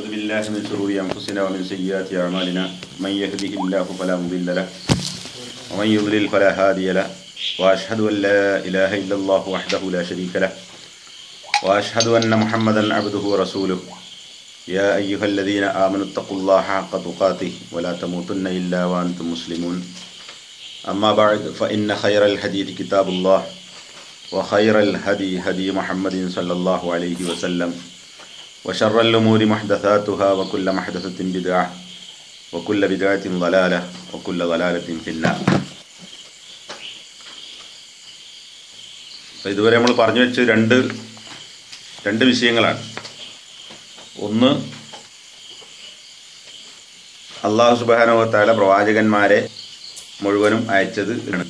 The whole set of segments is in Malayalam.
ونعوذ بالله من شرور أنفسنا ومن سيئات أعمالنا من يهده الله فلا مضل له ومن يضلل فلا هادي له وأشهد أن لا إله إلا الله وحده لا شريك له وأشهد أن محمدا عبده ورسوله يا أيها الذين آمنوا اتقوا الله حق تقاته ولا تموتن إلا وأنتم مسلمون أما بعد فإن خير الحديث كتاب الله وخير الهدي هدي محمد صلى الله عليه وسلم وشر الأمور محدثاتها وكل محدثة بدعة وكل بدعة ضلالة وكل ضلالة في النار അപ്പോൾ ഇതുവരെ നമ്മൾ പറഞ്ഞു വെച്ച രണ്ട് രണ്ട് വിഷയങ്ങളാണ് ഒന്ന് അള്ളാഹു സുബാനുവത്താല പ്രവാചകന്മാരെ മുഴുവനും അയച്ചത് ആണ്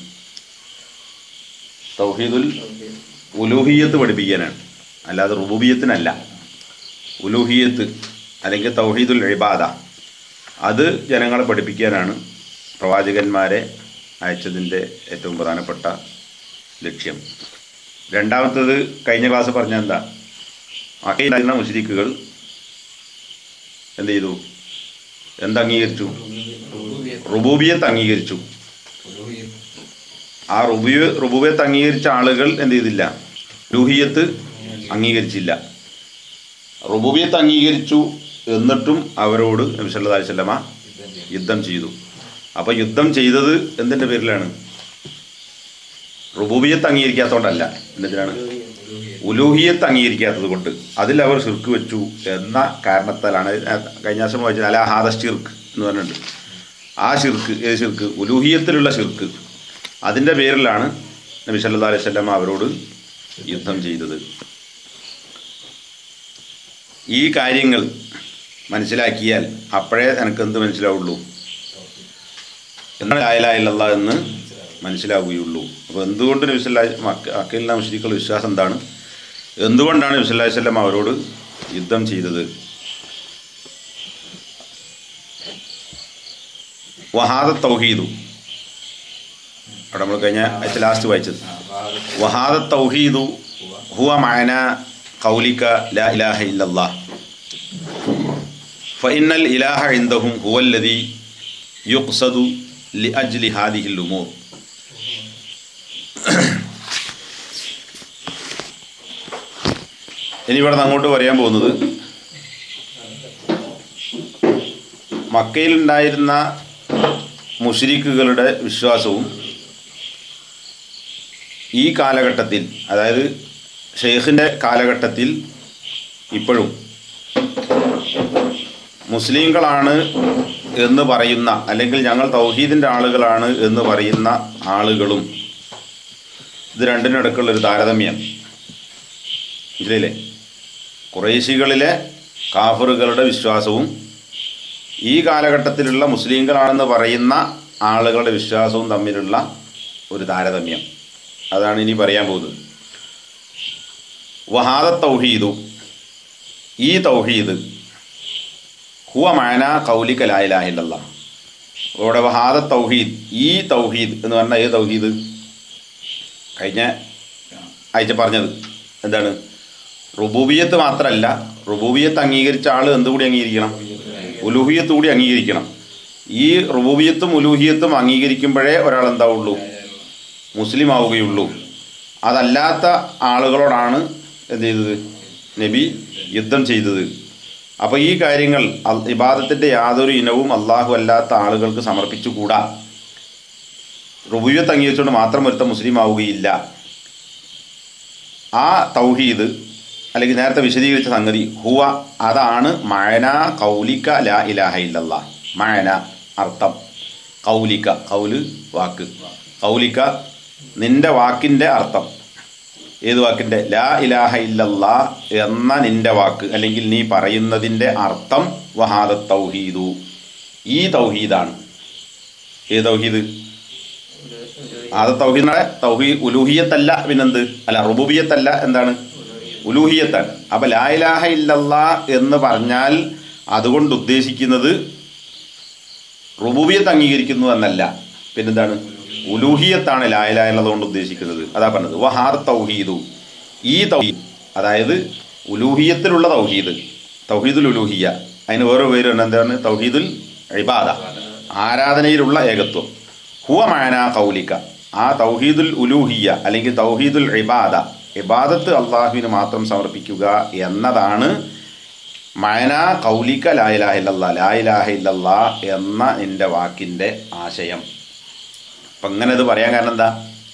തൗഹീദുൽ ഉലൂഹിയത്ത് പഠിപ്പിക്കാനാണ് അല്ലാതെ റുബൂബിയത്തിനല്ല ഉലൂഹിയത്ത് അല്ലെങ്കിൽ തൗഹീദുൽ ഇബാദ അത് ജനങ്ങളെ പഠിപ്പിക്കാനാണ് പ്രവാചകന്മാരെ അയച്ചതിൻ്റെ ഏറ്റവും പ്രധാനപ്പെട്ട ലക്ഷ്യം രണ്ടാമത്തത് കഴിഞ്ഞ ക്ലാസ് പറഞ്ഞ എന്താ അക്കയിലായിരുന്ന മുസ്ലിക്കുകൾ എന്ത് ചെയ്തു എന്ത് അംഗീകരിച്ചു റുബൂബിയത്ത് അംഗീകരിച്ചു ആ റുബിയ റുബൂബിയത്ത് അംഗീകരിച്ച ആളുകൾ എന്ത് ചെയ്തില്ല ലൂഹിയത്ത് അംഗീകരിച്ചില്ല റുബൂബിയത്ത് അംഗീകരിച്ചു എന്നിട്ടും അവരോട് നബി സല്ലല്ലാഹു അലൈഹി വസല്ലമ യുദ്ധം ചെയ്തു അപ്പൊ യുദ്ധം ചെയ്തത് എന്തിന്റെ പേരിലാണ് റുബൂബിയത്ത് അംഗീകരിക്കാത്തതുകൊണ്ടല്ല എന്തിനാണ് ഉലൂഹിയത്ത് അംഗീകരിക്കാത്തത് കൊണ്ട് അതിൽ അവർ ഷിർക്ക് വെച്ചു എന്ന കാരണത്താലാണ് കഴിഞ്ഞ ദിവസം വായിച്ചത് അല്ല ഹാദ ഷിർക്ക് എന്ന് പറഞ്ഞിട്ടുണ്ട് ആ ഷിർക്ക് ഏത് ഷിർക്ക് ഉലൂഹിയത്തിലുള്ള ഷിർക്ക് അതിൻ്റെ പേരിലാണ് നബി സല്ലല്ലാഹു അലൈഹി വസല്ലം അവരോട് യുദ്ധം ചെയ്തത് ഈ കാര്യങ്ങൾ മനസ്സിലാക്കിയാൽ അപ്പോഴേ എനിക്ക് എന്ത് മനസ്സിലാവുള്ളൂ എന്നാൽ ലായലായില്ല എന്ന് മനസ്സിലാവുകയുള്ളൂ അപ്പോൾ എന്തുകൊണ്ട് നബി സല്ലാ അക്കയിലുള്ള മുസ്ലിക്കുള്ള വിശ്വാസം എന്താണ് എന്തുകൊണ്ടാണ് നബി സല്ലാഹു വല്ലം അവരോട് യുദ്ധം ചെയ്തത് വഹാദ തൗഹീദു അവിടെ നമ്മൾ കഴിഞ്ഞ ആഴ്ച ലാസ്റ്റ് വായിച്ചത് വഹാദ തൗഹീദു ഹുവ മഅന ഖൗലിക ലാ ഇലാഹ ഇല്ലല്ലാഹ് ഫഇന്നൽ ഇലാഹ ഇൻദഹും ഹുവല്ലദി യുഖ്സദു ലിഅജ്ലി ഹാദിഹിൽ ഉമൂർ ഇനി ഇവിടെ നിന്ന് അങ്ങോട്ട് പറയാൻ പോകുന്നത് മക്കയിലുണ്ടായിരുന്ന മുഷരിക്കുകളുടെ വിശ്വാസവും ഈ കാലഘട്ടത്തിൽ അതായത് ഷെയ്ഖിൻ്റെ കാലഘട്ടത്തിൽ ഇപ്പോഴും മുസ്ലിങ്ങളാണ് എന്ന് പറയുന്ന അല്ലെങ്കിൽ ഞങ്ങൾ തൗഹീദിൻ്റെ ആളുകളാണ് എന്ന് പറയുന്ന ആളുകളും ഇത് രണ്ടിനടുക്കുള്ള ഒരു താരതമ്യം ഇതിലേ കുറേശികളിലെ കാഫറുകളുടെ വിശ്വാസവും ഈ കാലഘട്ടത്തിലുള്ള മുസ്ലിങ്ങളാണെന്ന് പറയുന്ന ആളുകളുടെ വിശ്വാസവും തമ്മിലുള്ള ഒരു താരതമ്യം അതാണ് ഇനി പറയാൻ പോകുന്നത് വഹാദ തൗഹീദു ഈ തൗഹീദ് ഹുവ മാന കൗലിക ലായിലാഹില്ല ഇവിടെ വഹാദ തൗഹീദ് ഈ തൗഹീദ് എന്ന് പറഞ്ഞാൽ ഏത് തൗഹീദ് കഴിഞ്ഞ ആഴ്ച പറഞ്ഞത് എന്താണ് റുബൂബിയത്ത് മാത്രമല്ല റുബൂബിയത്ത് അംഗീകരിച്ച ആൾ എന്തുകൂടി അംഗീകരിക്കണം ഉലൂഹിയത്ത് കൂടി അംഗീകരിക്കണം ഈ റുബൂബിയത്തും ഉലൂഹിയത്തും അംഗീകരിക്കുമ്പോഴേ ഒരാൾ എന്താവുള്ളൂ മുസ്ലിം ആവുകയുള്ളൂ അതല്ലാത്ത ആളുകളോടാണ് എന്ത് ചെയ്തത് നബി യുദ്ധം ചെയ്തത് അപ്പോൾ ഈ കാര്യങ്ങൾ ഇബാദത്തിൻ്റെ യാതൊരു ഇനവും അള്ളാഹു അല്ലാത്ത ആളുകൾക്ക് സമർപ്പിച്ചുകൂടാ റുബുയത്ത് അംഗീകരിച്ചുകൊണ്ട് മാത്രം ഒരുത്ത മുസ്ലിം ആവുകയില്ല ആ തൗഹീദ് അല്ലെങ്കിൽ നേരത്തെ വിശദീകരിച്ച സംഗതി ഹുവ അതാണ് മഴന കൗലിക്ക ലാ ഇലാഹ ഇല്ലല്ലാ മഴന അർത്ഥം കൗലിക്ക കൗല് വാക്ക് കൗലിക്ക നിന്റെ വാക്കിൻ്റെ അർത്ഥം ഏത് വാക്കിൻ്റെ ലാ ഇലാഹ ഇല്ലല്ലാ എന്ന നിന്റെ വാക്ക് അല്ലെങ്കിൽ നീ പറയുന്നതിൻ്റെ അർത്ഥം വഹാദ തൗഹീദു ഈ തൗഹീദാണ് ഏത് തൗഹീദ് അത് തൗഹീദ് തൗഹീ ഉലൂഹിയത്തല്ല പിന്നെന്ത് അല്ല റുബൂബിയത്തല്ല എന്താണ് ഉലൂഹിയത്താണ് അപ്പൊ ലായിലാഹ ഇല്ലല്ല എന്ന് പറഞ്ഞാൽ അതുകൊണ്ട് ഉദ്ദേശിക്കുന്നത് റുബൂബിയത്ത് അംഗീകരിക്കുന്നു എന്നല്ല പിന്നെന്താണ് ഉലൂഹിയത്താണ് ലായിലാഹ ഇല്ലത കൊണ്ട് ഉദ്ദേശിക്കുന്നത് അതാ പറഞ്ഞത് വഹാർ തൗഹീദു ഈ തൗഹീദ് അതായത് ഉലൂഹിയത്തിലുള്ള തൗഹീദ് തൗഹീദുൽ ഉലൂഹിയ അതിന് ഓരോ പേരുണ്ട് എന്താണ് തൗഹീദുൽ ഇബാദ ആരാധനയിലുള്ള ഏകത്വം ഹുവ മഴന കൗലിക്ക ആ തൗഹീദുൽ ഉലൂഹിയ അല്ലെങ്കിൽ തൗഹീദുൽ ഇബാദ ഇബാദത്ത് അള്ളാഹുവിന് മാത്രം സമർപ്പിക്കുക എന്നതാണ് മഴന കൗലിക്ക ലായിലാഹില്ല ലായിലാഹില്ല എന്ന നിന്റെ വാക്കിന്റെ ആശയം അപ്പം അങ്ങനെ ഇത് പറയാൻ കാരണം എന്താ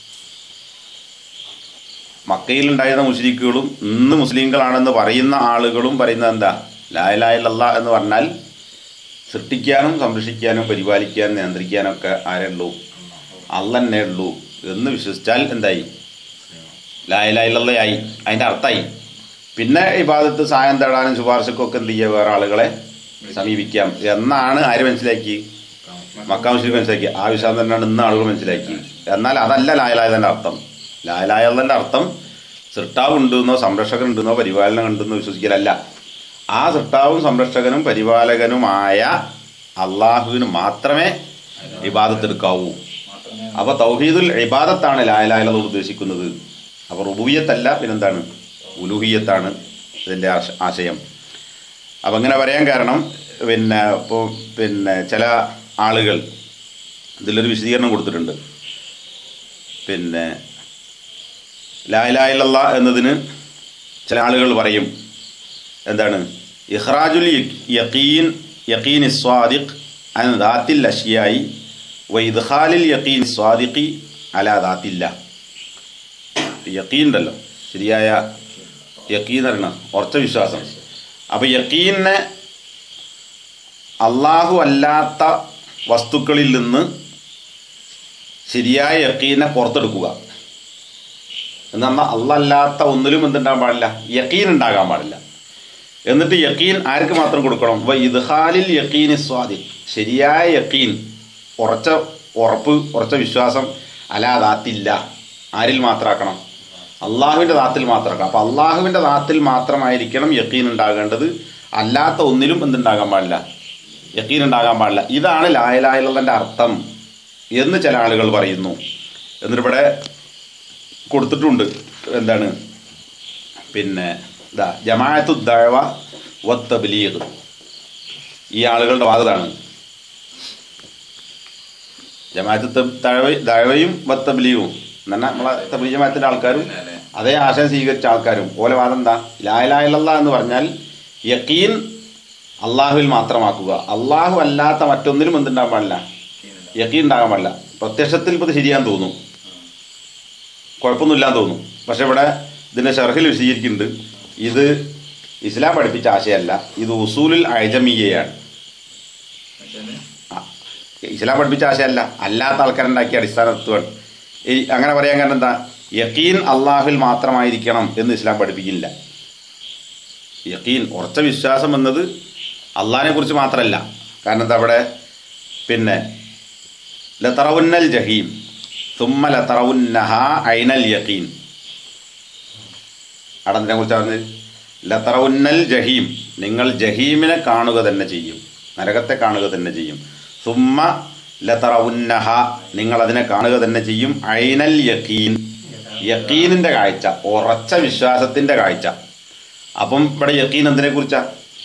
മക്കയിലുണ്ടായിരുന്ന മുസ്ലിക്കുകളും ഇന്ന് മുസ്ലിങ്ങളാണെന്ന് പറയുന്ന ആളുകളും പറയുന്നത് എന്താ ലായലായല്ല എന്ന് പറഞ്ഞാൽ സൃഷ്ടിക്കാനും സംരക്ഷിക്കാനും പരിപാലിക്കാനും നിയന്ത്രിക്കാനും ഒക്കെ ആരുള്ളൂ അല്ലന്നെ ഉള്ളൂ എന്ന് വിശ്വസിച്ചാൽ എന്തായി ലായലായില്ലയായി അതിൻ്റെ അർത്ഥമായി പിന്നെ ഇബാദത്ത് സഹായം തേടാനും ശുപാർശക്കും ഒക്കെ എന്ത് ചെയ്യുക വേറെ ആളുകളെ സമീപിക്കാം എന്നാണ് ആര് മനസ്സിലാക്കി മക്ക മുസ്ലിം മനസ്സിലാക്കി ആ വിശ്വാസം തന്നെയാണ് ഇന്ന് ആളുകൾ മനസ്സിലാക്കി എന്നാൽ അതല്ല ലായലായതിൻ്റെ അർത്ഥം ലായലായതിൻ്റെ അർത്ഥം സൃഷ്ടാവ് ഉണ്ടെന്നോ സംരക്ഷകൻ ഉണ്ടെന്നോ പരിപാലനം ഉണ്ടെന്നോ വിശ്വസിക്കലല്ല ആ സൃഷ്ടാവും സംരക്ഷകനും പരിപാലകനുമായ അള്ളാഹുവിന് മാത്രമേ ഇബാദത്തെടുക്കാവൂ അപ്പൊ തൗഹീദുൽ ഇബാദത്താണ് ലായലായലോട് ഉദ്ദേശിക്കുന്നത് അപ്പൊ റുബുവിയത്തല്ല പിന്നെന്താണ് ഉലുഹിയത്താണ് ഇതിന്റെ ആശ- ആശയം അപ്പം അങ്ങനെ പറയാൻ കാരണം പിന്നെ ഇപ്പോൾ പിന്നെ ചില ആളുകൾ ഇതിലൊരു വിശദീകരണം കൊടുത്തിട്ടുണ്ട് പിന്നെ ലായിലായില്ല എന്നതിന് ചില ആളുകൾ പറയും എന്താണ് ഇഹ്റാജുൽ യഖീൻ യഖീൻ സ്വാദിഖ് അൻ ദാത്തിൽ അഷിയായി വ ഇദ്ഖാലിൽ യഖീൻ സ്വാദിഖി അല ദാത്തില്ല യഖീൻ ഉണ്ടല്ലോ ശരിയായ യക്കീൻ അറിയണം ഉറച്ച വിശ്വാസം അപ്പൊ യക്കീനെ അള്ളാഹു അല്ലാത്ത വസ്തുക്കളിൽ നിന്ന് ശരിയായ യക്കീനെ പുറത്തെടുക്കുക എന്ന് പറഞ്ഞാൽ അല്ലല്ലാത്ത ഒന്നിലും എന്തുണ്ടാകാൻ പാടില്ല യക്കീൻ ഉണ്ടാകാൻ പാടില്ല എന്നിട്ട് യക്കീൻ ആർക്ക് മാത്രം കൊടുക്കണം വ ഇദ്ഹാലിൽ യക്കീൻ സ്വാതി ശരിയായ യക്കീൻ ഉറച്ച ഉറപ്പ് ഉറച്ച വിശ്വാസം അലാദാത്തില്ല ആരിൽ മാത്രമാക്കണം അള്ളാഹുവിൻ്റെ ദാത്തിൽ മാത്രമാക്കണം അപ്പം അള്ളാഹുവിൻ്റെ ദാത്തിൽ മാത്രമായിരിക്കണം യക്കീൻ ഉണ്ടാകേണ്ടത് അല്ലാത്ത ഒന്നിലും എന്തുണ്ടാകാൻ പാടില്ല യക്കീൻ ഉണ്ടാകാൻ പാടില്ല ഇതാണ് ലായലായുള്ളതിൻ്റെ അർത്ഥം എന്ന് ചില ആളുകൾ പറയുന്നു എന്നിട്ടിവിടെ കൊടുത്തിട്ടുണ്ട് എന്താണ് പിന്നെ ഇതാ ജമാഅത്തു ദഴവ വത്തബലീഗ് ഈ ആളുകളുടെ വാദതാണ് ജമാഅത്ത് തഴവ ദഴവയും വത്തബലീഗും എന്നാൽ നമ്മളെ തബലീഗ് ജമാഅത്തിന്റെ ആൾക്കാരും അതേ ആശയം സ്വീകരിച്ച ആൾക്കാരും ഓലെ വാദം എന്താ ലായലായല്ല എന്ന് പറഞ്ഞാൽ യക്കീൻ അള്ളാഹുവിൽ മാത്രമാക്കുക അള്ളാഹു അല്ലാത്ത മറ്റൊന്നിനും എന്തുണ്ടാകാൻ പാടില്ല യക്കീൻ ഉണ്ടാകാൻ പാടില്ല പ്രത്യക്ഷത്തിൽ ഇപ്പോൾ ഇത് ശരിയാന്ന് തോന്നും കുഴപ്പമൊന്നുമില്ലാന്ന് തോന്നും പക്ഷെ ഇവിടെ ഇതിന്റെ ഷർഹിൽ വിശദീകരിക്കുന്നുണ്ട് ഇത് ഇസ്ലാം പഠിപ്പിച്ച ആശയമല്ല ഇത് ഉസൂലുൽ അഴജമീയയാണ് ആ, ഇസ്ലാം പഠിപ്പിച്ച ആശയമല്ല അല്ലാത്ത ആൾക്കാരുണ്ടാക്കിയ അടിസ്ഥാന തത്വമാണ് ഈ അങ്ങനെ പറയാൻ കാരണം എന്താ യക്കീൻ അള്ളാഹുവിൽ മാത്രമായിരിക്കണം എന്ന് ഇസ്ലാം പഠിപ്പിക്കില്ല യക്കീൻ ഉറച്ച വിശ്വാസം എന്നത് അള്ളാഹിനെ കുറിച്ച് മാത്രമല്ല കാരണം എന്താ അവിടെ പിന്നെ ലതറവുന്നൽ ജഹീം തുമ്മ ലതറവുന്നഹ ഐനൽ യഖീൻ അടന്തിനെ കുറിച്ച് പറഞ്ഞത് ലതറവുന്നൽ ജഹീം നിങ്ങൾ ജഹീമിനെ കാണുക തന്നെ ചെയ്യും നരകത്തെ കാണുക തന്നെ ചെയ്യും തുമ്മ ലതറവുന്നഹ നിങ്ങൾ അതിനെ കാണുക തന്നെ ചെയ്യും ഐനൽ യഖീൻ യഖീനിന്റെ കാഴ്ച ഉറച്ച വിശ്വാസത്തിന്റെ കാഴ്ച അപ്പം ഇവിടെ യഖീൻ എന്തിനെ കുറിച്ചാ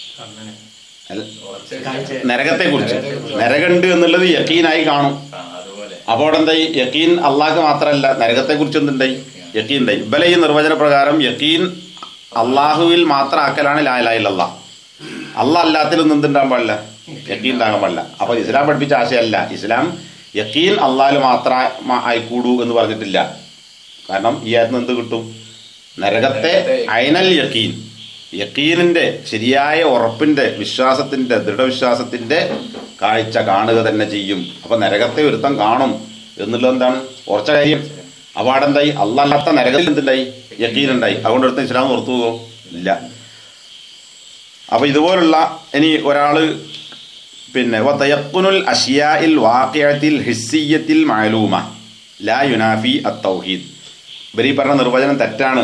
നരകത്തെ കുറിച്ച് നരകണ്ട് എന്നുള്ളത് യഖീനായി കാണും അതുപോലെ അപ്പോൾ അവിടെ എന്തായി യക്കീൻ അള്ളാഹ് മാത്രമല്ല നരകത്തെ കുറിച്ച് എന്തുണ്ടായി യക്കീൻ ഉണ്ടായി ഇബലെ ഈ നിർവചന പ്രകാരം യക്കീൻ അള്ളാഹുവിൽ മാത്രം ആക്കലാണ് ലായലായില്ല അള്ളാഹ് അല്ലാത്തിലൊന്നും എന്തുണ്ടാകാൻ പാടില്ല യക്കീൻ ഉണ്ടാകാൻ പാടില്ല അപ്പൊ ഇസ്ലാം പഠിപ്പിച്ച ആശയമല്ല ഇസ്ലാം യക്കീൻ അള്ളാഹിൽ മാത്രം ആയിക്കൂടൂ എന്ന് പറഞ്ഞിട്ടില്ല കാരണം ഈ ആയത്തിന് എന്ത് കിട്ടും നരകത്തെ അയനൽ യക്കീൻ യക്കീനിന്റെ ശരിയായ ഉറപ്പിന്റെ വിശ്വാസത്തിന്റെ ദൃഢവിശ്വാസത്തിന്റെ കാഴ്ച കാണുക തന്നെ ചെയ്യും അപ്പൊ നരകത്തെ ഒരുത്തം കാണും എന്നുള്ളത് എന്താണ് ഉറച്ച കാര്യം അപ്പൊ അവിടെ എന്തായി അല്ലല്ലാത്ത നരകത്തിൽ എന്തുണ്ടായി യക്കീൻ ഉണ്ടായി അതുകൊണ്ട് ഒരുത്തൻ ഇസ്ലാം പുറത്തു പോകുമോ ഇല്ല അപ്പൊ ഇതുപോലുള്ള ഇനി ഒരാള് പിന്നെ വതയഖുനുൽ അഷിയാഇൽ വാഖിയത്തിൽ ഹിസ്സിയത്തിൽ മഅലൂമ ലാ യുനാഫി അത്തൗഹീദ് ഇവർ ഈ പറഞ്ഞ നിർവചനം തെറ്റാണ്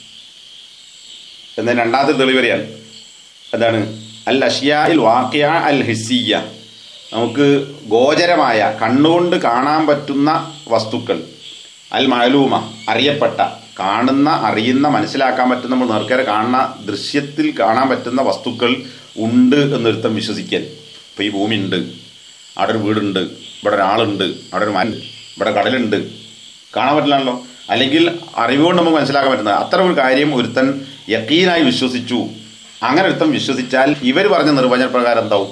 എന്ന രണ്ടാമത്തെ തെളിവ് വരെയാണ് എന്താണ് അൽ അഷിയാഇൽ വാഖിയ അൽ ഹിസ്സിയ നമുക്ക് ഗോചരമായ കണ്ണുകൊണ്ട് കാണാൻ പറ്റുന്ന വസ്തുക്കൾ അൽ മഅലൂമ അറിയപ്പെട്ട കാണുന്ന അറിയുന്ന മനസ്സിലാക്കാൻ പറ്റുന്ന നമ്മൾ നേർക്കേറെ കാണുന്ന ദൃശ്യത്തിൽ കാണാൻ പറ്റുന്ന വസ്തുക്കൾ ഉണ്ട് എന്നൊരുത്തം വിശ്വസിക്കൽ ഇപ്പം ഈ ഭൂമി ഉണ്ട് അവിടെ ഒരു വീടുണ്ട് ഇവിടെ ഒരാളുണ്ട് അവിടെ ഒരു മൻ ഇവിടെ കടലുണ്ട് കാണാൻ പറ്റില്ലാണല്ലോ അല്ലെങ്കിൽ അറിവുകൊണ്ട് നമുക്ക് മനസ്സിലാക്കാൻ പറ്റുന്നത് അത്ര ഒരു കാര്യം ഒരുത്തൻ യക്കീനായി വിശ്വസിച്ചു അങ്ങനെ ഒരുത്തൻ വിശ്വസിച്ചാൽ ഇവർ പറഞ്ഞ നിർവചന പ്രകാരം എന്താവും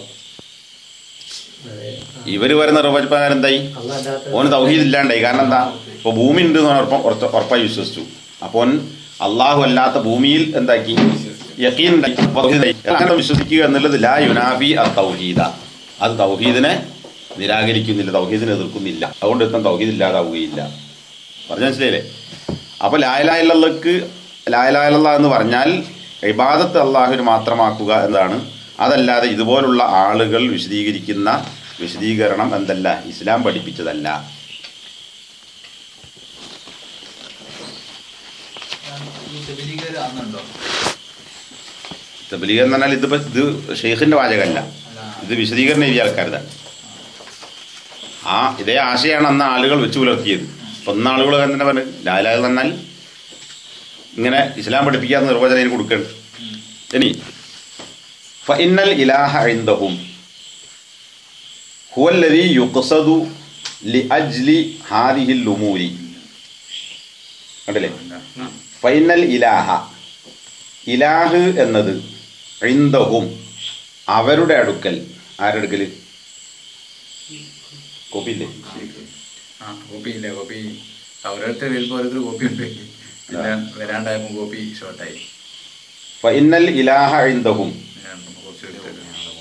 ഇവര് പറയുന്ന നിർവചന പ്രകാരം എന്തായി ഓന് തൗഹീദ് ഇല്ലാണ്ടായി കാരണം എന്താ ഇപ്പൊ ഭൂമി ഉണ്ട് എന്ന് ഉറപ്പ ഉറച്ച- ഉറപ്പായി വിശ്വസിച്ചു അപ്പോൾ ഓൻ അള്ളാഹു അല്ലാത്ത ഭൂമിയിൽ എന്താക്കി യക്കീൻ ഉണ്ടായി. അപ്പൊ തൗഹീദായി. അങ്ങനെ വിശ്വസിക്കുക എന്നുള്ളത് ലാ യുനാഫി അ തൗഹീദ അത് തൗഹീദിനെ നിരാകരിക്കുന്നില്ല തൗഹീദിനെ എതിർക്കുന്നില്ല അതുകൊണ്ട് എത്താൻ തൗഹീദ് ഇല്ലാതാവുകയില്ല പറഞ്ഞ മനസ്സിലായില്ലേ അപ്പൊ ലായലായല്ലക്ക് ലായലായല്ല എന്ന് പറഞ്ഞാൽ ഇബാദത്ത് അള്ളാഹുവിന് മാത്രമാക്കുക എന്നതാണ് അതല്ലാതെ ഇതുപോലുള്ള ആളുകൾ വിശദീകരിക്കുന്ന വിശദീകരണം എന്തല്ല ഇസ്ലാം പഠിപ്പിച്ചതല്ല ഈ ശബരികര് അന്നുണ്ടോ തബലീഗ് എന്ന് പറഞ്ഞാൽ ഇതിപ്പോ ഇത് ഷെയ്ഖിന്റെ വാചകമല്ല ഇത് വിശദീകരണം എഴുതിയ ആൾക്കാരുതാണ് ആ ഇതേ ആശയമാണ് അന്ന് ആളുകൾ വെച്ച് പുലർത്തിയത് അപ്പൊ അന്ന് ആളുകൾ തന്നെ പറഞ്ഞു ലാലാൽ എന്നാൽ ഇങ്ങനെ ഇസ്ലാം പഠിപ്പിക്കാത്ത നിർവചനം ഇതിന് കൊടുക്കണം ഇനി ഫഇന്നൽ ഇലാഹ ഇൻദഹും ഹുവല്ലദീ യുഖ്സദു ലിഅജ്ലി ഹാദിഹിൽ ഉമൂരി കണ്ടില്ലേ ഫൈനൽ ഇലാഹ ഇലാഹ് എന്നത് ഇൻദഹും അവരുടെ അടുക്കൽ ആരുടെ അടുക്കൽ കോപ്പിയില്ലേ ആ കോപ്പി ഇല്ല കോപ്പി ഓരോരുത്തർ വരുമ്പോൾ ഓരോരുത്തർ കോപ്പി ഉണ്ട് പിന്നെ വരാണ്ടായപ്പോൾ കോപ്പി ഷോർട്ടായി ഫൈനൽ ഇലാഹ ഇൻദഹും ഞാൻ കുറച്ച് എടുത്തിട്ട്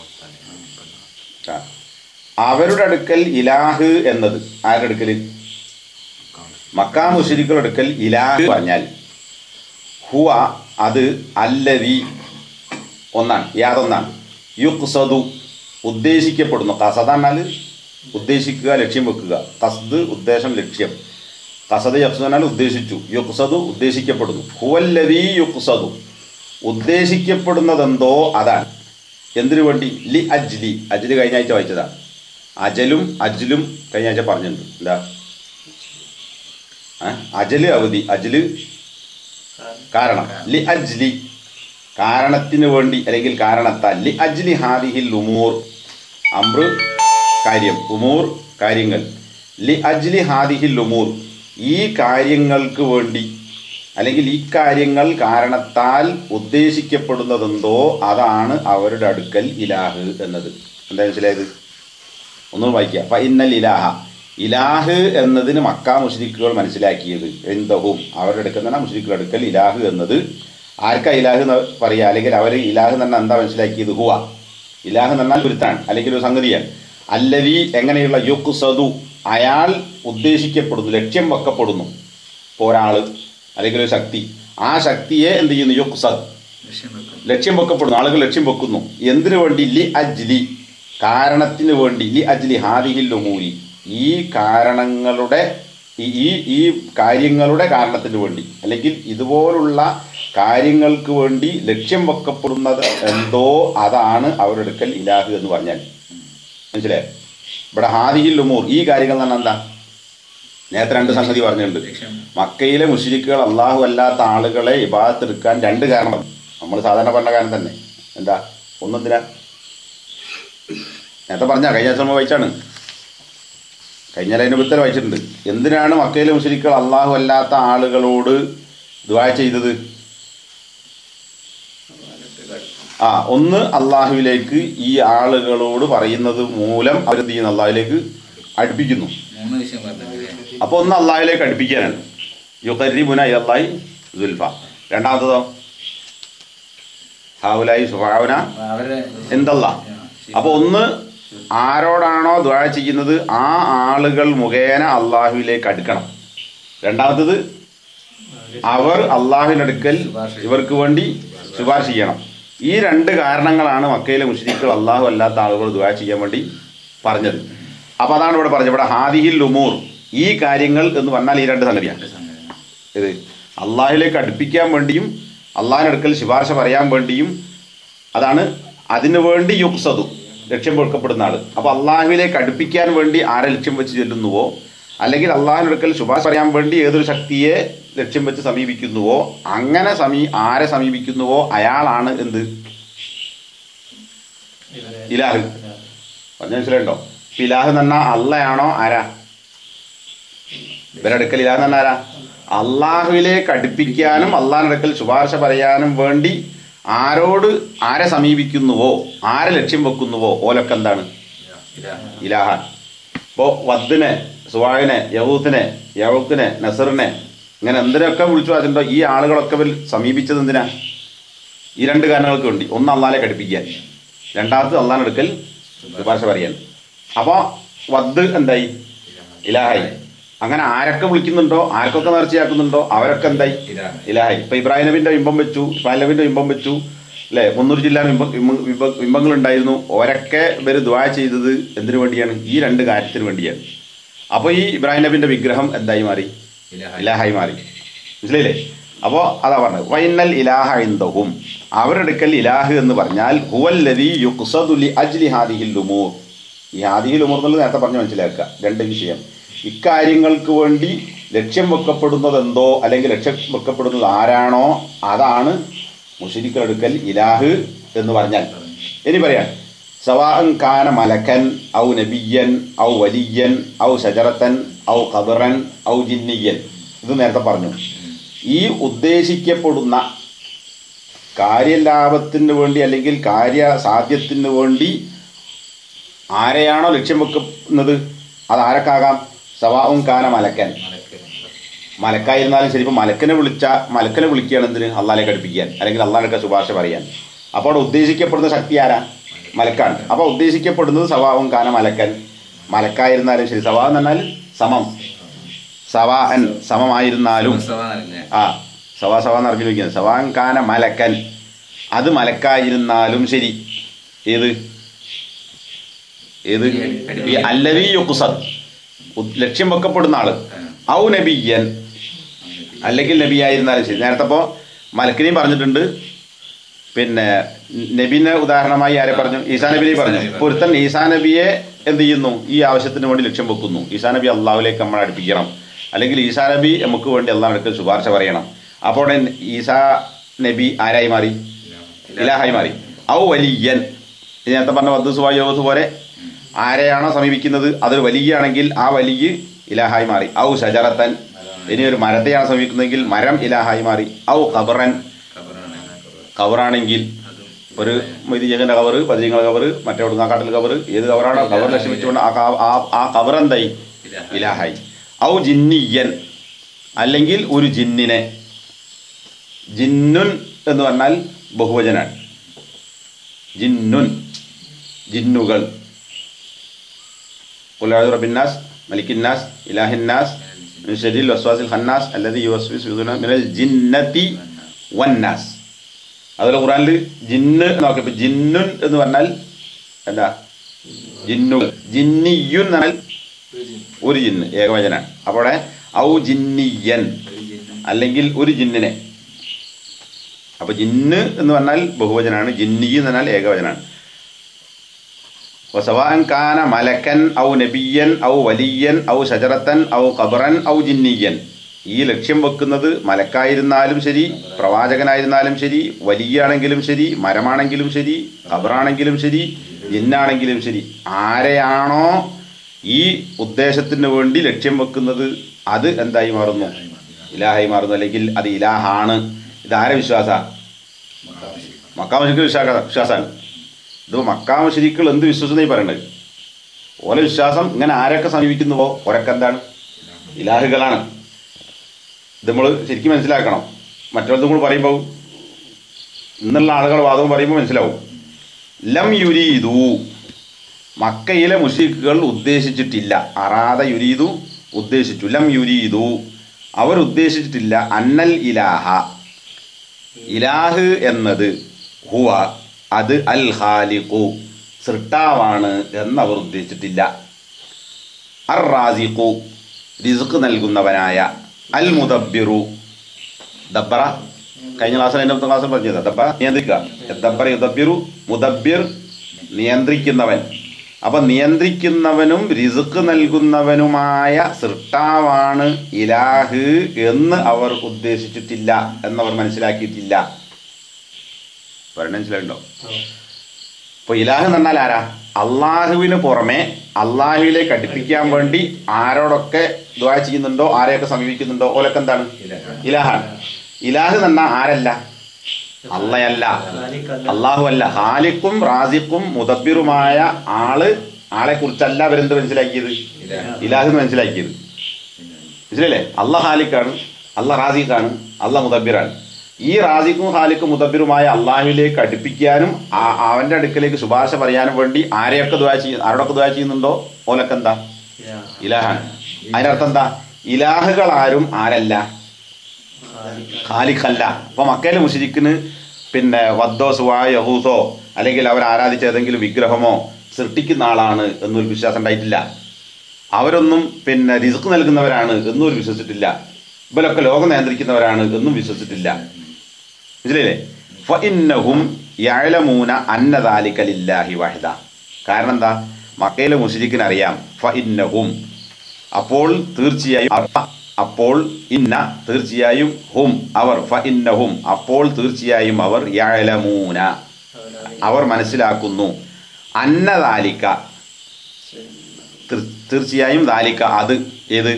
ആ. അവരുടെ അടുക്കൽ ഇലാഹ് എന്നത് ആരുടെ അടുക്കൽ മക്കാ മുഷരിക്കളുടെ അടുക്കൽ ഇലാഹ് പറഞ്ഞാൽ ഹുവ അത് അല്ലവി ഒന്നാണ് യാതൊന്നാണ് യുക്സദു ഉദ്ദേശിക്കപ്പെടുന്നു കസദ എന്നാൽ ഉദ്ദേശിക്കുക ലക്ഷ്യം വെക്കുക കസ്ദ് ഉദ്ദേശം ലക്ഷ്യം കസദ് യക്സു എന്നാൽ ഉദ്ദേശിച്ചു യുക്സദു ഉദ്ദേശിക്കപ്പെടുന്നു ഹുവല്ലവി യുക്സദു ഉദ്ദേശിക്കപ്പെടുന്നതെന്തോ അതാണ് എന്തിനു വേണ്ടി ലി അജ്ലി അജ്ലി കഴിഞ്ഞ ആഴ്ച വായിച്ചതാണ് അജലും അജ്ലും കഴിഞ്ഞ ആഴ്ച പറഞ്ഞിട്ടുണ്ട് എന്താ ആ? അജല് അവധി അജല് കാരണം ലി അജ്ലി കാരണത്തിന് വേണ്ടി അല്ലെങ്കിൽ കാരണത്താൽ ലി അജ്ലി ഹാദിഹിൽ ഉമൂർ അമ്ര കാര്യം ഉമൂർ കാര്യങ്ങൾ ലി അജ്ലി ഹാദിഹിൽ ഉമൂർ ഈ കാര്യങ്ങൾക്ക് വേണ്ടി അല്ലെങ്കിൽ ഈ കാര്യങ്ങൾ കാരണത്താൽ ഉദ്ദേശിക്കപ്പെടുന്നതെന്തോ അതാണ് അവരുടെ അടുക്കൽ ഇലാഹ് എന്നത് എന്താ മനസ്സിലായത് ഒന്നും വായിക്കുക ഫ ഇന്നൽ ഇലാഹ ഇലാഹ് എന്നതിന് മക്കാ മുഷ്രിക്കുകൾ മനസ്സിലാക്കിയത് എന്തഹും അവരുടെ അടുക്കൽ തന്നെ മുഷ്രിക്കുകളുടെ അടുക്കൽ ഇലാഹ് എന്നത് ആർക്കാ ഇലാഹ് എന്ന് പറയുക അല്ലെങ്കിൽ അവർ ഇലാഹ് എന്ന് പറഞ്ഞാൽ എന്താ മനസ്സിലാക്കിയത് ഹുവ ഇലാഹ് എന്ന് പറഞ്ഞാൽ ഒരുത്താണ് അല്ലെങ്കിൽ ഒരു സംഗതിയാണ് അല്ലവി എങ്ങനെയുള്ള യുക്സദു അയാൾ ഉദ്ദേശിക്കപ്പെടുന്നു ലക്ഷ്യം വെക്കപ്പെടുന്നു ഇപ്പോൾ ഒരാൾ അല്ലെങ്കിൽ ഒരു ശക്തി ആ ശക്തിയെ എന്ത് ചെയ്യുന്നു യുക്സദ് ലക്ഷ്യം വെക്കും ലക്ഷ്യം വെക്കപ്പെടുന്നു ആളുകൾ ലക്ഷ്യം വെക്കുന്നു എന്തിനു വേണ്ടി ലി അജ്ലി കാരണത്തിന് വേണ്ടി ലി അജ്ലി ഹാദിഹിൽ ഉമൂരി ഈ കാരണങ്ങളുടെ ഈ- ഈ ഈ കാര്യങ്ങളുടെ കാരണത്തിന് വേണ്ടി അല്ലെങ്കിൽ ഇതുപോലുള്ള കാര്യങ്ങൾക്ക് വേണ്ടി ലക്ഷ്യം വെക്കപ്പെടുന്നത് എന്തോ അതാണ് അവരുടെ അടുക്കൽ ഇലാഹ് എന്ന് പറഞ്ഞാൽ മനസ്സിലായോ ഇവിടെ ഹാദിഹിൽ ഉമൂർ ഈ കാര്യങ്ങൾ എന്ന് പറഞ്ഞാൽ എന്താ നേരത്തെ രണ്ട് സംഗതി പറഞ്ഞിട്ടുണ്ട് ലക്ഷ്യം മക്കയിലെ മുഷിരിക്കുകൾ അള്ളാഹു അല്ലാത്ത ആളുകളെ ഇബാദത്തെടുക്കാൻ രണ്ട് കാരണം നമ്മൾ സാധാരണ പറഞ്ഞ കാര്യം തന്നെ എന്താ ഒന്നെന്തിനാ നേരത്തെ പറഞ്ഞ കഴിഞ്ഞ ദിവസം നമ്മൾ വായിച്ചാണ് കഴിഞ്ഞ അതിന് ഉത്തരം വായിച്ചിട്ടുണ്ട് എന്തിനാണ് മക്കയിലെ മുഷിരിക്കുകൾ അള്ളാഹു അല്ലാത്ത ആളുകളോട് ദുആ ചെയ്തത് ആ ഒന്ന് അള്ളാഹുവിലേക്ക് ഈ ആളുകളോട് പറയുന്നത് മൂലം അവരെന്ത് ചെയ്യുന്നു അള്ളാഹുവിലേക്ക് അടുപ്പിക്കുന്നു മൂന്ന് വിഷയം പറഞ്ഞില്ലേ അപ്പൊ ഒന്ന് അള്ളാഹിലേക്ക് അടുപ്പിക്കാനാണ് യുഖരിബുന അള്ളാഹി ദുൽഫ രണ്ടാമത്തതോ ഹാവുലായി സുഹാവുന അവരുടെ എന്തല്ല അപ്പൊ ഒന്ന് ആരോടാണോ ദ്വാ ചെയ്യുന്നത് ആ ആളുകൾ മുഖേന അള്ളാഹുവിലേക്ക് അടുക്കണം രണ്ടാമത്തത് അവർ അള്ളാഹുവിൻ്റെ അടുക്കൽ ഇവർക്ക് വേണ്ടി ശുപാർശ ചെയ്യണം ഈ രണ്ട് കാരണങ്ങളാണ് മക്കയിലെ മുസ്ലിക്കുകൾ അള്ളാഹു അല്ലാത്ത ആളുകൾ ദ്വാ ചെയ്യാൻ വേണ്ടി പറഞ്ഞത് അപ്പൊ അതാണ് ഇവിടെ പറഞ്ഞത് ഇവിടെ ഹാദിഹിൽ ഉമൂർ ഈ കാര്യങ്ങൾ എന്ന് പറഞ്ഞാൽ ഈ രണ്ട് സംഗതിയാണ് ഇത് അള്ളാഹിലേക്ക് അടുപ്പിക്കാൻ വേണ്ടിയും അള്ളാഹിനടുക്കൽ ശുപാർശ പറയാൻ വേണ്ടിയും അതാണ് അതിനു വേണ്ടി യുക്സതു ലക്ഷ്യം വെക്കപ്പെടുന്ന ആള് അപ്പൊ അള്ളാഹുവിലേക്ക് അടുപ്പിക്കാൻ വേണ്ടി ആരെ ലക്ഷ്യം വെച്ച് ചെല്ലുന്നുവോ അല്ലെങ്കിൽ അള്ളാഹിനടുക്കൽ ശുപാർശ പറയാൻ വേണ്ടി ഏതൊരു ശക്തിയെ ലക്ഷ്യം വെച്ച് സമീപിക്കുന്നുവോ അങ്ങനെ സമീ ആരെ സമീപിക്കുന്നുവോ അയാളാണ് എന്ത് ഇലാഹ് പറഞ്ഞ മനസ്സിലുണ്ടോ ഇപ്പൊ ഇലാഹ് എന്ന് പറഞ്ഞാൽ അള്ളയാണോ ആരാ ഇവരടുക്കൽ ഇലാഹ് എന്ന് പറഞ്ഞാൽ ആരാ അള്ളാഹുവിലേക്ക് അടുപ്പിക്കാനും അള്ളാഹിനടുക്കൽ ശുപാർശ പറയാനും വേണ്ടി ആരോട് ആരെ സമീപിക്കുന്നുവോ ആരെ ലക്ഷ്യം വെക്കുന്നുവോ ഓലൊക്കെ എന്താണ് ഇലാഹാൻ ഇപ്പോൾ വദ്ദിനെ സുവാഹിനെ യഹൂത്തിനെ യഹൂക്കിനെ നസറിനെ ഇങ്ങനെ എന്തിനൊക്കെ വിളിച്ചു അതിൻ്റെ ഈ ആളുകളൊക്കെ ഇവർ സമീപിച്ചത് എന്തിനാ ഈ രണ്ട് കാരണങ്ങൾക്ക് വേണ്ടി ഒന്ന് അള്ളാലെ കടുപ്പിക്കാൻ രണ്ടാമത് അള്ളാഹിനെടുക്കൽ ശുപാർശ പറയാൻ അപ്പോൾ വദ് എന്തായി ഇലാഹായി അങ്ങനെ ആരൊക്കെ വിളിക്കുന്നുണ്ടോ ആർക്കൊക്കെ നേർച്ചയാക്കുന്നുണ്ടോ അവരൊക്കെ എന്തായി ഇലാഹായി. ഇലാഹായി ഇപ്പൊ ഇബ്രാഹിം നബിന്റെ ബിംബം വെച്ചു ഇസ്മായിൽ നബിന്റെ ബിംബം വെച്ചു അല്ലെ മുന്നൂർ ജില്ലാ ബിംബങ്ങൾ ഉണ്ടായിരുന്നു ഓരൊക്കെ ഇവർ ദ്വാ ചെയ്തത് എന്തിനു വേണ്ടിയാണ് ഈ രണ്ട് കാര്യത്തിന് വേണ്ടിയാണ് അപ്പൊ ഈ ഇബ്രാഹിം നബിന്റെ വിഗ്രഹം എന്തായി മാറി ഇലാഹായി മാറി മനസ്സിലായില്ലേ അപ്പോൾ അതാ പറഞ്ഞത് വൈനൽ ഇലാഹ ഇന്ദഹും അവരെടുക്കൽ ഇലാഹ് എന്ന് പറഞ്ഞാൽ ഹുവല്ലതി യുക്സദുലി അജ്ലി ഹാദിഹിൽ ഉമൂർ ഈ ഹാദിഹിൽ ഉമൂർ എന്നുള്ളത് നേരത്തെ പറഞ്ഞ് മനസ്സിലാക്കുക രണ്ട് വിഷയം ഇക്കാര്യങ്ങൾക്ക് വേണ്ടി ലക്ഷ്യം വെക്കപ്പെടുന്നത് എന്തോ അല്ലെങ്കിൽ ലക്ഷ്യം വെക്കപ്പെടുന്നത് ആരാണോ അതാണ് മുഷരിക്കളെടുക്കൽ ഇലാഹ് എന്ന് പറഞ്ഞാൽ ഇനി പറയാം സവാൻ കാന മലക്കൻ ഔ നബിയൻ ഔ വലിയൻ ഔ ഷജറത്തൻ ഔ ഖബറൻ ഔ ജിന്നിയൻ ഇത് നേരത്തെ പറഞ്ഞു ഈ ഉദ്ദേശിക്കപ്പെടുന്ന കാര്യലാഭത്തിന് വേണ്ടി അല്ലെങ്കിൽ കാര്യസാധ്യത്തിന് വേണ്ടി ആരെയാണോ ലക്ഷ്യം വെക്കുന്നത് അത് ആരൊക്കാകാം സവാവും കാന മലക്കൻ മലക്കായിരുന്നാലും ശരി ഇപ്പം മലക്കനെ വിളിച്ച മലക്കനെ വിളിക്കുകയാണ് എന്തിന് അള്ളാലെ കടുപ്പിക്കാൻ അല്ലെങ്കിൽ അള്ളാഹിനൊക്കെ ശുപാർശ പറയാൻ അപ്പോൾ അവിടെ ഉദ്ദേശിക്കപ്പെടുന്ന ശക്തി ആരാ മലക്കാണ് അപ്പോൾ ഉദ്ദേശിക്കപ്പെടുന്നത് സവാവും കാന മലക്കൻ മലക്കായിരുന്നാലും ശരി സവാ എന്ന് പറഞ്ഞാൽ സമം സവാൻ സമമായിരുന്നാലും ആ സവാ സവാ എന്ന് അറബിൽ വയ്ക്കുന്നത് സവാൻ കാന മലക്കൻ അത് മലക്കായിരുന്നാലും ശരി ഏത് ഏത് ഈ അല്ലവി യുക്കുസദ് ഉദ്- ലക്ഷ്യം വെക്കപ്പെടുന്ന ആള് ഔ നബിയൻ അല്ലെങ്കിൽ നബിയായിരുന്നാലും ശരി നേരത്തെ അപ്പോൾ മലക്കിനെയും പറഞ്ഞിട്ടുണ്ട് പിന്നെ നബിനെ ഉദാഹരണമായി ആരെ പറഞ്ഞു ഈസാ നബിനെ പറഞ്ഞു ഇപ്പോൾ ഒരുത്തൻ ഈസാ നബിയെ എന്ത് ചെയ്യുന്നു ഈ ആവശ്യത്തിന് വേണ്ടി ലക്ഷ്യം വെക്കുന്നു ഈസാ നബി അള്ളാഹുലേക്ക് നമ്മൾ അടുപ്പിക്കണം അല്ലെങ്കിൽ ഈസാ നബി നമുക്ക് വേണ്ടി അള്ളാഹുലേക്ക് ശുപാർശ പറയണം അപ്പോൾ ഈസാ നബി ആരായി മാറി ഇലാഹായി മാറി ഔ വലിയൻ ഇത് നേരത്തെ പറഞ്ഞ വധു സുവായോസ് പോലെ ആരെയാണോ സമീപിക്കുന്നത് അതൊരു വലിയാണെങ്കിൽ ആ വലിയ ഇലാഹായി മാറി ഔ ഷജറത്തൻ ഇനി ഒരു മരത്തെയാണ് സമീപിക്കുന്നതെങ്കിൽ മരം ഇലാഹായി മാറി ഔ ഖബറൻ കവറാണെങ്കിൽ ഒരു മൊയ്തീജകന്റെ കവറ് പതിനങ്ങളെ കവറ് മറ്റേ ഒടുങ്ങാക്കാട്ടിൽ കവറ് ഏത് കവറാണോ കവർ ലക്ഷ്യമിച്ചുകൊണ്ട് ആ ക- ആ ആ കവർ എന്തായി ഇലാഹായി ഔ ജിന്നിയൻ അല്ലെങ്കിൽ ഒരു ജിന്നിനെ ജിന്നുൻ എന്ന് പറഞ്ഞാൽ ബഹുവചനാണ് ജിന്നുൻ ജിന്നുകൾ ഖുൽ റബിന്നാസ് മലിക്കിന്നാസ് ഇലാഹിന്നാസ് من شر الوسواس الخناس الذي يوسوس في صدور من الجنة والناس അതുപോലെ ഖുറാനിൽ ജിന്ന് നോക്കിയപ്പോൾ ജിന്നുൻ എന്ന് പറഞ്ഞാൽ എന്താ ജിന്നു ജിന്നിയുൻ എന്ന് പറഞ്ഞാൽ ഒരു ജിന്ന് ഏകവചനാണ് അപ്പോൾ അവിടെ ഔ ജിന്നിയൻ അല്ലെങ്കിൽ ഒരു ജിന്നിനെ അപ്പൊ ജിന്ന് എന്ന് പറഞ്ഞാൽ ബഹുവചനാണ് ജിന്നി എന്ന് പറഞ്ഞാൽ ഏകവചനാണ് വസവാൻ കാന മലക്കൻ ഔ നബിയൻ ഔ വലിയൻ ഔ ഷജറത്തൻ ഔ ഖബറൻ ഔ ജിന്നിയൻ ഈ ലക്ഷ്യം വെക്കുന്നത് മലക്കായിരുന്നാലും ശരി പ്രവാചകനായിരുന്നാലും ശരി വലിയാണെങ്കിലും ശരി മരമാണെങ്കിലും ശരി ഖബറാണെങ്കിലും ശരി ജിന്നാണെങ്കിലും ശരി ആരെയാണോ ഈ ഉദ്ദേശത്തിന് വേണ്ടി ലക്ഷ്യം വെക്കുന്നത് അത് എന്തായി മാറുന്നു ഇലാഹായി മാറുന്നു അല്ലെങ്കിൽ അത് ഇലാഹാണ് ഇതാരെ വിശ്വാസ മക്കാമശിക്ക് വിശ്വാസ വിശ്വാസമാണ് ഇത് മക്കാമശിരിക്കൾ എന്ത് വിശ്വസനീ പറയണ്ടത് ഓലെ വിശ്വാസം ഇങ്ങനെ ആരൊക്കെ സമീപിക്കുന്നുവോ ഓരൊക്കെ എന്താണ് ഇലാഹുകളാണ് ഇത് നമ്മൾ ശരിക്കും മനസ്സിലാക്കണം മറ്റൊന്നും കൂടി പറയുമ്പോൾ ഇന്നുള്ള ആളുകൾ വാദവും പറയുമ്പോൾ മനസ്സിലാവും ലം യുരീദു മക്കയിലെ മുഷീഖുകൾ ഉദ്ദേശിച്ചിട്ടില്ല അറാദ യുരീദു ഉദ്ദേശിച്ചു ലം യുരീദു അവർ ഉദ്ദേശിച്ചിട്ടില്ല അന്നൽ ഇലാഹ ഇലാഹ് എന്നത് ഹുവ അത് അൽ ഖാലിഖു സൃഷ്ടാവാണ് എന്നവർ ഉദ്ദേശിച്ചിട്ടില്ല അർ റാസിഖു റിസ്ക് നൽകുന്നവനായ അൽ മുദബ്ബിറു ദബ്ബറ കഴിഞ്ഞ ക്ലാസ്സിൽ എൻ്റെ പത്താം ക്ലാസ്സിൽ പറഞ്ഞത് ദബ്ബ നിയന്ത്രിക്കുക ദബ്ബറ യുദബ്ബിറു മുദബ്ബിർ നിയന്ത്രിക്കുന്നവൻ അപ്പൊ നിയന്ത്രിക്കുന്നവനും റിസുക്ക് നൽകുന്നവനുമായ സൃഷ്ടാവാണ് ഇലാഹ് എന്ന് അവർ ഉദ്ദേശിച്ചിട്ടില്ല എന്നവർ മനസ്സിലാക്കിയിട്ടില്ല പറഞ്ഞ മനസ്സിലായിട്ടുണ്ടോ ഇപ്പൊ ഇലാഹ് എന്ന് പറഞ്ഞാൽ ആരാ അള്ളാഹുവിന് പുറമെ അള്ളാഹുവിലേക്ക് അടുപ്പിക്കാൻ വേണ്ടി ആരോടൊക്കെ ദ്വാ ചെയ്യുന്നുണ്ടോ ആരെയൊക്കെ സമീപിക്കുന്നുണ്ടോ ഓലൊക്കെ എന്താണ് ഇലാഹാണ് ഇലാഹ് എന്ന് പറഞ്ഞാൽ ആരല്ല അള്ളയല്ല അള്ളാഹു അല്ല ഹാലിക്കും റാസിക്കും മുദബിറുമായ ആള് ആളെ കുറിച്ചല്ല അവരെന്ത് മനസ്സിലാക്കിയത് ഇലാഹ് എന്ന് മനസ്സിലാക്കിയത് മനസ്സിലല്ലേ അല്ല ഹാലിക്കാണ് അല്ല റാസിഖാണ് അല്ല മുദബിറാണ് ഈ റാസിഖും ഹാലിക്കും മുദബിറുമായ അള്ളാഹുവിലേക്ക് അടുപ്പിക്കാനും ആ- അവന്റെ അടുക്കലേക്ക് ശുപാർശ പറയാനും വേണ്ടി ആരെയൊക്കെ ദ്വാ ചെയ്യുന്നു ആരോടൊക്കെ ദ്വാ ചെയ്യുന്നുണ്ടോ ഓലൊക്കെ എന്താ ഇലാഹാണ് അതിനർത്ഥം എന്താ ഇലാഹുകൾ ആരും ആരല്ല ഖാലിഖല്ല അപ്പൊ മക്കയിലെ മുഷിരിക്കിന് പിന്നെ വദ്ദോ സുവാ യഹൂസോ അല്ലെങ്കിൽ അവർ ആരാധിച്ച ഏതെങ്കിലും വിഗ്രഹമോ സൃഷ്ടിക്കുന്ന ആളാണ് എന്നൊരു വിശ്വാസം ഉണ്ടായിട്ടില്ല അവരൊന്നും പിന്നെ റിസ്ക് നൽകുന്നവരാണ് എന്നും ഒരു വിശ്വസിച്ചിട്ടില്ല ഇവരൊക്കെ ലോകം നിയന്ത്രിക്കുന്നവരാണ് എന്നും വിശ്വസിച്ചിട്ടില്ല മനസ്സിലായില്ലേ ഫഇന്നഹും യഅലമൂന അന്ന ദാലിക ലില്ലാഹി വഹദ കാരണം എന്താ മക്കയിലെ മുസ്ലിക്കിന് അറിയാം ഫഇന്നഹും അപ്പോൾ തീർച്ചയായും അവർ- അപ്പോൾ ഇന്ന തീർച്ചയായും ഹും അവർ ഫഇന്നഹും അപ്പോൾ തീർച്ചയായും അവർ യഅലമൂന അവർ മനസ്സിലാക്കുന്നു അന്നദാലിക്ക തീർ- തീർച്ചയായും ദാലിക്ക അത് ഏത്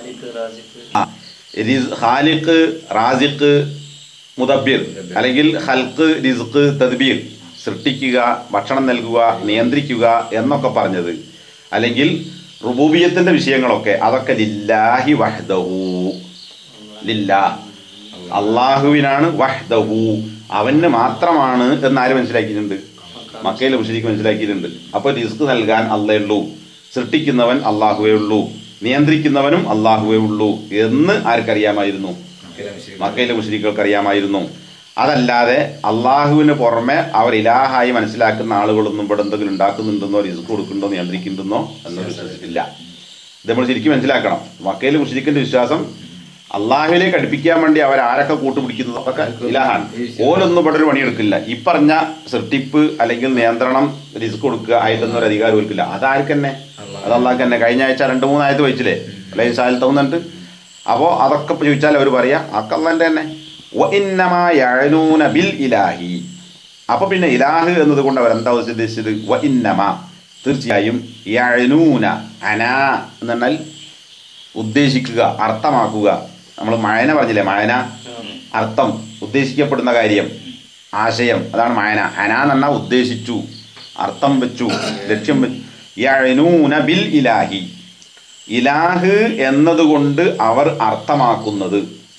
ആ, റിസ്- ഖാലിഖ് റാസിഖ് മുദബിർ അല്ലെങ്കിൽ ഹൽക്ക് റിസ്ക് തദ്ബീർ സൃഷ്ടിക്കുക ഭക്ഷണം നൽകുക നിയന്ത്രിക്കുക എന്നൊക്കെ പറഞ്ഞത് അല്ലെങ്കിൽ റുബൂബിയത്തിന്റെ വിഷയങ്ങളൊക്കെ അതൊക്കെ ലില്ലാഹി വഹ്ദഹു ലില്ലാ അള്ളാഹുവിനാണ് വഹ്ദഹു അവന് മാത്രമാണ് എന്ന് ആര് മനസ്സിലാക്കിയിട്ടുണ്ട് മക്കയിലെ മുഷരിക്ക് മനസ്സിലാക്കിയിട്ടുണ്ട് അപ്പൊ റിസ്ക് നൽകാൻ അള്ളേ ഉള്ളൂ സൃഷ്ടിക്കുന്നവൻ അള്ളാഹുവേ ഉള്ളൂ നിയന്ത്രിക്കുന്നവനും അള്ളാഹുവേ ഉള്ളൂ എന്ന് ആർക്കറിയാമായിരുന്നു മക്കയിലെ മുഷരിക്കൾക്ക് അറിയാമായിരുന്നു അതല്ലാതെ അള്ളാഹുവിന് പുറമെ അവർ ഇലാഹായി മനസ്സിലാക്കുന്ന ആളുകളൊന്നും ഇവിടെ എന്തെങ്കിലും ഉണ്ടാക്കുന്നുണ്ടെന്നോ റിസ്ക് കൊടുക്കുന്നുണ്ടോ നിയന്ത്രിക്കുന്നുണ്ടെന്നോ എന്ന് വിശ്വസിച്ചിട്ടില്ല ഇത് നമ്മൾ ശരിക്കും മനസ്സിലാക്കണം മക്കയിലെ മുഷരിക്കിന്റെ വിശ്വാസം അള്ളാഹുവിലേക്ക് അടുപ്പിക്കാൻ വേണ്ടി അവർ ആരൊക്കെ കൂട്ടുപിടിക്കുന്നത് അതൊക്കെ ഇലാഹാണ് ഓലൊന്നും ഇവിടെ ഒരു പണിയെടുക്കില്ല ഈ പറഞ്ഞ സൃഷ്ടിപ്പ് അല്ലെങ്കിൽ നിയന്ത്രണം റിസ്ക് കൊടുക്കുക ആയിട്ടൊന്നും ഒരു അധികാരം കൊടുക്കില്ല അതാർക്ക് തന്നെ അത് അള്ളാഹ് തന്നെ കഴിഞ്ഞ ആഴ്ച രണ്ട് മൂന്നായത് വെച്ചില്ലേ അല്ലെങ്കിൽ സാലിൽ തോന്നുന്നുണ്ട് അപ്പോ അതൊക്കെ ഇപ്പൊ ചോദിച്ചാൽ അവർ പറയാ അക്കള്ളന്റെ തന്നെ വഇന്നമാ യഅനൂന ബിൽ ഇലാഹി അപ്പൊ പിന്നെ ഇലാഹ് എന്നതുകൊണ്ട് അവർ എന്താ ഉദ്ദേശിച്ചത് വ ഇന്നമ തീർച്ചയായും യഅനൂന അനാ എന്ന് പറഞ്ഞാൽ ഉദ്ദേശിക്കുക അർത്ഥമാക്കുക നമ്മൾ മഴന പറഞ്ഞില്ലേ മഴന അർത്ഥം ഉദ്ദേശിക്കപ്പെടുന്ന കാര്യം ആശയം അതാണ് മഴന അന എന്ന് പറഞ്ഞാൽ ഉദ്ദേശിച്ചു അർത്ഥം വെച്ചു ലക്ഷ്യം വെച്ചു യഅനൂന ബിൽ ഇലാഹി ഇലാഹ് എന്നതുകൊണ്ട് അവർ അർത്ഥമാക്കുന്നത്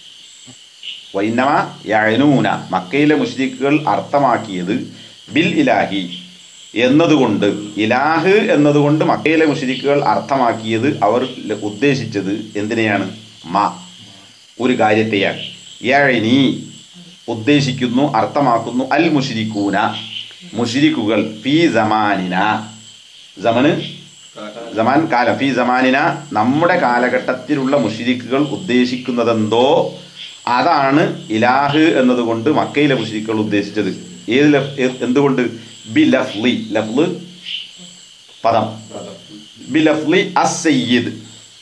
വൈനമ യഅനൂന മക്കയിലെ മുഷ്രിക്കുകൾ അർത്ഥമാക്കിയത് ബിൽ ഇലാഹി എന്നതുകൊണ്ട് ഇലാഹ് എന്നതുകൊണ്ട് മക്കയിലെ മുഷ്രിക്കുകൾ അർത്ഥമാക്കിയത് അവർ ല- ഉദ്ദേശിച്ചത് എന്തിനെയാണ് മ ഒരു കാര്യത്തെയാണ് യഅനി ഉദ്ദേശിക്കുന്നു അർത്ഥമാക്കുന്നു അൽ മുഷിരിക്കൂന മുഷിരിക്കുകൾ ഫീ സമാനിന സമന് സമാൻ കാലം ഫീ സമാനിന നമ്മുടെ കാലഘട്ടത്തിലുള്ള മുഷിരിക്കുകൾ ഉദ്ദേശിക്കുന്നതെന്തോ അതാണ് ഇലാഹ് എന്നതുകൊണ്ട് മക്കയിലെ മുഷിരിക്കുകൾ ഉദ്ദേശിച്ചത് ഏത് ലഫ്- ഏ- എന്തുകൊണ്ട് ബി ലഫ്ലി ലഫ്ല് പദം ബി ലഫ്ലി അസയ്യിദ്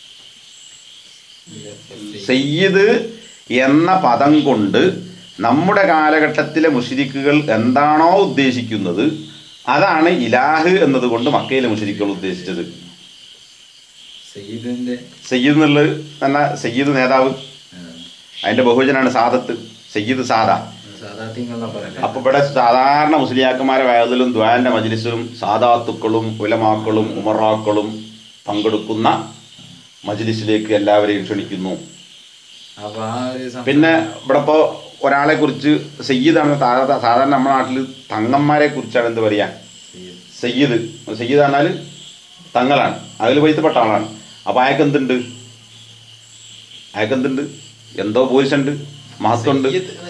സയ്യിദ് എന്ന പദം കൊണ്ട് നമ്മുടെ കാലഘട്ടത്തിലെ മുഷിരിക്കുകൾ എന്താണോ ഉദ്ദേശിക്കുന്നത് അതാണ് ഇലാഹ് എന്നതുകൊണ്ട് മക്കയിലെ മുഷിരിക്കുകൾ ഉദ്ദേശിച്ചത് സയ്യിദിന്റെ സയ്യിദ് എന്നുള്ളത് തന്നെ സയ്യിദ് നേതാവ് അതിന്റെ ബഹുവചനാണ് സാദത്ത് സയ്യിദ് സാദ സാധാത്യങ്ങളെന്നാ പറയുന്നത് അപ്പൊ ഇവിടെ സാധാരണ മുസ്ലിയാക്കന്മാരെ വയതിലും ദ്വാന്റെ മജ്ലിസിലും സാദാത്തുക്കളും ഉലമാക്കളും ഉമറാക്കളും പങ്കെടുക്കുന്ന മജ്ലിസിലേക്ക് എല്ലാവരെയും ക്ഷണിക്കുന്നു അപ്പൊ ആ ഒരു സം- പിന്നെ ഇവിടെ ഇപ്പോ ഒരാളെ കുറിച്ച് സയ്യിദാണ് സാധാരണ സാധാരണ നമ്മുടെ നാട്ടില് തങ്ങന്മാരെ കുറിച്ചാണ് എന്ത് പറയാ സയ്യിദ്. സയ്യിദ് സയ്യിദ് പറഞ്ഞാല് തങ്ങളാണ് അതിൽ വൈത്തപ്പെട്ട ആളാണ് അപ്പൊ അയാൾക്ക് എന്തുണ്ട് അയാൾക്ക് എന്തുണ്ട് എന്തോ പോലീസുണ്ട് മഹത്വമുണ്ട്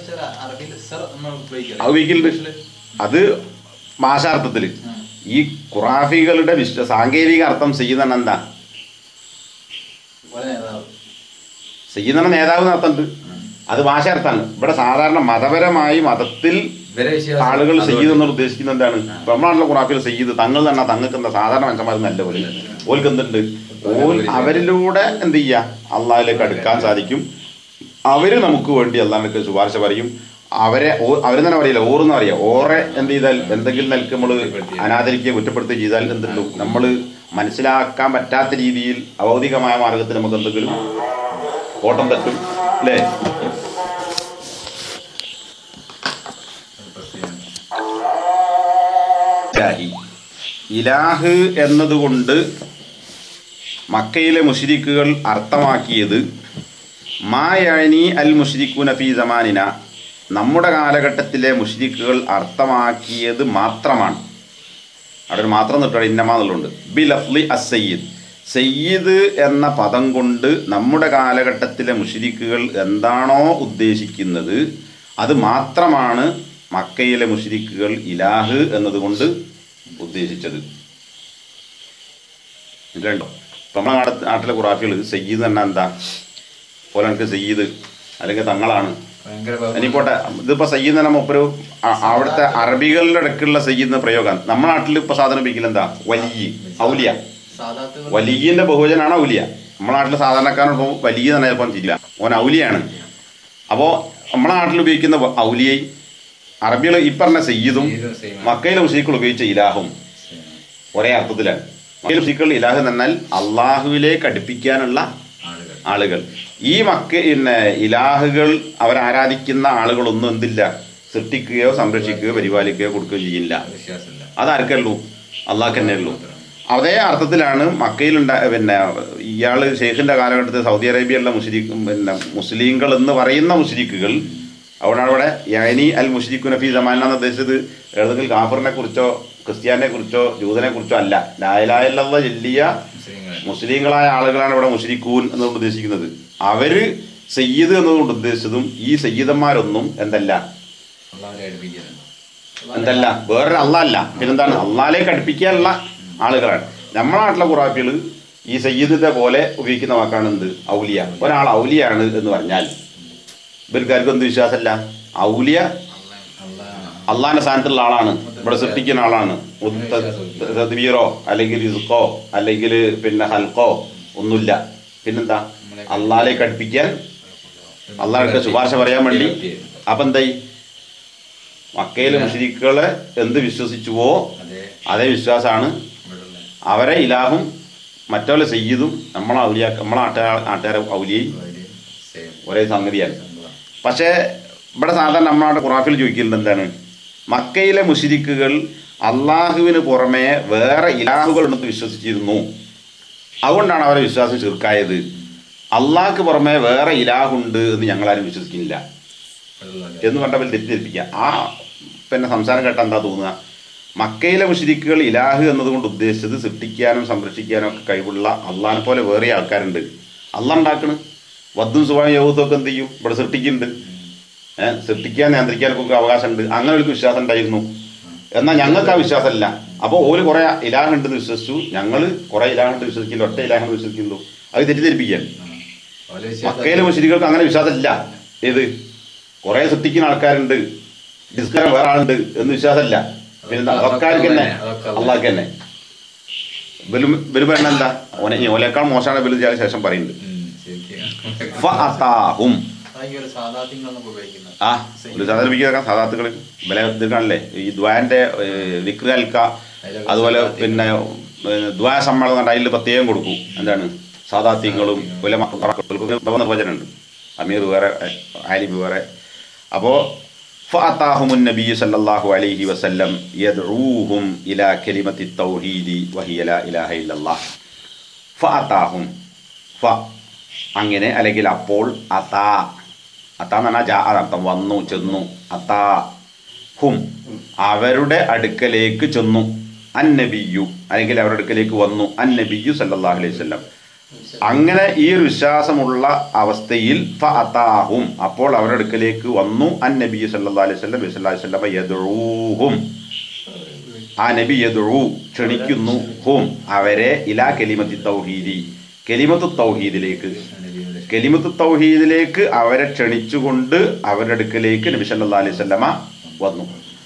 അത് ഉപയോഗിക്കലുണ്ട് അത് ഭാഷാർത്ഥത്തില് ഈ ഖുറാഫികളുടെ വിശ്വ സാങ്കേതിക അർത്ഥം സയ്യിദ് എന്നാ എന്താ സയ്യിദ് എന്ന നേതാവ് എന്ന് അർത്ഥമുണ്ട് അത് ഭാഷാർത്ഥാണ് ഇവിടെ സാധാരണ മതപരമായി മതത്തിൽ ഇവരെ വിശ്വാസം ആളുകൾ അതുകൊണ്ട് സയ്യിദ് എന്ന് ഉദ്ദേശിക്കുന്നത് എന്താണ് ഇപ്പൊ നമ്മളാണല്ലോ ഖുറാഫിൽ സയ്യിദ് തങ്ങൾ തന്നെ തങ്ങൾക്ക് എന്താ സാധാരണ മനുഷ്യന്മാർ നല്ല പോലെ ഓൽക്ക് എന്തുണ്ട് ഓൽ അവരിലൂടെ എന്ത് ചെയ്യാ അള്ളാഹിലേക്ക് അടുക്കാൻ സാധിക്കും അവര് നമുക്ക് വേണ്ടി അള്ളാഹിലേക്ക് ശുപാർശ പറയും അവരെ ഓ- അവര് തന്നെ പറയില്ല ഓർന്ന് അറിയാം ഓറെ എന്ത് ചെയ്താൽ എന്തെങ്കിലും നിലക്ക് നമ്മൾ അനാദരിക്കുകയോ കുറ്റപ്പെടുത്തുകയോ ചെയ്താൽ എന്തുണ്ടു നമ്മൾ മനസ്സിലാക്കാൻ പറ്റാത്ത രീതിയിൽ അഭൗതികമായ മാർഗത്തിൽ നമുക്ക് എന്തെങ്കിലും ഓട്ടം തട്ടും അല്ലേ ഇലാഹി ഇലാഹ് എന്നതുകൊണ്ട് മക്കയിലെ മുഷിരിക്കുകൾ അർത്ഥമാക്കിയത് മായനി അൽ മുഷിരിക്കുന ഫി സമാനിന നമ്മുടെ കാലഘട്ടത്തിലെ മുഷിരിക്കുകൾ അർത്ഥമാക്കിയത് മാത്രമാണ് അവിടെ ഒരു മാത്രം നിട്ടോ ഇന്നമാന്നുള്ളുണ്ട് ബി ലഫ്ലി അസയ്യിദ് സയ്യിദ് എന്ന പദം കൊണ്ട് നമ്മുടെ കാലഘട്ടത്തിലെ മുഷിരിക്കുകൾ എന്താണോ ഉദ്ദേശിക്കുന്നത് അത് മാത്രമാണ് മക്കയിലെ മുഷിരിക്കുകൾ ഇലാഹ് എന്നതുകൊണ്ട് ഉദ്ദേശിച്ചത് രണ്ടോ ഇപ്പം നമ്മുടെ നാട് നാട്ടിലെ ഖുറാഫികൾ സയ്യിദ് തന്നെ എന്താ പോലെ എനിക്ക് സയ്യിദ് അല്ലെങ്കിൽ തങ്ങളാണ് ഭയങ്കര ബഹുമാനം. ഇനിപ്പോട്ടെ ഇതിപ്പോ സയ്യിദ് തന്നെ മൂപ്പര് അ- അവിടുത്തെ അറബികളുടെ ഇടയ്ക്കുള്ള സയ്യിദ് എന്ന പ്രയോഗം നമ്മുടെ നാട്ടിൽ ഇപ്പൊ സാധനം ഉപയോഗിക്കൽ എന്താ വലിയ ഔലിയ സാധാത്തുകൾ വലിയന്റെ ബഹുജനാണ് ഔലിയ നമ്മുടെ നാട്ടിൽ സാധാരണക്കാരൻ ഇപ്പോൾ വലിയ തന്നെ ചിലപ്പം തിരില്ല ഓൻ ഔലിയാണ് അപ്പോൾ നമ്മുടെ നാട്ടിൽ ഉപയോഗിക്കുന്ന വ- ഔലിയയും അറബികൾ ഈ പറഞ്ഞ സയ്യിദും സയ്യിദും സയ്യിദും. മക്കയിലെ മുസ്ലിക്കുകൾ ഉപയോഗിച്ച ഇലാഹും ഒരേ അർത്ഥത്തിലാണ് മക്കയിലെ മുസ്ലിക്കുകൾ ഇലാഹ് എന്നാൽ അള്ളാഹുവിലേക്ക് അടുപ്പിക്കാനുള്ള ആളുകൾ ആളുകൾ ഈ മക്ക പിന്നെ ഇലാഹുകൾ അവരാരാധിക്കുന്ന ആളുകളൊന്നും എന്തില്ല സൃഷ്ടിക്കുകയോ സംരക്ഷിക്കുകയോ പരിപാലിക്കുകയോ കൊടുക്കുകയോ ചെയ്യില്ല വിശ്വാസമില്ല അതാർക്കല്ലോ അള്ളാഹ് തന്നെ ഉള്ളൂ അതേ അർത്ഥത്തിലാണ് മക്കയിലുണ്ട പിന്നെ ഇയാള് ഷെയ്ഖിന്റെ കാലഘട്ടത്തിൽ സൗദി അറേബ്യയുള്ള മുസ്ലിം പിന്നെ മുസ്ലിങ്ങൾ എന്ന് പറയുന്ന മുസ്ലിക്കുകൾ അവിടെയാണ് അവിടെ യാനി അൽ മുഷ്രിഖു നഫി സമാൻ എന്ന് ഉദ്ദേശിച്ചത് ഏതെങ്കിലും കാഫറിനെ കുറിച്ചോ ക്രിസ്ത്യാനെ കുറിച്ചോ ജൂതനെ കുറിച്ചോ അല്ല ലായലായുള്ള ചെല്ലിയ മുസ്ലിങ്ങൾ മുസ്ലിങ്ങളായ ആളുകളാണ് ഇവിടെ മുസ്ലിക്കൂൻ എന്നുകൊണ്ട് ഉദ്ദേശിക്കുന്നത് അവര് സയ്യിദ് എന്നതുകൊണ്ട് ഉദ്ദേശിച്ചതും ഈ സയ്യിദന്മാരൊന്നും എന്തല്ല അള്ളാഹുരെ അടുപ്പിക്കുന്നത് എന്തല്ല വേറൊരു അല്ല അല്ല പിന്നെന്താണ് അള്ളാലേക്ക് അടുപ്പിക്കാനുള്ള ആളുകളാണ് നമ്മുടെ നാട്ടിലെ ഖുറാഫികൾ ഈ സയ്യിദിന്റെ പോലെ ഉപയോഗിക്കുന്ന വാക്കാണ് എന്ത് ഔലിയ ഒരാൾ ഔലിയാണ് എന്ന് പറഞ്ഞാൽ ഇവർക്കാർക്കും എന്ത് വിശ്വാസമല്ല ഔലിയ അള്ളാഹ് അള്ളാഹിന്റെ സ്ഥാനത്തുള്ള ആളാണ് ഇവിടെ സൃഷ്ടിക്കുന്ന ആളാണ് തദ്വീറോ അല്ലെങ്കിൽ റിസ്കോ അല്ലെങ്കിൽ പിന്നെ ഹൽക്കോ ഒന്നുമില്ല പിന്നെന്താ അള്ളാഹിലേക്ക് അടുപ്പിക്കാൻ അള്ളാഹുടെ ശുപാർശ പറയാൻ വേണ്ടി അപ്പൊ എന്തായി മക്കയിലെ മുഷരിക്കുകളെ എന്ത് വിശ്വസിച്ചുവോ അതെ അതേ വിശ്വാസമാണ് ഇവിടെയുള്ള അവരെ ഇലാഹും മറ്റവരെ സയ്യിദും നമ്മളെ ഔലിയ നമ്മളെ നാട്ടുകാർ നാട്ടുകാരെ ഔലിയയും ഒരു same ഒരേ സംഗതിയാണ് സംഭവം. പക്ഷേ ഇവിടെ സാധാരണ നമ്മുടെ ഖുറാഫിൽ ചോദിക്കുന്നത് എന്താണ് മക്കയിലെ മുഷിരിക്കുകൾ അള്ളാഹുവിന് പുറമെ വേറെ ഇലാഹുകൾ ഉണ്ടെന്ന് വിശ്വസിച്ചിരുന്നു അതുകൊണ്ടാണ് അവരെ വിശ്വാസം ചീർക്കായത് അള്ളാഹ്ക്ക് പുറമെ വേറെ ഇലാഹുണ്ട് എന്ന് ഞങ്ങളാരും വിശ്വസിക്കുന്നില്ല ഇവിടെയുള്ള എന്ന് പറഞ്ഞാൽ തെറ്റിദ്ധരിപ്പിക്കുക ആ പിന്നെ സംസാരം കേട്ടാൽ എന്താ തോന്നുക മക്കയിലെ മുഷിരിക്കുകൾ ഇലാഹ് എന്നതുകൊണ്ട് ഉദ്ദേശിച്ചത് സൃഷ്ടിക്കാനും സംരക്ഷിക്കാനും ഒക്കെ കഴിവുള്ള അള്ളാഹിനെ പോലെ വേറെ ആൾക്കാരുണ്ട് അള്ളാഹ് ഉണ്ടാക്കണ് വദ്ദും സുഖം യോഗത്തൊക്കെ എന്ത് ചെയ്യും ഇവിടെ സൃഷ്ടിക്കുന്നുണ്ട് ഏഹ് സൃഷ്ടിക്കാൻ നിയന്ത്രിക്കാനൊക്കെ അവകാശമുണ്ട് അങ്ങനെ ഒരു വിശ്വാസം ഉണ്ടായിരുന്നു എന്നാൽ ഞങ്ങൾക്ക് ആ വിശ്വാസമല്ല അപ്പോൾ ഓര് കുറെ ഇലാഹ് ഉണ്ടെന്ന് വിശ്വസിച്ചു ഞങ്ങൾ കുറെ ഇലാഹ് ഉണ്ട് വിശ്വസിക്കില്ല ഒറ്റ ഇലാഹ് ഉണ്ട് വിശ്വസിക്കുന്നു അത് തെറ്റിദ്ധരിപ്പിക്കാൻ ഓലെ വിശ്വാസം മക്കയിലെ മുസ്ലിങ്ങൾക്ക് അങ്ങനെ വിശ്വാസമില്ല ഏത് കുറെ സൃഷ്ടിക്കുന്ന ആൾക്കാരുണ്ട് ഡിസ്കരം വേറെ ആളുണ്ട് എന്ന് വിശ്വാസമില്ല പിന്നെ അതൊക്കെ ആർക്ക് തന്നെ അള്ളാഹ്ക്ക് തന്നെ ബലു ബലു പറഞ്ഞ എന്താ ഓനെ ഈ ഓലേക്കാൾ മോശമാണ് ബലു ചെയ്യാൻ ശേഷം പറയുന്നുണ്ട് ഉം, ശരിക്കും. ഫഅതാഹും. അതായത് ഒരു സാധാത്യങ്ങളൊന്നും ഉപയോഗിക്കുന്നത് ആ ഒരു സാധാരണ സാധാത്തുകൾ ബല ഇതാണല്ലേ ഈ ദ്വാന്റെ വിക്ര അൽക്ക അതുപോലെ പിന്നെ ദ്വാ സമ്മേളനം കണ്ട അതിൽ പ്രത്യേകം കൊടുക്കും എന്താണ് സാധാത്യങ്ങളും നിർവചനമുണ്ട് അമീർ വേറെ ആലിബ് വേറെ അപ്പോൾ فأتاهم النبي صلى الله عليه وسلم يدعوهم إلى كلمة التوحيد وهي لا إله إلا الله فأتاهم ഫ അങ്ങനെ അല്ലെങ്കിൽ അപ്പോൾ അതാ അതാ എന്ന് പറഞ്ഞാൽ ജാ അർത്ഥം വന്നു ചെന്നു അതാ ഹും അവരുടെ അടുക്കലേക്ക് ചെന്നു അന്നബിയു അല്ലെങ്കിൽ അവരുടെ അടുക്കലേക്ക് വന്നു അന്നബിയു സല്ലല്ലാഹു അലൈഹി വസല്ലം അങ്ങനെ ഈ ഒരു വിശ്വാസമുള്ള അവസ്ഥയിൽ ഫ അതാഹും അപ്പോൾ അവരുടെ അടുക്കലേക്ക് വന്നു അന്നബിയു സല്ലല്ലാഹു അലൈഹി വസല്ലം സല്ലല്ലാഹു അലൈഹി വസല്ലം യദ്ഊഹും ആ നബി യദ്ഉ ക്ഷണിക്കുന്നു ഹും അവരെ ഇലാ കലിമത്തി തൗഹീദി കലിമത്തു തൗഹീദിലേക്ക് നബിയുടെ കലിമത്തു തൗഹീദിലേക്ക് അവരെ ക്ഷണിച്ചുകൊണ്ട് അവരുടെ അടുക്കലേക്ക് നബി സല്ലല്ലാഹു അലൈഹി വസല്ലമ വന്നു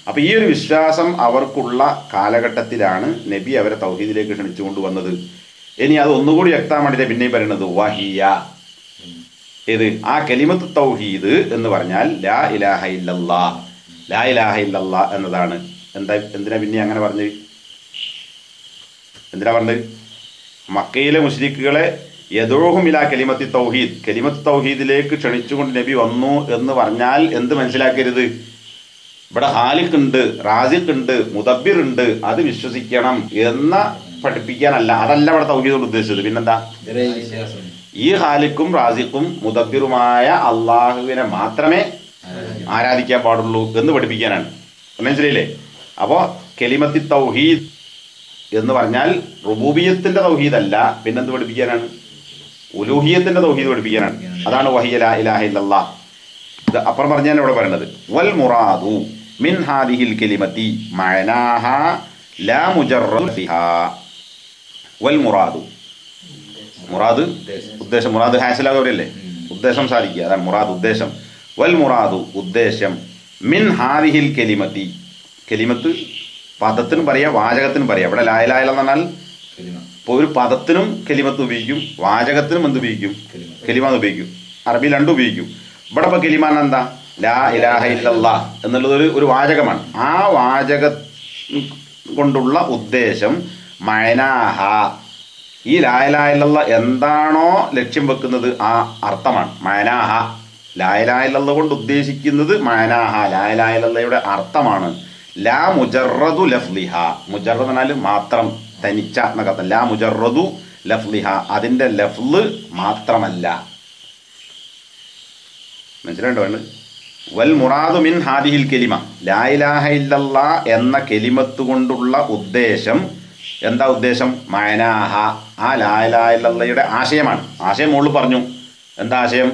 അപ്പൊ ഈ ഒരു വിശ്വാസം അവർക്കുള്ള കാലഘട്ടത്തിലാണ് നബി അവരെ തൗഹീദിലേക്ക് ക്ഷണിച്ചുകൊണ്ട് വന്നത് ഇനി അത് ഒന്നുകൂടി വ്യക്തമാൻ വേണ്ടിയിട്ട് പിന്നെയും പറയുന്നത് വഹിയ ഏത് ആ കലിമത്ത് തൗഹീദ് എന്ന് പറഞ്ഞാൽ ലാ ഇലാഹ ഇല്ലല്ലാ ലാ ഇലാഹ ഇല്ലല്ലാ എന്നതാണ് എന്താ എന്തിനാ പിന്നെ അങ്ങനെ പറഞ്ഞത് എന്തിനാ പറഞ്ഞത് മക്കയിലെ മുസ്ലിക്കുകളെ യദോഹും ഇലാ കലിമത്തി തൗഹീദ് കലിമത്ത് തൗഹീദിലേക്ക് ക്ഷണിച്ചുകൊണ്ട് നബി വന്നു എന്ന് പറഞ്ഞാൽ എന്ത് മനസ്സിലാക്കരുത് ഇവിടെ ഹാലിഖ് ഉണ്ട് റാസിഖ് ഉണ്ട് മുദബിർ ഉണ്ട് അത് വിശ്വസിക്കണം എന്ന പഠിപ്പിക്കാനല്ല അതല്ല ഇവിടെ തൗഹീദ് കൊണ്ട് ഉദ്ദേശിച്ചത് പിന്നെന്താ ഇവരെ ഈ വിശ്വാസം ഈ ഹാലിക്കും റാസിഖും മുദബിറുമായ അള്ളാഹുവിനെ മാത്രമേ ആരാധിക്കാൻ പാടുള്ളൂ എന്ന് പഠിപ്പിക്കാനാണ് മനസ്സിലായില്ലേ അപ്പോ കെലിമത്തി തൗഹീദ് എന്ന് പറഞ്ഞാൽ റുബൂബിയത്തിന്റെ തൗഹീദ് അല്ല പിന്നെന്ത് പഠിപ്പിക്കാനാണ് ഉലൂഹിയത്തിന്റെ തൗഹീദ് പഠിപ്പിക്കാനാണ് അതാണ് വഹിയ ലാ ഇലാഹ ഇല്ലല്ലാ ഇത് അപ്പുറം പറഞ്ഞാൽ ഇവിടെ പറയുന്നത് വൽ മുറാദു മിൻ ഹാദിഹിൽ കലിമത്തി മഅനാഹ ലാ മുജറദ് ഫിഹാ വൽ മുറാദു മുറാദ് ഉദ്ദേശം മുറാദ് ഹാസിലാകവരല്ലേ ഉദ്ദേശം സാധിക്കുക അതാണ് മുറാദ് ഉദ്ദേശം വൽ മുറാദു ഉദ്ദേശം മിൻ ഹാദിഹിൽ കെലിമത്തി കെലിമത്ത് പദത്തിനും പറയാം വാചകത്തിനും പറയാം ഇവിടെ ലായലായ എന്ന് പറഞ്ഞാൽ കലിമ ഇപ്പോൾ ഒരു പദത്തിനും കെലിമത്ത് ഉപയോഗിക്കും വാചകത്തിനും എന്ത് ഉപയോഗിക്കും കലിമ. കെലിമ എന്ന് ഉപയോഗിക്കും അറബി രണ്ടും ഉപയോഗിക്കും ഇവിടെ ഇപ്പൊ കെലിമ എന്ന് എന്താ ലാ ഇലാഹ ഇല്ലല്ലാ എന്നുള്ളത് ഒരു ഒരു വാചകമാണ് ആ വാചക കൊണ്ടുള്ള ഉദ്ദേശം മഴനാഹ ഈ ലാ ഇലാഹ ഇല്ലല്ലാ എന്താണോ ലക്ഷ്യം വെക്കുന്നത് ആ അർത്ഥമാണ് മഴനാഹ ലാ ഇലാഹ ഇല്ലല്ലാ കൊണ്ട് ഉദ്ദേശിക്കുന്നത് മഴനാഹ ലാ ഇലാഹ ഇല്ലല്ലയുടെ അർത്ഥമാണ് ലാ മുജറദു ലഫ്ലിഹ മുജറദ് എന്നാൽ മാത്രം തനിച്ച എന്നൊക്കെ അർത്ഥം. ലാ മുജറദു ലഫ്ലിഹ അതിന്റെ ലഫ്ല് മാത്രമല്ല മനസ്സിലാണ്ടോ വേണ്ട വൽ മുറാദു മിൻ ഹാദിഹിൽ കെലിമ ലാ ഇലാഹ ഇല്ലല്ലാ എന്ന കെലിമത്ത് കൊണ്ടുള്ള ഉദ്ദേശം എന്താ ഉദ്ദേശം മയനാഹ ആ ലാ ഇലാഹ ഇല്ലല്ലയുടെ ആശയമാണ് ആശയം മുകളിൽ പറഞ്ഞു എന്താ ആശയം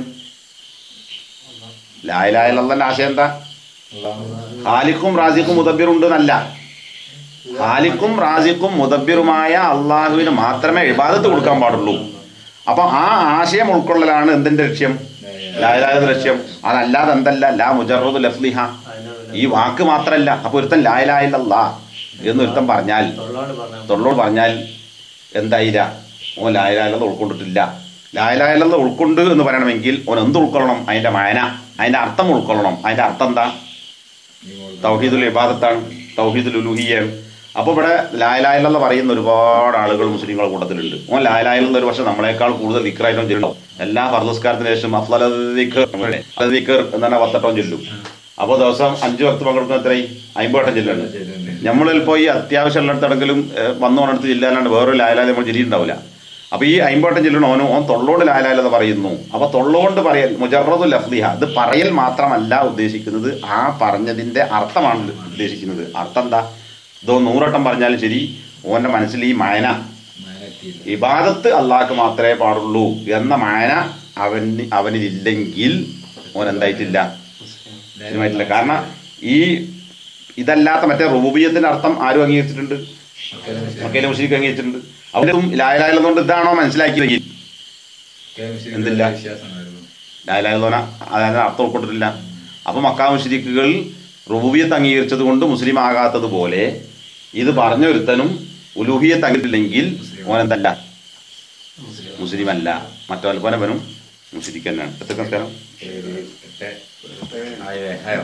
ലാ ഇലാഹ ഇല്ലല്ലന്റെ ആശയം എന്താ ഖാലിഖും റാസിഖും മുദബ്ബിറും ഉണ്ട് എന്നല്ല ഖാലിഖും റാസിഖും മുദബ്ബിറുമായ അള്ളാഹുവിന് മാത്രമേ ഇബാദത്ത് കൊടുക്കാൻ പാടുള്ളൂ അപ്പൊ ആ ആശയം ഉൾക്കൊള്ളലാണ് എന്തിന്റെ ലക്ഷ്യം ലായലായ ലക്ഷ്യം അതല്ലാതെ എന്തല്ല ലാ മുജറദ് ലഫ്ലിഹ ഈ വാക്ക് മാത്രല്ല അപ്പൊ ഒരുത്തൻ ലായലായില്ല എന്ന് ഒരുത്തൻ പറഞ്ഞാൽ തൊള്ളോണ്ട് പറഞ്ഞാൽ തൊള്ളോട് പറഞ്ഞാൽ എന്തായില്ല ഓൻ ലായലായല്ലെന്ന് ഉൾക്കൊണ്ടിട്ടില്ല ലായലായല്ലെന്ന് ഉൾക്കൊണ്ട് എന്ന് പറയണമെങ്കിൽ ഓൻ എന്ത് ഉൾക്കൊള്ളണം അതിന്റെ മയന അതിന്റെ അർത്ഥം ഉൾക്കൊള്ളണം അതിന്റെ അർത്ഥം എന്താ തൗഹീദുൽ ഇബാദത്താണ് തൗഹീദുൽ ഉലൂഹിയാണ് അപ്പോൾ ഇവിടെ ലായലായെന്ന് പറയുന്ന ഒരുപാട് ആളുകൾ മുസ്ലിങ്ങളുടെ കൂട്ടത്തിലുണ്ട് ഓൻ ലായലായെന്ന ഒരു പക്ഷെ നമ്മളെക്കാൾ കൂടുതൽ ദിക്കറായിട്ടും ചൊല്ലും എല്ലാ ഫർദസ്കാരത്തിന് ശേഷം അഫ്ലൽ ദിക്ർ ദിക്ർ എന്നാണ് പത്തട്ടം ചൊല്ലും അപ്പോൾ ദിവസം അഞ്ചു വക്ത് പങ്കെടുക്കുന്ന എത്രയും അമ്പതട്ടം ചൊല്ലുണ്ട് നമ്മൾ ചിലപ്പോൾ ഈ അത്യാവശ്യം ഉള്ളിടത്തെങ്കിലും വന്നു പോണടുത്ത് ജില്ലാലാണ്ട് വേറൊരു ലായലായ നമ്മൾ ചിരിയുണ്ടാവില്ല അപ്പൊ ഈ അമ്പവട്ടം ചെല്ലണ ഓനോ ഓൻ തൊള്ളോട് ലായലായെന്ന് പറയുന്നു അപ്പൊ തൊള്ളോണ്ട് പറയൽ മുജറദു ലഫ്ലിഹ അത് പറയൽ മാത്രമല്ല ഉദ്ദേശിക്കുന്നത് ആ പറഞ്ഞതിന്റെ അർത്ഥമാണ് ഉദ്ദേശിക്കുന്നത് അർത്ഥം എന്താ ഇതോ നൂറട്ടം പറഞ്ഞാലും ശരി ഓന്റെ മനസ്സിൽ ഈ മയന ഇബാദത്ത് അള്ളാഹ്ക്ക് മാത്രമേ പാടുള്ളൂ എന്ന മയന അവന് അവനിലില്ലെങ്കിൽ ഓൻ എന്തായിട്ടില്ല ഇതിനുമായിട്ടില്ല കാരണം ഈ ഇതല്ലാത്ത മറ്റേ റുബൂബിയത്തിന്റെ അർത്ഥം ആരും അംഗീകരിച്ചിട്ടുണ്ട് മക്കയിലെ മുസ്ലിം അംഗീകരിച്ചിട്ടുണ്ട് അവരും ലായലായതുകൊണ്ട് ഇതാണോ മനസ്സിലാക്കിയത് എന്തില്ല? വിശ്വാസമായിരുന്നു ലായലായതോന അതായത് അർത്ഥം ഉൾക്കൊണ്ടിട്ടില്ല അപ്പൊ മക്കാ മുസ്ലിക്കുകൾ റുബൂബിയത്ത് അംഗീകരിച്ചത് കൊണ്ട് മുസ്ലിം ആകാത്തതുപോലെ ഇത് പറഞ്ഞ ഒരുത്തനും ഉലൂഹിയത്ത് അംഗീകരിച്ചില്ലെങ്കിൽ ഓൻ എന്തല്ല മുസ്ലിം അല്ല മറ്റൊൽപ്പനവനും മുസ്ലിക്ക് തന്നെയാണ് എത്ര നമസ്കാരം ഏഴ്, എട്ട്, ആയോ, ആയോ?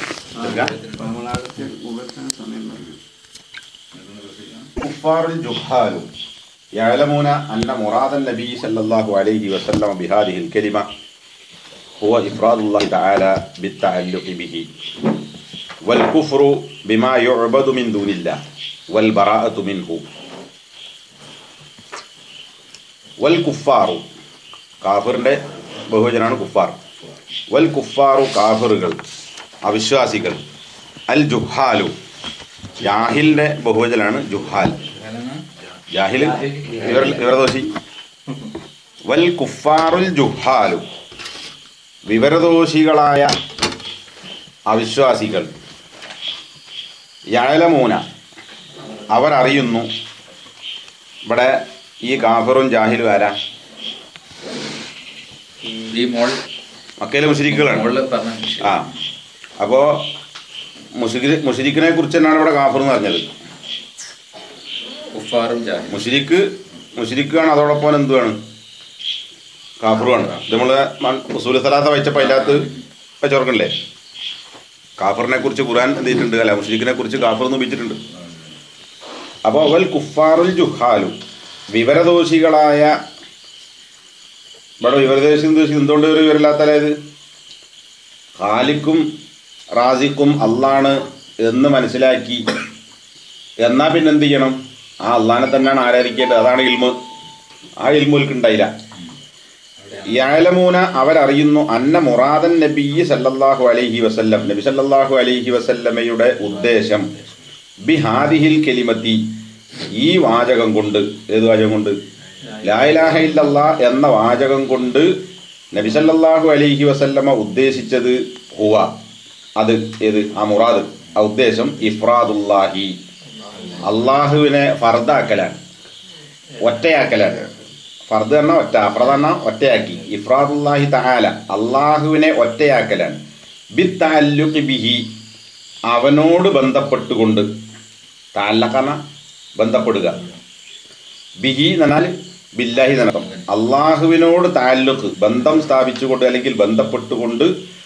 كفار الجهال يعلمون أن مراد النبي صلى الله عليه وسلم بهذه الكلمة هو إفراد الله تعالى بالتعلق به والكفر بما يعبد من دون الله والبراءة منه والكفار കാഫിറിന്റെ ബഹുവചനാണ് കുഫാർ വൽ കുഫാറു കാഫിറുകൾ അവിശ്വാസികൾ അൽ ജുഹാലു ജാഹിലിന്റെ ബഹുവചനാണ് ജുഹാൽ ഏതാണ്? ജാഹിൽ ഇവർ വിവരദോഷി വൽ കുഫാറുൽ ജുഹാലു വിവരദോഷികളായ അവിശ്വാസികൾ യഴലമൂന അവർ അറിയുന്നു ഇവിടെ ഈ കാഫറും ജാഹിലും ആരാ ഈ മോൾ മക്കയിലെ മുസ്ലിക്കുകളാണ് മോളില് പറഞ്ഞ ആ അപ്പോ മുഷിരി മുഷിരിക്കിനെ കുറിച്ച് തന്നെയാണ് ഇവിടെ കാഫർ എന്ന് പറഞ്ഞത് കുഫാറും ജാഹിൽ മുഷിരിക്ക് മുഷിരിക്കാണ് അതോടൊപ്പം എന്തുവാണ് കാഫറുമാണ് ഇത് നമ്മള് ഉസൂൽ സലാത്ത വായിച്ചപ്പോൾ അതിനകത്ത് വെച്ചോർക്കണില്ലേ കാഫറിനെ കുറിച്ച് ഖുറാൻ എന്ത് ചെയ്തിട്ടുണ്ട് അല്ല മുഷിരിക്കിനെ കുറിച്ച് കാഫർ എന്ന് ഉപയോഗിച്ചിട്ടുണ്ട് അപ്പോൾ അവൽ കുഫാറുൽ ജുഹാലു വിവരദോഷികളായ ഇവിടെ വിവരദോഷി എന്ന് ഉദ്ദേശിച്ചത് എന്തുകൊണ്ട് ഒരു വിവരമില്ലാത്തത് ഖാലിക്കും റാസിക്കും അള്ളാണ് എന്ന് മനസ്സിലാക്കി എന്നാ പിന്നെ എന്ത് ചെയ്യണം ആ അള്ളാനെ തന്നെയാണ് ആരാധിക്കേണ്ടത് അതാണ് ഇൽമ് ആ ഇൽമുൽക്ക് ഉണ്ടായില്ല യാലമൂന അവരറിയുന്നു അന്ന മുറാദൻ നബി സല്ലല്ലാഹു അലൈഹി വസല്ലം നബി സല്ലല്ലാഹു അലൈഹി വസല്ലമയുടെ ഉദ്ദേശം ബി ഹാദിഹിൽ കെലിമത്തി ഈ വാചകം കൊണ്ട് ഏത് വാചകം കൊണ്ട് ലായിലാഹ ഇല്ലല്ലാ എന്ന വാചകം കൊണ്ട് നബി സല്ലല്ലാഹു അലൈഹി വസല്ലമ ഉദ്ദേശിച്ചത് ഹുവ അത് ഏത് ആ മുറാദ് ആ ഉദ്ദേശം ഇഫ്രാദുല്ലാഹി അള്ളാഹുവിനെ ഫർദാക്കലാണ് ഒറ്റയാക്കലാണ് ഫർദ് എന്ന ഒറ്റ അഫ്രദ് എന്ന ഒറ്റയാക്കി ഇഫ്രാദുല്ലാഹി തആല അള്ളാഹുവിനെ ഒറ്റയാക്കലാണ് ബിത്തഅല്ലുഖി ബിഹി അവനോട് ബന്ധപ്പെട്ടുകൊണ്ട് താലക്കന ബന്ധപ്പെടുക ബിഹി എന്നാൽ ബില്ലാഹി എന്നർത്ഥം അള്ളാഹുവിനോട് താല്ലുക്ക് ബന്ധം സ്ഥാപിച്ചുകൊണ്ട് അല്ലെങ്കിൽ ബന്ധപ്പെട്ടുകൊണ്ട്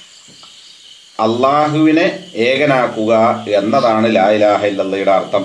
അള്ളാഹുവിനെ ഏകനാക്കുക എന്നതാണ് ലാ ഇലാഹ ഇല്ലല്ലയുടെ അർത്ഥം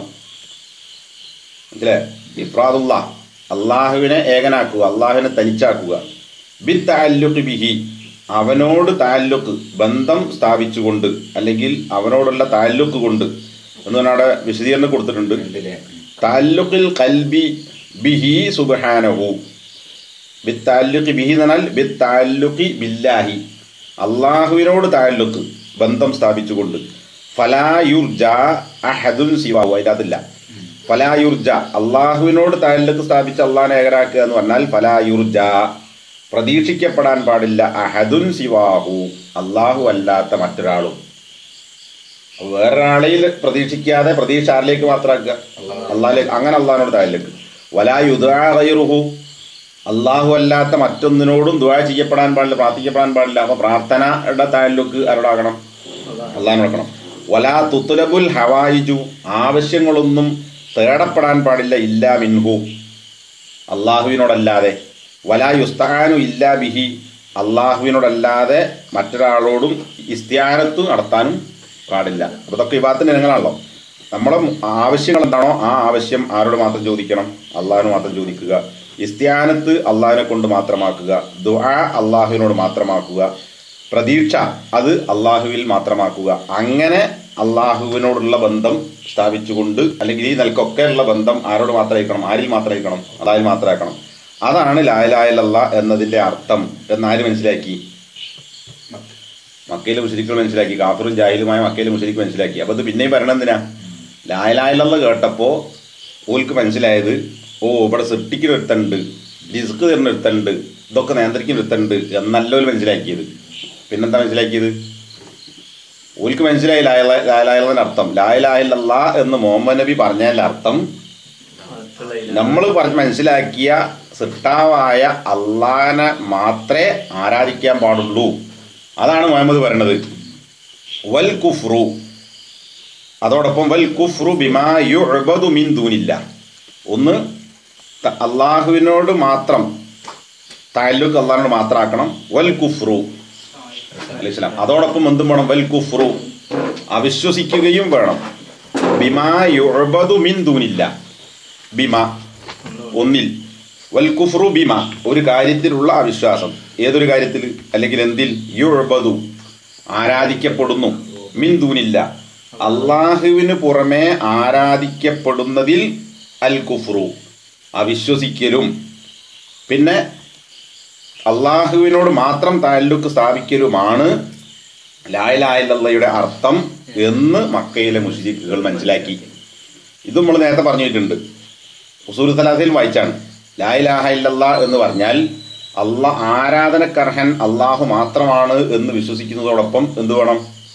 മനസ്സിലെ ഇഫ്രാദുള്ള അള്ളാഹുവിനെ ഏകനാക്കുക അള്ളാഹുവിനെ തനിച്ചാക്കുക ബി താല്ലുക്ക് ബിഹി അവനോട് താല്ലുക്ക് ബന്ധം സ്ഥാപിച്ചുകൊണ്ട് അല്ലെങ്കിൽ അവനോടുള്ള താല്ലുക്ക് കൊണ്ട് എന്ന് പറഞ്ഞാൽ അവിടെ വിശദീകരണം കൊടുത്തിട്ടുണ്ട് താല്ലുക്കിൽ കൽബി ബിഹി സുബ്ഹാനഹു ബിത്താല്ലുഖി ബിഹി എന്ന് പറഞ്ഞാൽ ബിത്താല്ലുഖി ബില്ലാഹി അള്ളാഹുവിനോട് താല്ലുക്ക് ബന്ധം സ്ഥാപിച്ചുകൊണ്ട് ഫലായുർജ അഹദുൻ സിവാഹു അതിനകത്തില്ല ഫലായുർജ അള്ളാഹുവിനോട് താല്ലുക്ക് സ്ഥാപിച്ച് അള്ളാഹിനെ ഏകരാക്കുക എന്ന് പറഞ്ഞാൽ ഫലായുർജ പ്രതീക്ഷിക്കപ്പെടാൻ പാടില്ല അഹദുൻ സിവാഹു അള്ളാഹു അല്ലാത്ത മറ്റൊരാളും വേറൊരാളെയിൽ പ്രതീക്ഷിക്കാതെ പ്രതീക്ഷ ആരിലേക്ക് മാത്രമാക്കുക അള്ളാഹിലേക്ക് അങ്ങനെ അള്ളാഹിനോട് താല്ലുക്ക് വലായുദാഹു അള്ളാഹു അല്ലാത്ത മറ്റൊന്നിനോടും ദുആ ചെയ്യപ്പെടാൻ പാടില്ല പ്രാർത്ഥിക്കപ്പെടാൻ പാടില്ല അപ്പൊ പ്രാർത്ഥനയുടെ താല്ലുക്ക് ആരോടാകണം അള്ളാഹിനോടക്കണം വലാ തുത്തുലബുൽ ഹവായിജു ആവശ്യങ്ങളൊന്നും തേടപ്പെടാൻ പാടില്ല ഇല്ലാ മിൻഹു അള്ളാഹുവിനോടല്ലാതെ വലാ യുസ്താനു ഇല്ലാ ബിഹി അള്ളാഹുവിനോടല്ലാതെ മറ്റൊരാളോടും ഇസ്ത്യാനത്ത് നടത്താനും പാടില്ല അപ്പൊ ഇതൊക്കെ വിവാദത്തിന്റെ ഇനങ്ങളാണല്ലോ നമ്മളെ ആവശ്യങ്ങൾ എന്താണോ ആ ആവശ്യം ആരോട് മാത്രം ചോദിക്കണം അള്ളാഹിന് മാത്രം ചോദിക്കുക ഇസ്ത്യാനത്ത് അള്ളാഹിനെ കൊണ്ട് മാത്രമാക്കുക ദുആ അള്ളാഹുവിനോട് മാത്രമാക്കുക പ്രതീക്ഷ അത് അള്ളാഹുവിൽ മാത്രമാക്കുക അങ്ങനെ അള്ളാഹുവിനോടുള്ള ബന്ധം സ്ഥാപിച്ചുകൊണ്ട് അല്ലെങ്കിൽ ഈ നിലക്കൊക്കെ ഉള്ള ബന്ധം ആരോട് മാത്രമായിരിക്കണം ആരിൽ മാത്രമായിരിക്കണം അള്ളാഹിൽ മാത്രമാക്കണം അതാണ് ലായലായലല്ല എന്നതിന്റെ അർത്ഥം എന്നാര് മനസ്സിലാക്കി മക്കയിലെ മുഷരിക്കുകൾ മനസ്സിലാക്കി കാഫറും ജാഹിലുമായ മക്കയിലെ മുഷരിക്ക് മനസ്സിലാക്കി അപ്പൊ ഇത് പിന്നെയും പറയണം എന്തിനാ ലായലായലല്ല കേട്ടപ്പോ ഓൽക്ക് മനസ്സിലായത് ഓ ഇവിടെ സൃഷ്ടിക്കുന്ന ഒരുത്തണ്ട് റിസ്ക് തരുന്ന ഒരുത്തണ്ട് ഇതൊക്കെ നിയന്ത്രിക്കുന്ന ഒരുത്തണ്ട് എന്നല്ലോ മനസ്സിലാക്കിയത് പിന്നെന്താ മനസ്സിലാക്കിയത് ഓൽക്ക് മനസ്സിലായി ലായലായലിന്റെ അർത്ഥം ലായലായല്ല എന്ന് മുഹമ്മദ് നബി പറഞ്ഞതിന്റെ അർത്ഥം നമ്മൾ പറഞ്ഞ് മനസ്സിലാക്കിയ സിട്ടാവായ അള്ളാനെ മാത്രമേ ആരാധിക്കാൻ പാടുള്ളൂ അതാണ് മുഹമ്മദ് പറയണത് വൽ കുഫ്രു അതോടൊപ്പം വൽ കുഫ്രു ബിമാ യുഅബദു മിൻ ദൂനില്ല ഒന്ന് ത- അള്ളാഹുവിനോട് മാത്രം താലൂക്ക് അള്ളാഹിനോട് മാത്രമാക്കണം വൽ കുഫ്രു അലൈഹി സ്വലാം അതോടൊപ്പം എന്തും വേണം വൽ കുഫ്രു അവിശ്വസിക്കുകയും വേണം ബിമാ യുഅബദു മിൻ ദൂനില്ല ബിമ ഒന്നിൽ വൽ കുഫ്രു ബിമ ഒരു കാര്യത്തിലുള്ള അവിശ്വാസം ഏതൊരു കാര്യത്തിൽ അല്ലെങ്കിൽ എന്തിൽ യുഅബദു ആരാധിക്കപ്പെടുന്നു മിൻ ദൂനില്ല അള്ളാഹുവിന് പുറമെ ആരാധിക്കപ്പെടുന്നതിൽ അൽ കുഫ്രു അവിശ്വസിക്കലും പിന്നെ അള്ളാഹുവിനോട് മാത്രം താല്ലുക്ക് സ്ഥാപിക്കലുമാണ് ലായലായല്ലയുടെ അർത്ഥം എന്ന് മക്കയിലെ മുസ്ലിക്കുകൾ മനസ്സിലാക്കി ഇത് നമ്മൾ നേരത്തെ പറഞ്ഞിട്ടുണ്ട് ഉസൂൽ സലാസിൽ വായിച്ചാണ് ലായിലാഹ ഇല്ലല്ല എന്ന് പറഞ്ഞാൽ അള്ളാ ആരാധനക്കർഹൻ അള്ളാഹു മാത്രമാണ് എന്ന് വിശ്വസിക്കുന്നതോടൊപ്പം എന്ത് വേണം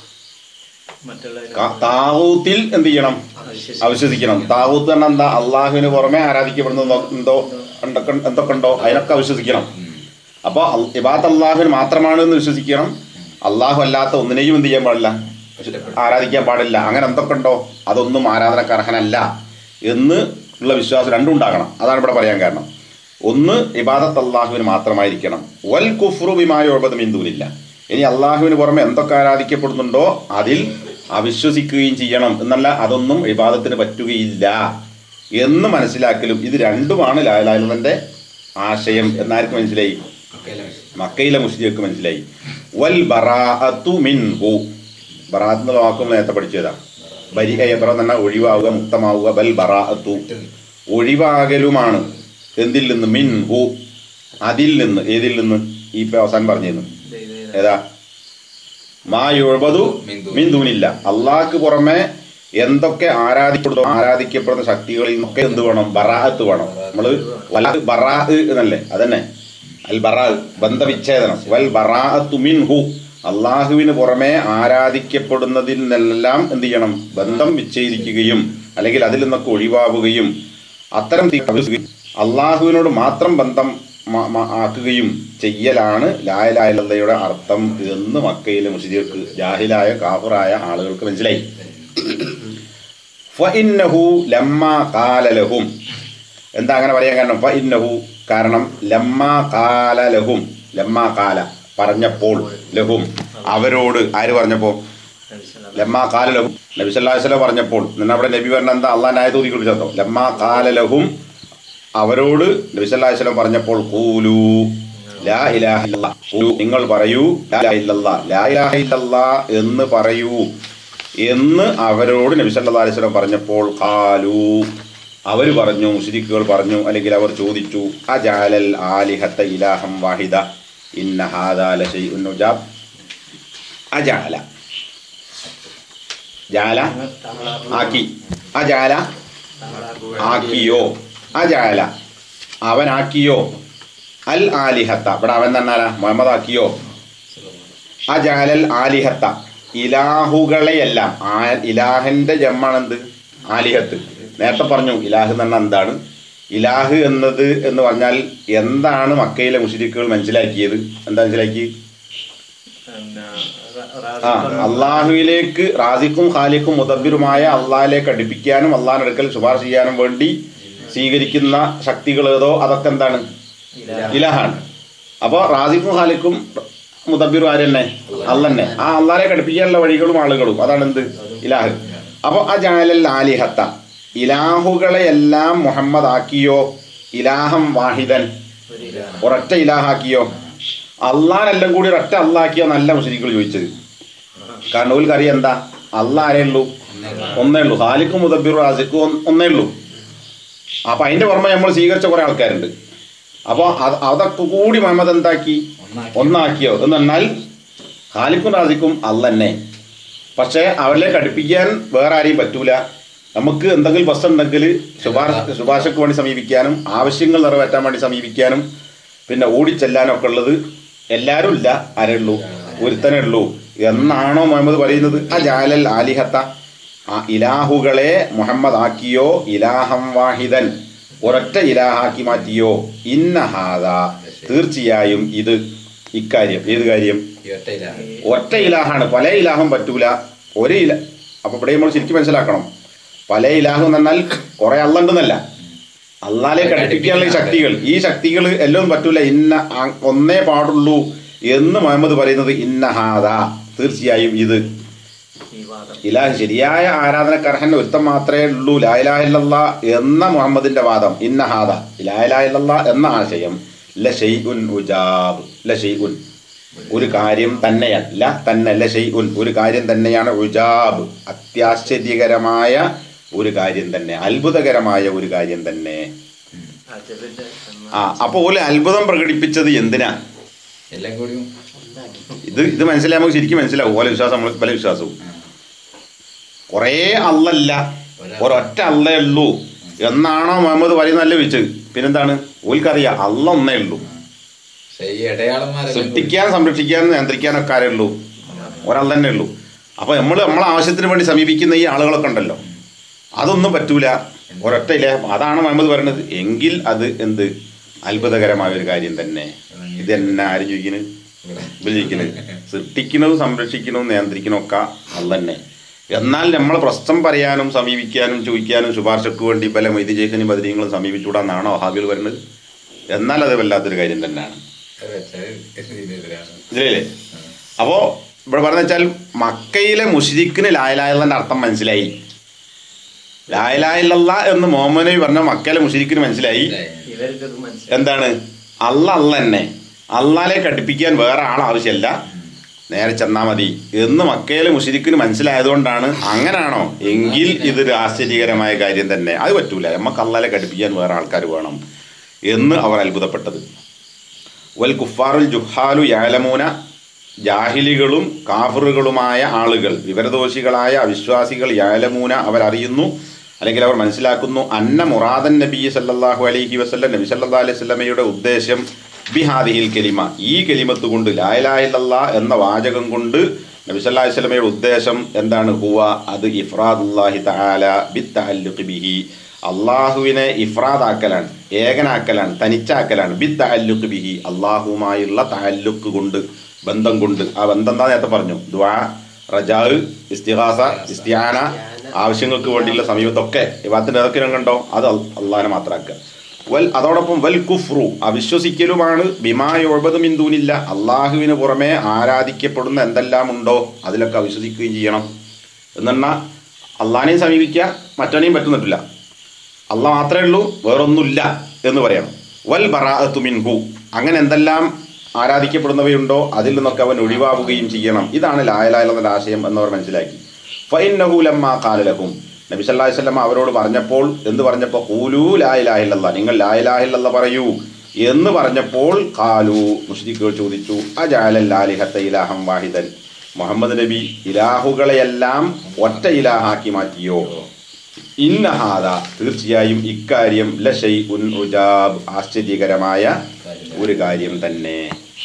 ക- താവൂത്തിൽ എന്ത് ചെയ്യണം അവിശ്വസിക്കണം താവൂത്ത് തന്നെ എന്താ അള്ളാഹുവിന് പുറമെ ആരാധിക്കപ്പെടുന്ന എന്തോ എന്തൊക്കെ എന്തൊക്കെ ഉണ്ടോ അതിനൊക്കെ അവിശ്വസിക്കണം അപ്പോൾ ഇബാത്ത് അള്ളാഹുവിന് മാത്രമാണ് എന്ന് വിശ്വസിക്കണം അള്ളാഹു അല്ലാത്ത ഒന്നിനെയും എന്ത് ചെയ്യാൻ പാടില്ല ആരാധിക്കാൻ പാടില്ല അങ്ങനെ എന്തൊക്കെ ഉണ്ടോ അതൊന്നും ആരാധനക്ക് അർഹനല്ല എന്ന് ഉള്ള വിശ്വാസം രണ്ടും ഉണ്ടാകണം അതാണ് ഇവിടെ പറയാൻ കാരണം ഒന്ന് ഇബാദത്ത് അള്ളാഹുവിന് മാത്രമായിരിക്കണം വൽ കുഫ്റു ബിമായോബദം ഹിന്ദുവിനില്ല ഇനി അള്ളാഹുവിന് പുറമെ എന്തൊക്കെ ആരാധിക്കപ്പെടുന്നുണ്ടോ അതിൽ അവിശ്വസിക്കുകയും ചെയ്യണം എന്നല്ല അതൊന്നും ഇബാദത്തിന് പറ്റുകയില്ല എന്ന് മനസ്സിലാക്കലും ഇത് രണ്ടുമാണ് ലാലാലുവിന്റെ ആശയം എന്നാർക്ക് മനസ്സിലായി മക്കയിലെ മുസ്ലിങ്ങൾക്ക് മനസ്സിലായി വൽ ബറാഅത്തു മിൻഹു ബറാഅത്ത് എന്നുള്ള വാക്കും നേരത്തെ പഠിച്ചതാ ബരി എത്ര തന്നെ ഒഴിവാവുക മുക്തമാവുക ബൽ ബറാഅത്തു ഒഴിവാകലുമാണ് എന്തിൽ നിന്ന് മിൻഹു അതിൽ നിന്ന് ഏതിൽ നിന്ന് ഈ ഇപ്പൊ അവസാനം പറഞ്ഞിരുന്നു ഏതാ മാ യുഴബതു മിന്ദൂനില്ല അള്ളാഹ്ക്ക് പുറമെ എന്തൊക്കെ ആരാധിക്കപ്പെടുന്നു ആരാധിക്കപ്പെടുന്ന ശക്തികളിൽ നിന്നൊക്കെ എന്ത് വേണം ബറാഅത്ത് വേണം നമ്മള് വല ബറാ എന്നല്ലേ അതന്നെ അൽ ബറാ ബന്ധവിച്ഛേദനം വൽ ബറാഅത്തു മിൻഹു അള്ളാഹുവിന് പുറമെ ആരാധിക്കപ്പെടുന്നതിൽ നിന്നെല്ലാം എന്ത് ചെയ്യണം ബന്ധം വിച്ഛേദിക്കുകയും അല്ലെങ്കിൽ അതിൽ നിന്നൊക്കെ ഒഴിവാവുകയും അത്തരം തി- അള്ളാഹുവിനോട് മാത്രം ബന്ധം മ- മ- ആക്കുകയും ചെയ്യലാണ് ലായലായലയുടെ അർത്ഥം എന്ന് മക്കയിലെ മുസ്ലിർക്ക് ജാഹിലായ കാഫറായ ആളുകൾക്ക് മനസ്സിലായി ഫഇന്നഹു ലമ്മ കാല ലഹും എന്താ അങ്ങനെ പറയാൻ കാരണം ഫഇന്നഹു കാരണം ലമ്മ കാല ലഹും ലമ്മ കാല പറഞ്ഞപ്പോൾ ലഹും അവരോട് ആര് പറഞ്ഞപ്പോ ലമ്മ കാല ലഹും നബി സല്ലല്ലാഹു അലൈഹി വസല്ലം പറഞ്ഞപ്പോൾ നിന്നെ അവിടെ നബി പറഞ്ഞ എന്താ അള്ളാഹ് നായ തോതി കുറിച്ചോ ലമ്മ കാല ലഹും അവരോട് നബി സല്ലല്ലാഹു അലൈഹി വസല്ലം പറഞ്ഞപ്പോൾ ഖൂലു ലാ ഇലാഹ ഇല്ലല്ലാ ഖൂലു നിങ്ങൾ പറയൂ ലാ ഇലാഹ ഇല്ലല്ലാ ലാ ഇലാഹ ഇല്ലല്ലാ എന്ന് പറയൂ എന്ന് അവരോട് നബി സല്ലല്ലാഹു അലൈഹി വസല്ലം പറഞ്ഞപ്പോൾ ഖാലു അവർ പറഞ്ഞു മുസ്ലിക്കുകൾ പറഞ്ഞു അല്ലെങ്കിൽ അവർ ചോദിച്ചു അജാലൽ ആലിഹത്ത ഇലാഹം വാഹിദ ഇന്ന ഹാദാ ലശൈഉൻ ഉജാബ് അജാല ജാല ആക്കി അജാല ആക്കിയോ അജാല അവനാക്കിയോ അൽ ആലിഹത്ത ഇവിടെ അവൻ തന്നാലാ മുഹമ്മദ് ആക്കിയോ അജാലൽ ആലിഹത്ത ഇലാഹുകളെയെല്ലാം ആ ഇലാഹിന്റെ ജമ്മാണെന്ത് ആലിഹത്ത് നേരത്തെ പറഞ്ഞു ഇലാഹ് എന്ന് പറഞ്ഞാൽ എന്താണ് ഇലാഹ് എന്നത് എന്ന് പറഞ്ഞാൽ എന്താണ് മക്കയിലെ മുസ്ലിക്കുകൾ മനസ്സിലാക്കിയത് എന്താ മനസ്സിലാക്കി ആ അള്ളാഹുവിലേക്ക് റാസിക്കും ഖാലിക്കും മുദബിറുമായ അള്ളാഹിലേക്ക് അടുപ്പിക്കാനും അള്ളാഹിനടുക്കൽ ശുപാർശ ചെയ്യാനും വേണ്ടി സ്വീകരിക്കുന്ന ശക്തികൾ ഏതോ അതൊക്കെ എന്താണ് ഇലാഹാണ് അപ്പോൾ റാസിക്കും ഖാലിക്കും മുദബിറും ആര് തന്നെ അല്ലന്നെ ആ അള്ളാഹിലേക്ക് അടുപ്പിക്കാനുള്ള വഴികളും ആളുകളും അതാണ് എന്ത് ഇലാഹ് അപ്പോൾ ആ ജാലൽ ആലിഹത്ത ഇലാഹുകളെയെല്ലാം മുഹമ്മദ് ആക്കിയോ ഇലാഹം വാഹിദൻ ഒരൊറ്റ ഇലാഹാക്കിയോ അള്ളാനെല്ലാം കൂടി ഒരൊറ്റ അള്ളാക്കിയോ നല്ല മുസ്ലിങ്ങൾ ചോദിച്ചത് കാരണം ഓൽക്ക് അറിയാം എന്താ അള്ളാ ആരേ ഉള്ളൂ ഒന്നേ ഉള്ളൂ ഹാലിക്കും മുദബിറും റാസിക്കും ഒന്ന്- ഒന്നേ ഉള്ളൂ അപ്പൊ അതിന്റെ പുറമെ നമ്മൾ സ്വീകരിച്ച കുറെ ആൾക്കാരുണ്ട് അപ്പോൾ അതൊക്കെ കൂടി മുഹമ്മദ് എന്താക്കി ഒന്നാക്കിയോ എന്ന് പറഞ്ഞാൽ ഹാലിക്കും റാസിക്കും അല്ലന്നെ പക്ഷേ അവരിലേക്ക് അടുപ്പിക്കാൻ വേറെ ആരെയും പറ്റൂല നമുക്ക് എന്തെങ്കിലും ബസ് ഉണ്ടെങ്കിൽ ശുപാർശ ശുപാർശക്ക് വേണ്ടി സമീപിക്കാനും ആവശ്യങ്ങൾ നിറവേറ്റാൻ വേണ്ടി സമീപിക്കാനും പിന്നെ ഓടിച്ചെല്ലാനും ഒക്കെ ഉള്ളത് എല്ലാവരും ഇല്ല ആരേ ഉള്ളൂ ഒരുത്തനേ ഉള്ളൂ എന്നാണോ മുഹമ്മദ് പറയുന്നത് ആ ജാലൽ ആലിഹത്ത ആ ഇലാഹുകളെ മുഹമ്മദ് ആക്കിയോ ഇലാഹം വാഹിദൻ ഒരൊറ്റ ഇലാഹാക്കി മാറ്റിയോ ഇന്നഹാദ തീർച്ചയായും ഇത് ഇക്കാര്യം ഏത് കാര്യം ഒറ്റ ഇലാഹാണ് പല ഇലാഹും പറ്റൂല ഒരു ഇല അപ്പൊ ഇവിടെ നമ്മൾ ശരിക്കും മനസ്സിലാക്കണം പല ഇലാഹും എന്ന് പറഞ്ഞാൽ കുറെ അള്ളണ്ടെന്നല്ല അള്ളാലേക്ക് അടുപ്പിക്കാനുള്ള ഈ ശക്തികൾ ഈ ശക്തികൾ എല്ലാം പറ്റൂല ഇന്ന ആ- ഒന്നേ പാടുള്ളൂ എന്ന് മുഹമ്മദ് പറയുന്നത് ഇന്നഹാദ തീർച്ചയായും ഇത് ഇലാഹ് ശരിയായ ആരാധനക്കർഹൻ ഒരുത്തം മാത്രമേ ഉള്ളൂ ലായിലാഹില്ല എന്ന മുഹമ്മദിന്റെ വാദം ഇന്നഹാദ ലായിലാഹില്ല എന്ന ആശയം ലഷൈഉൻ ഉജാബ് ലഷൈഉൻ ഒരു കാര്യം തന്നെയല്ല തന്നെ ലഷൈഉൻ ഒരു കാര്യം തന്നെയാണ് ഉജാബ് അത്യാശ്ചര്യകരമായ ഒരു കാര്യം തന്നെ അത്ഭുതകരമായ ഒരു കാര്യം തന്നെ ആ അപ്പോൾ ഓല് അത്ഭുതം പ്രകടിപ്പിച്ചത് എന്തിനാ എല്ലാം കൂടി ഇത് ഇത് മനസ്സിലായി നമുക്ക് ശരിക്കും മനസ്സിലാവും ഓല വിശ്വാസം നമ്മൾ പല വിശ്വാസവും കുറേ അല്ലല്ല ഒരൊറ്റ അല്ലേ ഉള്ളൂ എന്നാണോ മുഹമ്മദ് പറയുന്നല്ല ചോദിച്ചത് പിന്നെന്താണ് ഓൽക്കറിയാം അല്ല ഒന്നേ ഉള്ളൂ പക്ഷേ ഈ ഇടയാളന്മാരെല്ലാം കൂടി സൃഷ്ടിക്കാൻ സംരക്ഷിക്കാൻ നിയന്ത്രിക്കാനൊക്കെ ആരേ ഉള്ളൂ ഒരാൾ തന്നെ ഉള്ളൂ അപ്പൊ നമ്മൾ നമ്മളെ ആവശ്യത്തിന് വേണ്ടി സമീപിക്കുന്ന ഈ ആളുകളൊക്കെ ഉണ്ടല്ലോ അതൊന്നും പറ്റൂല ഒരൊറ്റ ഇല്ല അതാണ് മുഹമ്മദ് പറയുന്നത് എങ്കിൽ അത് എന്ത് അത്ഭുതകരമായ ഒരു കാര്യം തന്നെ ഇത് തന്നെ ആരും ചോദിക്കുന്നത് ഇവര് ചോദിക്കുന്നത് സൃഷ്ടിക്കുന്നതും സംരക്ഷിക്കുന്നതും നിയന്ത്രിക്കുന്നതും ഒക്കെ അല്ല തന്നെ എന്നാൽ നമ്മൾ പ്രശ്നം പറയാനും സമീപിക്കാനും ചോദിക്കാനും ശുപാർശക്ക് വേണ്ടി പല വൈദ്യജേഖനും ബദരീങ്ങളും സമീപിച്ചുകൂടാന്നാണോ ഹാബികൾ വരുന്നത് എന്നാൽ അത് വല്ലാത്തൊരു കാര്യം തന്നെയാണ് അത് വെച്ചാൽ ഇതിനെതിരാണ് ഇതിലേ അപ്പോ ഇവിടെ പറഞ്ഞ വെച്ചാൽ മക്കയിലെ മുഷിരിക്കിന് ലായലായതിന്റെ അർത്ഥം മനസ്സിലായി ലായലായില്ല എന്ന് മുഹമ്മദ് നബി പറഞ്ഞ മക്കയിലെ മുഷിരിക്കിന് മനസ്സിലായി ഇവർക്കത് മനസ്സിലായി എന്താണ് അല്ല അല്ല തന്നെ അള്ളാലെ കടുപ്പിക്കാൻ വേറെ ആൾ ആവശ്യമില്ല നേരെ ചെന്നാ മതി എന്ന് മക്കയിലെ മുഷിരിക്കിന് മനസ്സിലായതുകൊണ്ടാണ് അങ്ങനാണോ എങ്കിൽ ഇതൊരു ആശ്ചര്യകരമായ കാര്യം തന്നെ അത് പറ്റൂല നമുക്ക് അള്ളാലെ കടുപ്പിക്കാൻ വേറെ ആൾക്കാർ വേണം എന്ന് അവർ അത്ഭുതപ്പെട്ടത് വൽ കുഫാറുൽ ജുഹാലു യാലമൂന ജാഹിലികളും കാഫറുകളുമായ ആളുകൾ വിവരദോഷികളായ അവിശ്വാസികൾ യാലമൂന അവരറിയുന്നു അല്ലെങ്കിൽ അവർ മനസ്സിലാക്കുന്നു അന്ന മുറാദൻ നബി സല്ലല്ലാഹു അലൈഹി വസല്ലം നബി സല്ലല്ലാഹു അലൈഹി വസല്ലമയുടെ ഉദ്ദേശം ബിഹാദിഹിൽ കലിമ ഈ കലിമത്ത് കൊണ്ട് ലായലായില്ല എന്ന വാചകം കൊണ്ട് നബി സല്ലല്ലാഹു അലൈഹി വസല്ലമയുടെ ഉദ്ദേശം എന്താണ് ഹുവ അത് ഇഫ്രാദുല്ലാഹി തആല ബിത്തഅല്ലുഖി ബിഹി അള്ളാഹുവിനെ ഇഫ്രാദാക്കലാണ് ഏകനാക്കലാണ് തനിച്ചാക്കലാണ് ബി തഅല്ലുഖ് ബിഹി അള്ളാഹുവുമായുള്ള തഅല്ലുഖ് കൊണ്ട് ബന്ധം കൊണ്ട് ആ ബന്ധം എന്താ നേരത്തെ പറഞ്ഞു ദ്വാ റജാ ഇസ്തിഹാസ ഇസ്തിയാന ആവശ്യങ്ങൾക്ക് വേണ്ടിയുള്ള സമീപത്തൊക്കെ ഇവാത്തിന്റെ ഏതൊക്കെ രംഗമുണ്ടോ അത് അള്ളാഹിനെ മാത്രമാക്കുക വൽ അതോടൊപ്പം വൽ കുഫ്രു അവിശ്വസിക്കലുമാണ് ബിമായൊഴുപത് മിന്തൂനില്ല അള്ളാഹുവിന് പുറമെ ആരാധിക്കപ്പെടുന്ന എന്തെല്ലാം ഉണ്ടോ അതിലൊക്കെ അവിശ്വസിക്കുകയും ചെയ്യണം എന്നെണ്ണാൽ അള്ളാഹിനെയും സമീപിക്കുക മറ്റവനെയും പറ്റുന്നിട്ടില്ല അല്ല മാത്രമേ ഉള്ളൂ വേറൊന്നുമില്ല എന്ന് പറയണം വൽ ബറാഅത്തു മിൻഹു അങ്ങനെ എന്തെല്ലാം ആരാധിക്കപ്പെടുന്നവയുണ്ടോ അതിൽ നിന്നൊക്കെ അവൻ ഒഴിവാവുകയും ചെയ്യണം ഇതാണ് ലായലായ എന്ന ആശയം എന്നവർ മനസ്സിലാക്കി ഫൈനഹൂലമ്മ കാലലഹും നബി സല്ലല്ലാഹു അലൈഹി വസല്ലം അവരോട് പറഞ്ഞപ്പോൾ എന്ത് പറഞ്ഞപ്പോൾ ഖൂലൂ ലായിലാഹില്ല നിങ്ങൾ ലായിലാഹില്ല പറയൂ എന്ന് പറഞ്ഞപ്പോൾ കാലു മുസ്ലിക്കുകൾ ചോദിച്ചു അജാലല്ലാലിഹത്ത ഇലാഹം വാഹിദൻ മുഹമ്മദ് നബി ഇലാഹുകളെയെല്ലാം ഒറ്റ ഇലാഹാക്കി മാറ്റിയോ ഇന്നഹാദ തീർച്ചയായും ഇക്കാര്യം ലഷൈ ഉൻ ഉജാബ് ആശ്ചര്യകരമായ ഒരു കാര്യം തന്നെ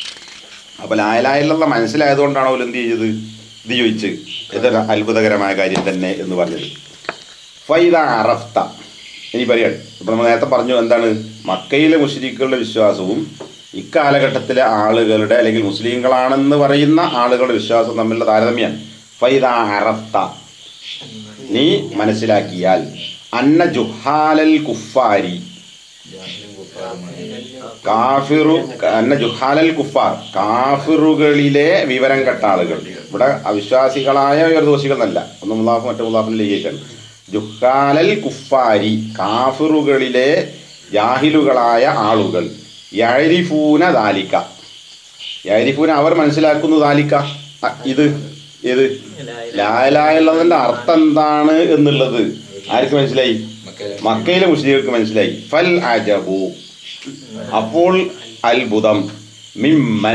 അപ്പൊ ലായലായുള്ള മനസ്സിലായതുകൊണ്ടാണോ അവൾ എന്ത് ചെയ്തത് ഇത് ചോദിച്ച് ഇതൊരു അത്ഭുതകരമായ കാര്യം തന്നെ എന്ന് പറഞ്ഞത് ഫൈദ അറഫ്ത ഇനി പറയാണ് ഇപ്പൊ നമ്മൾ നേരത്തെ പറഞ്ഞു എന്താണ് മക്കയിലെ മുസ്ലിക്കുകളുടെ വിശ്വാസവും ഇക്കാലഘട്ടത്തിലെ ആളുകളുടെ അല്ലെങ്കിൽ മുസ്ലിങ്ങളാണെന്ന് പറയുന്ന ആളുകളുടെ വിശ്വാസം തമ്മിലുള്ള താരതമ്യം ഫൈദ അറഫ്ത നീ മനസ്സിലാക്കിയാൽ അന്ന ജുഹാലൽ കുഫാരി കാഫിറു അന്ന ജുഹാലൽ കുഫാർ കാഫിറുകളിലെ വിവരം കെട്ട ആളുകൾ ഇവിടെ അവിശ്വാസികളായ ദോഷികൾ എന്നല്ല ഒന്ന് മുലാഫ് മറ്റു മുലാഫിലേക്കാണ് ജുഹാലൽ കുഫാരി കാഫിറുകളിലെ ജാഹിലുകളായ ആളുകൾ യരിഫൂന ദാലിക്ക യരിഫൂന അവർ മനസ്സിലാക്കുന്നു ദാലിക്ക അ, ഇത് ഏത് ലായലായുള്ളതിന്റെ അർത്ഥം എന്താണ് എന്നുള്ളത് ആർക്ക് മനസ്സിലായി മക്കയിലെ മുസ്ലിങ്ങൾക്ക് മനസ്സിലായി ഫൽ അജബു അപ്പോൾ അത്ഭുതം മിമ്മൻ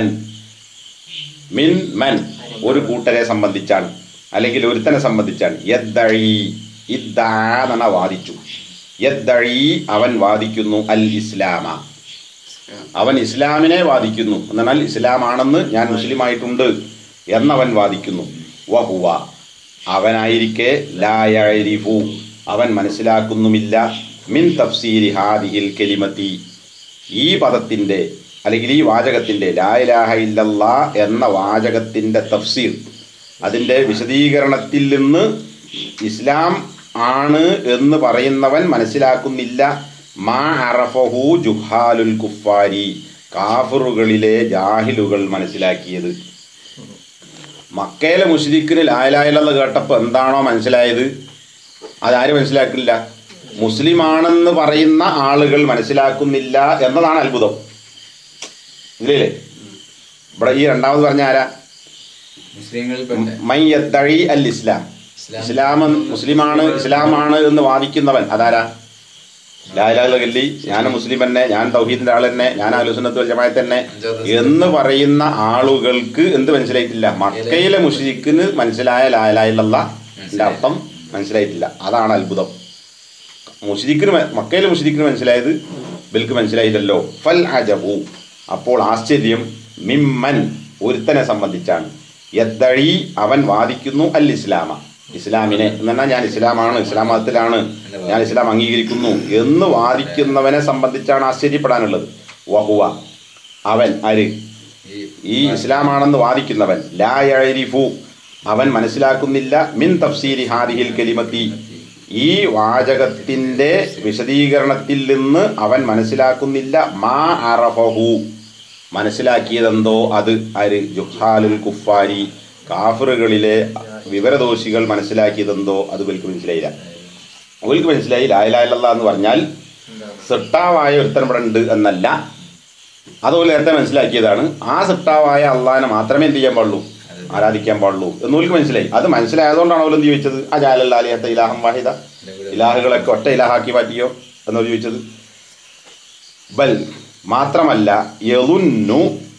മിൻ മൻ ഒരു കൂട്ടരെ സംബന്ധിച്ചാണ് അല്ലെങ്കിൽ ഒരുത്തനെ സംബന്ധിച്ചാണ് യദ്ദഴി ഇദ്ദാ എന്ന വാദിച്ചു യദ്ദഴി അവൻ വാദിക്കുന്നു അൽ ഇസ്ലാമ അവൻ ഇസ്ലാമിനെ വാദിക്കുന്നു എന്നാൽ ഇസ്ലാമാണെന്ന് ഞാൻ മുസ്ലിമായിട്ടുണ്ട് എന്നവൻ വാദിക്കുന്നു വഹുവ അവനായിരിക്കെ ലായരിഫു അവൻ മനസ്സിലാക്കുന്നുമില്ല മിൻ തഫ്സീരി ഹാദിഹിൽ കെലിമത്തി ഈ പദത്തിന്റെ അല്ലെങ്കിൽ ഈ വാചകത്തിന്റെ ലായിലാഹ ഇല്ലല്ലാ എന്ന വാചകത്തിന്റെ തഫ്സീർ അതിന്റെ വിശദീകരണത്തിൽ നിന്ന് ഇസ്ലാം ആണ് എന്ന് പറയുന്നവൻ മനസ്സിലാക്കുന്നില്ല മാ അറഫഹു ജുഹാലുൽ കുഫാരി കാഫറുകളിലെ ജാഹിലുകൾ മനസ്സിലാക്കിയത് മക്കയിലെ മുസ്ലിക്കിന് ലായലായില്ലെന്ന് കേട്ടപ്പോൾ എന്താണോ മനസ്സിലായത് അതാര് മനസ്സിലാക്കില്ല മുസ്ലിമാണെന്ന് പറയുന്ന ആളുകൾ മനസ്സിലാക്കുന്നില്ല എന്നതാണ് അത്ഭുതം ഇല്ലേ ഇവിടെ ഈ രണ്ടാമത് പറഞ്ഞ ആരാ മുസ്ലിങ്ങളിൽപ്പെട്ട മൈ യദ്ദഴി അൽ ഇസ്ലാം ഇസ്ലാം. ഇസ്ലാം മുസ്ലിമാണ് ഇസ്ലാമാണ് എന്ന് വാദിക്കുന്നവൻ അതാരാ ലാലാലി ഞാൻ മുസ്ലിം തന്നെ ഞാൻ തൗഹീദിന്റെ ആൾ തന്നെ ഞാൻ ആലോചനത്ത് ജമായത്ത് തന്നെ എന്ന് പറയുന്ന ആളുകൾക്ക് എന്ത് മനസ്സിലായിട്ടില്ല മക്കയിലെ മുസ്ലിക്കിന് മനസ്സിലായ ലാലായിലുള്ള അർത്ഥം മനസ്സിലായിട്ടില്ല അതാണ് അത്ഭുതം മുസ്ലിക്കിന് മ- മക്കയിലെ മുസ്ലിക്കിന് മനസ്സിലായത് ബിൽക്ക് മനസ്സിലായില്ലല്ലോ ഫൽ അജബു അപ്പോൾ ആശ്ചര്യം മിമ്മൻ ഒരുത്തനെ സംബന്ധിച്ചാണ് യദ്ദഴി അവൻ വാദിക്കുന്നു അൽ ഇസ്ലാമ ഇസ്ലാമിനെ എന്നാൽ ഞാൻ ഇസ്ലാമാണ് ഇസ്ലാം മതത്തിലാണ് ഞാൻ ഇസ്ലാം അംഗീകരിക്കുന്നു എന്ന് വാദിക്കുന്നവനെ സംബന്ധിച്ചാണ് ആശ്ചര്യപ്പെടാനുള്ളത് വഹുവ അവൻ ആര് ഈ ഇസ്ലാമാണെന്ന് വാദിക്കുന്നവൻ ലാ യഅരിഫു അവൻ മനസ്സിലാക്കുന്നില്ല മിൻ തഫ്സീരി ഹാദിഹിൽ കലിമത്തി ഈ വാചകത്തിന്റെ വിശദീകരണത്തിൽ നിന്ന് അവൻ മനസ്സിലാക്കുന്നില്ല മാ അറഫഹു മനസ്സിലാക്കിയതെന്തോ അത് ആര് ജുഹാലുൽ കുഫാരി കാഫറുകളിലെ വിവരദോഷികൾ മനസ്സിലാക്കിയതെന്തോ അത് ഇവർക്ക് മനസ്സിലായില്ല അവർക്ക് മനസ്സിലായി ലായലായല്ല എന്ന് പറഞ്ഞാൽ സെട്ടാവായ ഒരുത്തൻ ഇവിടെ ഉണ്ട് എന്നല്ല അതുപോലെ നേരത്തെ മനസ്സിലാക്കിയതാണ് ആ സെട്ടാവായ അള്ളാഹിനെ മാത്രമേ എന്ത് ചെയ്യാൻ പാടുള്ളൂ ആരാധിക്കാൻ പാടുള്ളൂ എന്നൂർക്ക് മനസ്സിലായി അത് മനസ്സിലായതുകൊണ്ടാണ് അവൾ എന്ത് ചോദിച്ചത് ആ ജാലല്ലാലിയത്തെ ഇലാഹം വാഹിദ ഇലാഹുകളൊക്കെ ഒറ്റ ഇലാഹാക്കി മാറ്റിയോ എന്നവർ ചോദിച്ചത് ബൽ മാത്രമല്ല യളുന്നു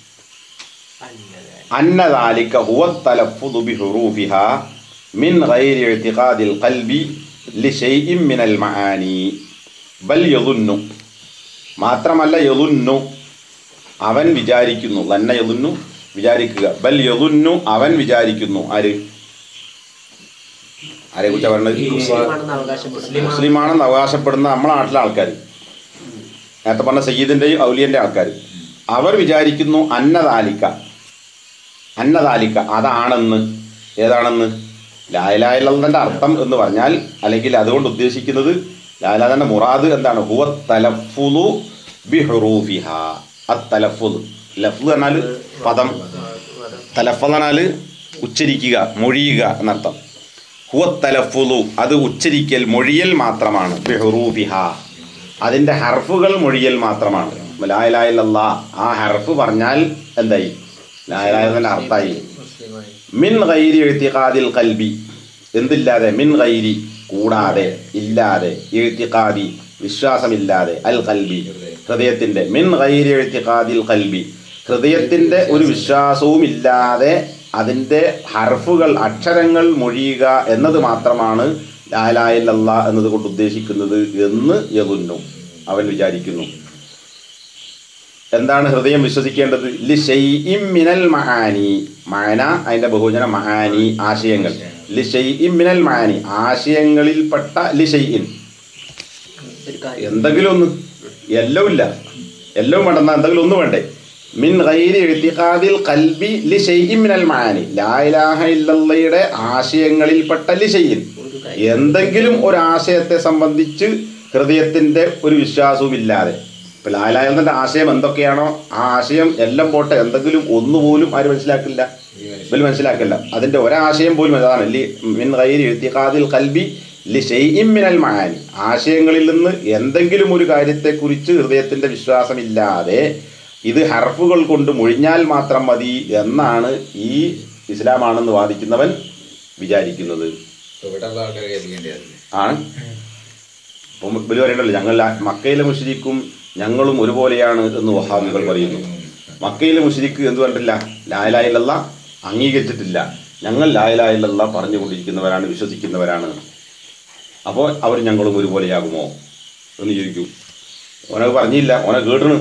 أن ذلك هو التلفظ بحروفها من غير اعتقاد القلب لشيء من المعاني بل يظن മാത്രമല്ല യളുന്നു അവൻ വിചാരിക്കുന്നു ലന്ന യളുന്നു വിചാരിക്കുക ബൽ യളുന്നു അവൻ വിചാരിക്കുന്നു ആര് ആരെ കുറിച്ചാ പറഞ്ഞത് മുസ്ലിമാണെന്ന് അവകാശപ്പെടുന്നു മുസ്ലിമാണെന്ന് അവകാശപ്പെടുന്ന നമ്മളെ നാട്ടിലെ ആൾക്കാർ നേരത്തെ പറഞ്ഞ സയ്യിദിന്റെയും ഔലിയന്റെ ആൾക്കാർ അവർ വിചാരിക്കുന്നു അന്നതാലിക്ക അന്നതാലിക്ക അതാണെന്ന് ഏതാണെന്ന് ലായലായലന്റെ അർത്ഥം എന്ന് പറഞ്ഞാൽ അല്ലെങ്കിൽ അതുകൊണ്ട് ഉദ്ദേശിക്കുന്നത് ലായലാദന്റെ മുറാദ് എന്താണ് ഹുവ തലഫുലു ബിഹുറൂഫിഹ അത്തലഫുദ് ലഫ്ദ് എന്നാൽ പദം തലഫൽ എന്നാൽ ഉച്ചരിക്കുക മൊഴിയുക എന്നർത്ഥം ഹുവ തലഫുലു അത് ഉച്ചരിക്കൽ മൊഴിയൽ മാത്രമാണ് ബിഹുറൂഫിഹ അതിന്റെ ഹർഫുകൾ മൊഴിയൽ മാത്രമാണ് ലായലായല്ല ആ ഹർഫ് പറഞ്ഞാൽ എന്തായി ലായലായതിന്റെ അർത്ഥമായി മുസ്ലിമായി മിൻ ഗൈരി എഴുത്തിഖാദിൽ കൽബി എന്തില്ലാതെ മിൻ ഗൈരി കൂടാതെ ഇല്ലാതെ എഴുത്തിഖാദി വിശ്വാസമില്ലാതെ അൽ കൽബി ഹൃദയത്തിന്റെ മിൻ ഗൈരി എഴുത്തിഖാദിൽ കൽബി ഹൃദയത്തിന്റെ ഒരു വിശ്വാസവും ഇല്ലാതെ അതിന്റെ ഹർഫുകൾ അക്ഷരങ്ങൾ മൊഴിയുക എന്നത് മാത്രമാണ് ലാലായില്ല എന്നതുകൊണ്ട് ഉദ്ദേശിക്കുന്നത് എന്ന് യകുന്നു അവൻ വിചാരിക്കുന്നു എന്താണ് ഹൃദയം വിശ്വസിക്കേണ്ടത് ലി ഷൈഇം മിനൽ മഹാനി മഅന അതിന്റെ ബഹുവചന മഹാനി ആശയങ്ങൾ ലി ഷൈഇം മിനൽ മഹാനി ആശയങ്ങളിൽപ്പെട്ട ലി ഷൈഇൻ ഒരു കാര്യം എന്തെങ്കിലും ഒന്ന് എല്ലാം ഇല്ല എല്ലാം വേണ്ടെന്ന എന്തെങ്കിലും ഒന്ന് വേണ്ടേ മിൻ ഗൈരി എഴുത്തിഖാദിൽ കൽബി ലി ഷൈഇം മിനൽ മഹാനി ലാ ഇലാഹ ഇല്ലല്ലയുടെ ആശയങ്ങളിൽപ്പെട്ട ലി ഷൈഇൻ ഒരു കാര്യം എന്തെങ്കിലും ഒരു ആശയത്തെ സംബന്ധിച്ച് ഹൃദയത്തിന്റെ ഒരു വിശ്വാസവും ഇല്ലാതെ ഇപ്പൊ ലാലായന്റെ ആശയം എന്തൊക്കെയാണോ ആ ആശയം എല്ലാം പോട്ടെ എന്തെങ്കിലും ഒന്നുപോലും ആര് മനസ്സിലാക്കില്ല ഇവർ മനസ്സിലാക്കില്ല അതിന്റെ ഒരാശയം പോലും അതാണ് ലി മിൻ ഗൈരി ഇത്തിഖാദിൽ കൽബി ലി ഷൈഇം മിനൽ മഹാനി ആശയങ്ങളിൽ നിന്ന് എന്തെങ്കിലും ഒരു കാര്യത്തെക്കുറിച്ച് ഹൃദയത്തിന്റെ വിശ്വാസമില്ലാതെ ഇത് ഹർഫുകൾ കൊണ്ട് മുഴിഞ്ഞാൽ മാത്രം മതി എന്നാണ് ഈ ഇസ്ലാമാണെന്ന് വാദിക്കുന്നവൻ വിചാരിക്കുന്നത് ഇവിടെയുള്ള ആൾക്കാർ കേൾക്കേണ്ടത് ആണ് അപ്പം ഇവര് പറയണ്ടല്ലോ ഞങ്ങൾ ആ- മക്കയിലെ മുഷരിക്കും ഞങ്ങളും ഒരുപോലെയാണ് എന്ന് വഹാബികൾ പറയുന്നു മക്കയിലെ മുഷരിക്ക് എന്ത് കണ്ടില്ല ലായലായില്ല അംഗീകരിച്ചിട്ടില്ല ഞങ്ങൾ ലായലായില്ല പറഞ്ഞുകൊണ്ടിരിക്കുന്നവരാണ് വിശ്വസിക്കുന്നവരാണ് അപ്പോൾ അവർ ഞങ്ങളും ഒരുപോലെയാകുമോ എന്ന് ചോദിക്കും ഓനത് പറഞ്ഞില്ല ഓനെ കേട്ടണ്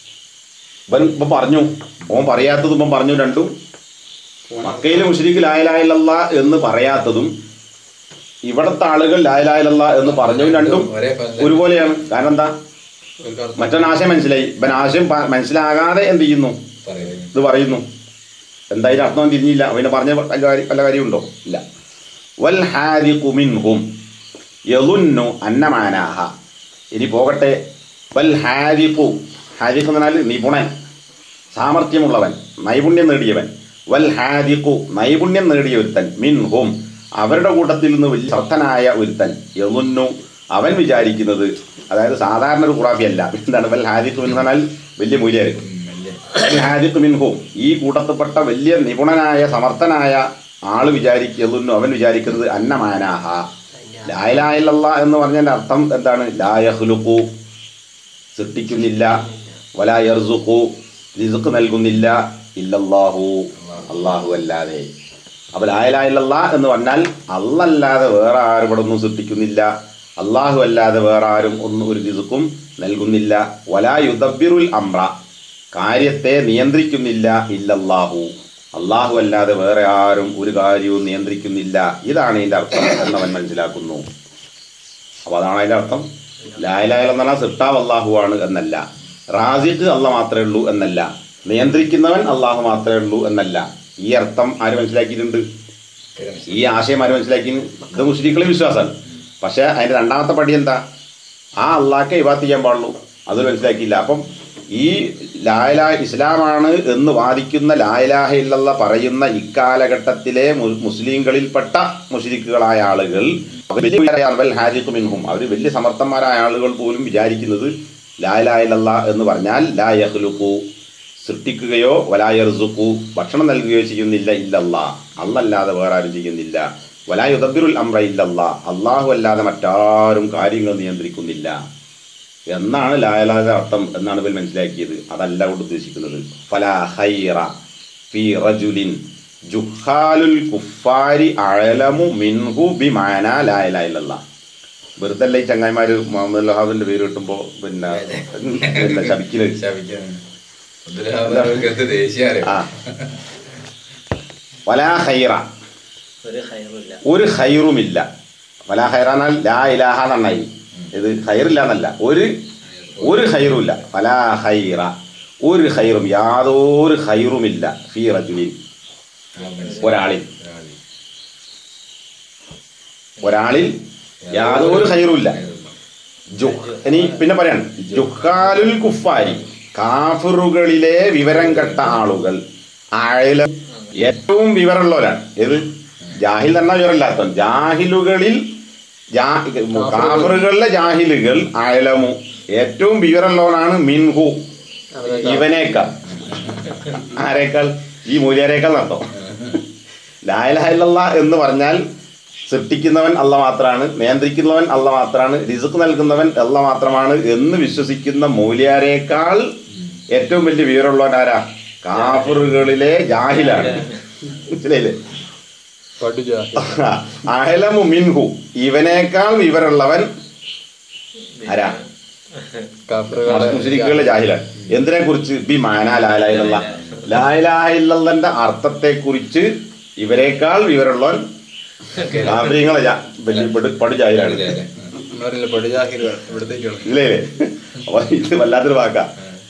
ഇവൻ ഇപ്പം പറഞ്ഞു ഓൻ പറയാത്തതും ഇപ്പം പറഞ്ഞു രണ്ടും മക്കയിലെ മുഷരിക്ക് ലായലായില്ല എന്ന് പറയാത്തതും ഇവിടത്തെ ആളുകൾ ലായലായില്ല എന്ന് പറഞ്ഞു രണ്ടും ഒരേ പദം ഒരുപോലെയാണ് കാരണം എന്താ ഒരു കറുത്ത മറ്റൊരു ആശയം മനസ്സിലായി ഇവൻ ആശയം പ- മനസ്സിലാകാതെ എന്ത് ചെയ്യുന്നു പറയുന്നു ഇത് പറയുന്നു എന്തായാലും അർത്ഥം തിരിഞ്ഞില്ല അവന് പറഞ്ഞ വല്ല കാര്യം വല്ല കാര്യമുണ്ടോ ഇല്ല വൽ ഹാദിഖു മിൻഹും യളുന്നു അന്നമാനാഹ ഇനി പോകട്ടെ വൽ ഹാദിഖു ഹാദിഖ് എന്ന് പറഞ്ഞാൽ നിപുണൻ സാമർഥ്യമുള്ളവൻ നൈപുണ്യം നേടിയവൻ വൽ ഹാദിഖു നൈപുണ്യം നേടിയ ഒരുത്തൻ മിൻഹും അവരുടെ കൂട്ടത്തിൽ നിന്ന് വലിയ ശക്തനായ ഒരുത്തൻ യളുന്നു അവൻ വിചാരിക്കുന്നത് അതായത് സാധാരണ ഒരു ഖുറാഫി അല്ല എന്താണ് വൽ ഹാദിഖു എന്ന് പറഞ്ഞാൽ വലിയ മൂല്യമായിരിക്കും ഹാദിഖ് മിൻഹും ഈ കൂട്ടത്തിൽപ്പെട്ട വലിയ നിപുണനായ സമർത്ഥനായ ആള് വിചാരിക്കുന്നു അവൻ വിചാരിക്കുന്നത് അന്നമാനാഹ ലായലായില്ല എന്ന് പറഞ്ഞതിന്റെ അർത്ഥം എന്താണ് ലായഹ്ലുഖു സൃഷ്ടിക്കുന്നില്ല വലാ യർസുഖു റിസുഖ് നൽകുന്നില്ല ഇല്ലല്ലാഹു അള്ളാഹു അല്ലാതെ അപ്പോൾ ലായലായില്ല എന്ന് പറഞ്ഞാൽ അല്ലല്ലാതെ വേറെ ആരും ഇവിടെ ഒന്നും സൃഷ്ടിക്കുന്നില്ല അള്ളാഹു അല്ലാതെ വേറെ ആരും ഒന്നും ഒരു റിസുഖും നൽകുന്നില്ല വലാ യുദബിറുൽ അമ്ര കാര്യത്തെ നിയന്ത്രിക്കുന്നില്ല ഇല്ലല്ലാഹു അള്ളാഹു അല്ലാതെ വേറെ ആരും ഒരു കാര്യവും നിയന്ത്രിക്കുന്നില്ല ഇതാണ് ഇതിന്റെ അർത്ഥം എന്നവൻ മനസ്സിലാക്കുന്നു അപ്പൊ അതാണ് അതിന്റെ അർത്ഥം ലായലായ എന്ന് പറഞ്ഞാൽ സിട്ടാവ് അള്ളാഹു ആണ് എന്നല്ല റാസിഖ് അല്ല മാത്രമേ ഉള്ളൂ എന്നല്ല നിയന്ത്രിക്കുന്നവൻ അള്ളാഹു മാത്രമേ ഉള്ളൂ എന്നല്ല ഈ അർത്ഥം ആര് മനസ്സിലാക്കിയിട്ടുണ്ട് ഈ ആശയം ആര് മനസ്സിലാക്കി ഇത് മുസ്ലിങ്ങളെ വിശ്വാസമാണ് പക്ഷെ അതിന്റെ രണ്ടാമത്തെ പടി എന്താ ആ അള്ളാഹ്ക്കെ ഇവാത്ത് ചെയ്യാൻ പാടുള്ളൂ അത് മനസ്സിലാക്കിയില്ല അപ്പം ഈ ലായലാ ഇസ്ലാമാണ് എന്ന് വാദിക്കുന്ന ലായലാഹ ഇല്ലല്ല പറയുന്ന ഇക്കാലഘട്ടത്തിലെ മു- മുസ്ലിങ്ങളിൽപ്പെട്ട മുസ്ലിക്കുകളായ ആളുകൾ ഹാജിഖുമിൻഹും അവർ വലിയ സമർത്ഥന്മാരായ ആളുകൾ പോലും വിചാരിക്കുന്നത് ലായലായിലല്ല എന്ന് പറഞ്ഞാൽ ലാ യഹ്ലുഖു സൃഷ്ടിക്കുകയോ വലായർസുക്കു ഭക്ഷണം നൽകുകയോ ചെയ്യുന്നില്ല ഇല്ലല്ല അല്ലല്ലാതെ വേറെ ആരും ചെയ്യുന്നില്ല വലായുദബിറുൽ അമ്ര ഇല്ലല്ല അള്ളാഹു അല്ലാതെ മറ്റാരും കാര്യങ്ങൾ നിയന്ത്രിക്കുന്നില്ല എന്നാണ് ലായലാതെ അർത്ഥം എന്നാണ് ഇവർ മനസ്സിലാക്കിയത് അതല്ല കൊണ്ട് ഉദ്ദേശിക്കുന്നത് ഫലാ ഹൈറ ഫി റജുലിൻ ജുഹാലുൽ കുഫാരി അഴലമു മിൻഹു ബി മാന ലായലായില്ല വെറുതെ അല്ല ഈ ചങ്ങായിമാര് മുഹമ്മദ് ലഹാബിന്റെ പേര് കിട്ടുമ്പോ പിന്നെ പിന്നെ ശബിക്കല് ശപിക്കുന്നു. അബ്ദുൽ എന്ത് ദേഷ്യം അറിയോ? ആ വലാ ഹൈറ ഒരു ഹൈറില്ല ഒരു ഹൈറുമില്ല വലാ ഹൈറ എന്നാൽ ലാ ഇലാഹ നന്നായി ഇത് ഹൈറില്ല എന്നല്ല ഒരു ഒരു ഹൈറുമില്ല വലാ ഹൈറ ഒരു ഹൈറും യാതൊരു ഹൈറുമില്ല ഫീ റജുലിൻ ആ, മനസ്സിലായി. ഒരാളിൽ ഒരാളിൽ. ഒരാളിൽ യാതൊരു ഹൈറുമില്ല ജു- ഇനി പിന്നെ പറയാണ് ജുഹാലുൽ കുഫാരി കാഫിറുകളിലെ വിവരം കെട്ട ആളുകൾ ആഴല ഏറ്റവും വിവരമുള്ളവരാണ് ഏത് ജാഹിൽ തന്നെ വിവരമില്ലാത്തവൻ ജാഹിലുകളിൽ ജാ- കാഫിറുകളിലെ ജാഹിലുകൾ അയലമു ഏറ്റവും വിവരമുള്ളവനാണ് മിൻഹു ഇവനേക്കാൾ ആരേക്കാൾ ഈ മൂല്യരേക്കാൾ നടത്തും ലായലായില്ല എന്ന് പറഞ്ഞാൽ സൃഷ്ടിക്കുന്നവൻ അല്ല മാത്രമാണ് നിയന്ത്രിക്കുന്നവൻ അല്ല മാത്രമാണ് റിസുക്ക് നൽകുന്നവൻ അല്ല മാത്രമാണ് എന്ന് വിശ്വസിക്കുന്ന മൂല്യാരേക്കാൾ ഏറ്റവും വലിയ വിവരമുള്ളവൻ ആരാ കാഫറുകളിലെ ജാഹിലാണ് മനസ്സിലായില്ലേ അഹലമു മിൻഹു ഇവനേക്കാൾ വിവരമുള്ളവൻ ആരാ മുസ്ലിക്കുകളിലെ ജാഹിലാണ് എന്തിനെ കുറിച്ച് ബി മാന ലായലായില്ല ലായലായില്ലന്റെ അർത്ഥത്തെ കുറിച്ച് ഇവരെക്കാൾ വിവരമുള്ളവൻ കാഫര്യങ്ങളെ ജാ- വലിയ പെടു- പടു ജാഹിലാണ് നമ്മളറിയില്ല പടുജാഹിലുകൾ ഇവിടത്തേക്കുള്ള ഇല്ലേ അപ്പൊ ഇത് വല്ലാത്തൊരു വാക്കാ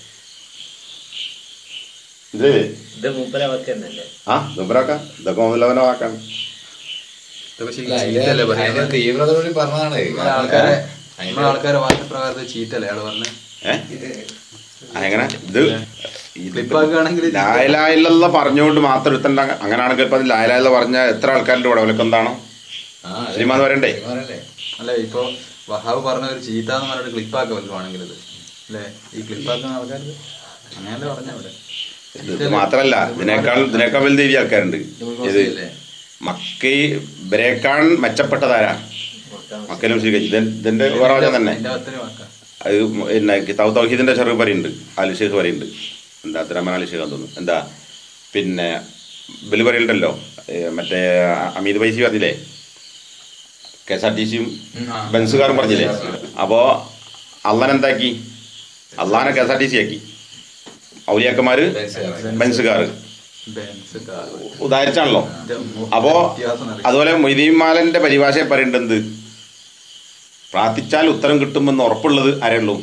ഇല്ലേ ഇത് മൂപ്പര അവർക്ക് തന്നെയല്ലേ ആ ദുബറാക്ക ഇതൊക്കെ മുതലവനെ വാക്കാണ് ഇതൊക്കെ ശരിക്കും ചീത്തല്ലേ പറയുന്നത് തീവ്രത കൂടി പറഞ്ഞതാണ് നമ്മളെ ആൾക്കാരെ നമ്മളെ ആൾക്കാരെ വാശപ്രകാരത്തിൽ ചീത്തല്ലേ അയാള് പറഞ്ഞത് ഏ എങ്ങനെ ഇത് ക്ലിപ്പാക്കുകയാണെങ്കിൽ ലായലായില്ല പറഞ്ഞുകൊണ്ട് മാത്രം എടുത്തണ്ട അങ്ങനെയാണെങ്കിൽ ഇപ്പൊ ലായലായില്ല പറഞ്ഞ എത്ര ആൾക്കാരുടെ കൂടെ അവർക്ക് എന്താണോ ശ്രീമാൻ വരണ്ടേ അല്ല ഇപ്പൊ വഹാബ് പറഞ്ഞ ഒരു ചീത്ത എന്ന് പറഞ്ഞിട്ട് ക്ലിപ്പാക്ക വല്ലതുമാണെങ്കിൽ ഇത് അല്ലേ ഈ ക്ലിപ്പാക്കുന്ന ആൾക്കാർക്ക് അങ്ങനെയല്ലേ പറഞ്ഞ അവിടെ ഇത് മാത്രല്ല ഇതിനേക്കാൾ ഇതിനേക്കാൾ വലുത് ഈ ആൾക്കാരുണ്ട് ഇത് മക്ക ഇവരെക്കാൾ മെച്ചപ്പെട്ടതാരാ മക്കലും സ്വീകരിച്ചു ഇതിന്റെ വേറെ വചനം തന്നെ അതിന്റെ അത്രയും വാക്കാം അത് പിന്നെ കിതാബ് തൗഹീദിന്റെ ചെറു പറയുന്നുണ്ട് അലി ഷേഖ് പറയുന്നുണ്ട് എന്താ അബ്ദുറഹ്മാൻ അലി ഷേഖ് തോന്നുന്നു എന്താ പിന്നെ ബലി പറയുന്നുണ്ടല്ലോ ഏ, മറ്റേ അമീത് പൈസി പറഞ്ഞില്ലേ കെ എസ് ആർ ടി സിയും ബെൻസുകാരും പറഞ്ഞില്ലേ അപ്പോ അള്ളാൻ എന്താക്കി അള്ളാനെ K S R T C ആക്കി ഔലിയാക്കന്മാര് ബെൻസുകാർ ബെൻസ് കാർ ഉദാഹരിച്ചാണല്ലോ അപ്പോ വ്യത്യാസം അറിയാം. അതുപോലെ മൊയ്തീമാലന്റെ പരിഭാഷയെ പറയുന്നുണ്ട് എന്ത് പ്രാർത്ഥിച്ചാൽ ഉത്തരം കിട്ടുമെന്ന് ഉറപ്പുള്ളത് ആരേ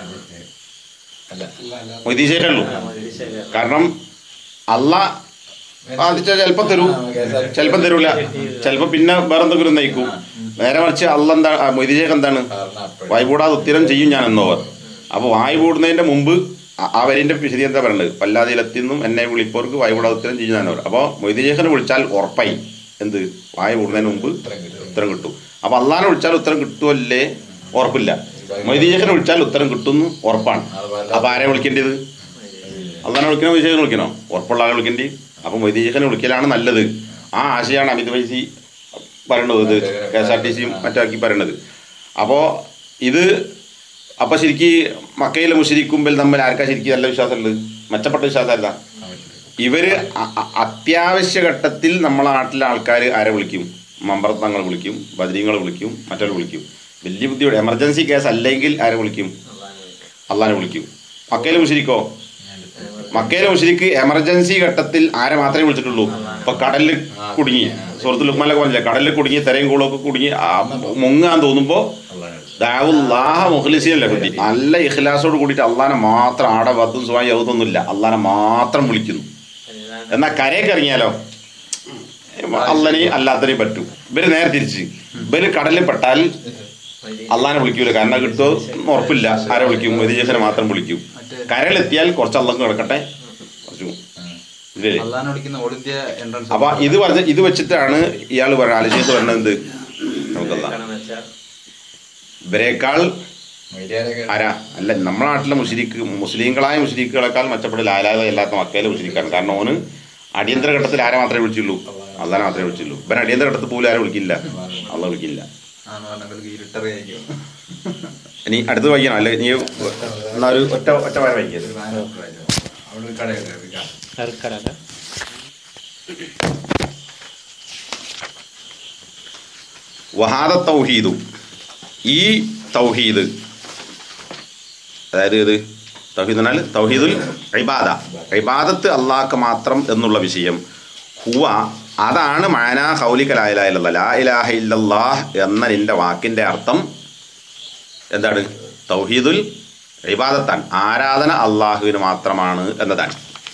മൊയ്തീശേരേ ഉള്ളൂ കാരണം അല്ല പ്രാർത്ഥിച്ചാൽ ചിലപ്പോൾ തരൂ ചിലപ്പം തരൂല ചിലപ്പോൾ പിന്നെ വേറെ എന്തെങ്കിലും നയിക്കും നേരെ മറിച്ച് അല്ല എന്താ മൊയ്തീശേഖ് എന്താണ് വായ്പൂടാതെ ഉത്തരം ചെയ്യും ഞാൻ എന്നോവർ അപ്പോൾ വായു കൂടുന്നതിന്റെ മുമ്പ് ആ- ആ വരിന്റെ വിശദീകരണത്തെ പറയുന്നത് പല്ലാതിയിലെത്തിന്നും എന്നെ വിളിപ്പോർക്ക് വായ്പൂടാതെ ഉത്തരം ചെയ്യും ഞാനവർ അപ്പോൾ മൊയ്തീശേഖനെ വിളിച്ചാൽ ഉറപ്പായി എന്ത് വായു കൂടുന്നതിന് മുമ്പ് ഉത്തരം കിട്ടും അപ്പൊ അള്ളാനെ വിളിച്ചാൽ ഉത്തരം കിട്ടുമല്ലേ ഉറപ്പില്ല മൊയ്തീശേഖനെ വിളിച്ചാൽ ഉത്തരം കിട്ടുന്നു ഉറപ്പാണ് അപ്പൊ ആരെ വിളിക്കേണ്ടത് അള്ളാനെ വിളിക്കണോ മൊയ്തീശേഖനെ വിളിക്കണോ ഉറപ്പുള്ള ആളെ വിളിക്കേണ്ടി അപ്പൊ മൊയ്തീശേഖനെ വിളിക്കലാണ് നല്ലത് ആ ആശയാണ് അമിത് വൈസി പറയണത് ഇത് കെ എസ് ആർ ടി സിയും മറ്റാക്കി പറയണത് അപ്പോ ഇത് അപ്പൊ ശരിക്ക് മക്കയിലെ മുഷരിക്കുമ്പിൽ നമ്മൾ ആർക്കാ ശരിക്കും നല്ല വിശ്വാസമുള്ളത് മെച്ചപ്പെട്ട വിശ്വാസമല്ല ഇവര് അ- അ- അത്യാവശ്യ ഘട്ടത്തിൽ നമ്മളെ നാട്ടിലെ ആൾക്കാർ ആരെ വിളിക്കും മമ്പറത്തങ്ങൾ വിളിക്കും ബദരീങ്ങൾ വിളിക്കും മറ്റവർ വിളിക്കും വലിയ ബുദ്ധിയോടെ എമർജൻസി കേസ് അല്ലെങ്കിൽ ആരെ വിളിക്കും അള്ളാനെ വിളിക്കും മക്കയിലെ മുഷരിക്കോ മക്കയിലെ മുഷരിക്ക് എമർജൻസി ഘട്ടത്തിൽ ആരെ മാത്രമേ വിളിച്ചിട്ടുള്ളൂ ഇപ്പൊ കടലിൽ കുടുങ്ങി സുഹൃത്ത് ലുക്മാനൊക്കെ പറഞ്ഞില്ലേ കടലിൽ കുടുങ്ങി തെരയും കൂളൊക്കെ കുടുങ്ങി ആ മുങ്ങാൻ തോന്നുമ്പോ ദാവുല്ലാഹ മുഖ്ലിസീൻ ലഹുദ്ദീൻ നല്ല ഇഖ്ലാസോട് കൂടിയിട്ട് അള്ളാനെ മാത്രം ആടെ വത്തും സുഖം യൗതൊന്നുമില്ല അള്ളാനെ മാത്രം വിളിക്കുന്നു എന്നാ കരയൊക്കെ ഇറങ്ങിയാലോ അള്ളനെ അല്ലാത്തതിനെ പറ്റും ഇവര് നേരെ തിരിച്ച് ഇവര് കടലിൽ പെട്ടാൽ അള്ളാനെ വിളിക്കൂല കാരണം കിട്ടുമോ എന്ന് ഉറപ്പില്ല ആരെ വിളിക്കും വൈദ്യശേഖനെ മാത്രം വിളിക്കും കരയിലെത്തിയാൽ കുറച്ച് അള്ളം കിടക്കട്ടെ കുറച്ചു ഇല്ലേ അള്ളാനെ വിളിക്കുന്ന ഓടിയ എൻട്രൻസ് അപ്പൊ ഇത് പറഞ്ഞ ഇത് വെച്ചിട്ടാണ് ഇയാൾ പറഞ്ഞ ആലോചിച്ച് പറഞ്ഞത് എന്ത് നമുക്കല്ല വെച്ചാൽ ഇവരെക്കാൾ ആരാ അല്ല നമ്മുടെ നാട്ടിലെ മുസ്ലിക്ക് മുസ്ലിങ്ങളായ മുസ്ലിക്കുകളെക്കാൾ മെച്ചപ്പെട്ട ലാലായ അല്ലാത്ത മക്കയിലെ മുസ്ലിക്കാണ് കാരണം ഓന് അടിയന്തര ഘട്ടത്തിൽ ആരെ മാത്രമേ വിളിച്ചുള്ളൂ അള്ളാനെ മാത്രമേ വിളിച്ചുള്ളൂ ഇവൻ അടിയന്തര ഘട്ടത്തിൽ പോലും ആരെ വിളിക്കില്ല അള്ള വിളിക്കില്ല ആന്ന് പറഞ്ഞെങ്കിൽ ഇരുട്ടറിയായിരിക്കും ഇനി അടുത്ത് വായിക്കണം അല്ലെ നീ എന്നാ ഒരു ഒറ്റ ഒറ്റ വാര വായിക്കരുത് അവിടെ ഒരു കടയുണ്ട് ഒരു കട. കർക്കടക വഹാദ തൗഹീദു ഈ തൗഹീദ് അതായത് ഇത് തൗഹീദ് എന്നാൽ തൗഹീദുൽ ഇബാദ ഇബാദത്ത് അള്ളാഹ്ക്ക് മാത്രം എന്നുള്ള വിഷയം ഹുവ അതാണ് മാന ഹൗലിക ലാ ഇലാഹ ഇല്ലല്ലാഹ് ലാ ഇലാഹ ഇല്ലല്ലാഹ് എന്ന നിന്റെ വാക്കിന്റെ അർത്ഥം എന്താണ് തൗഹീദുൽ ഇബാദത്താണ് ആരാധന അള്ളാഹുവിന് മാത്രമാണ് എന്നതാണ്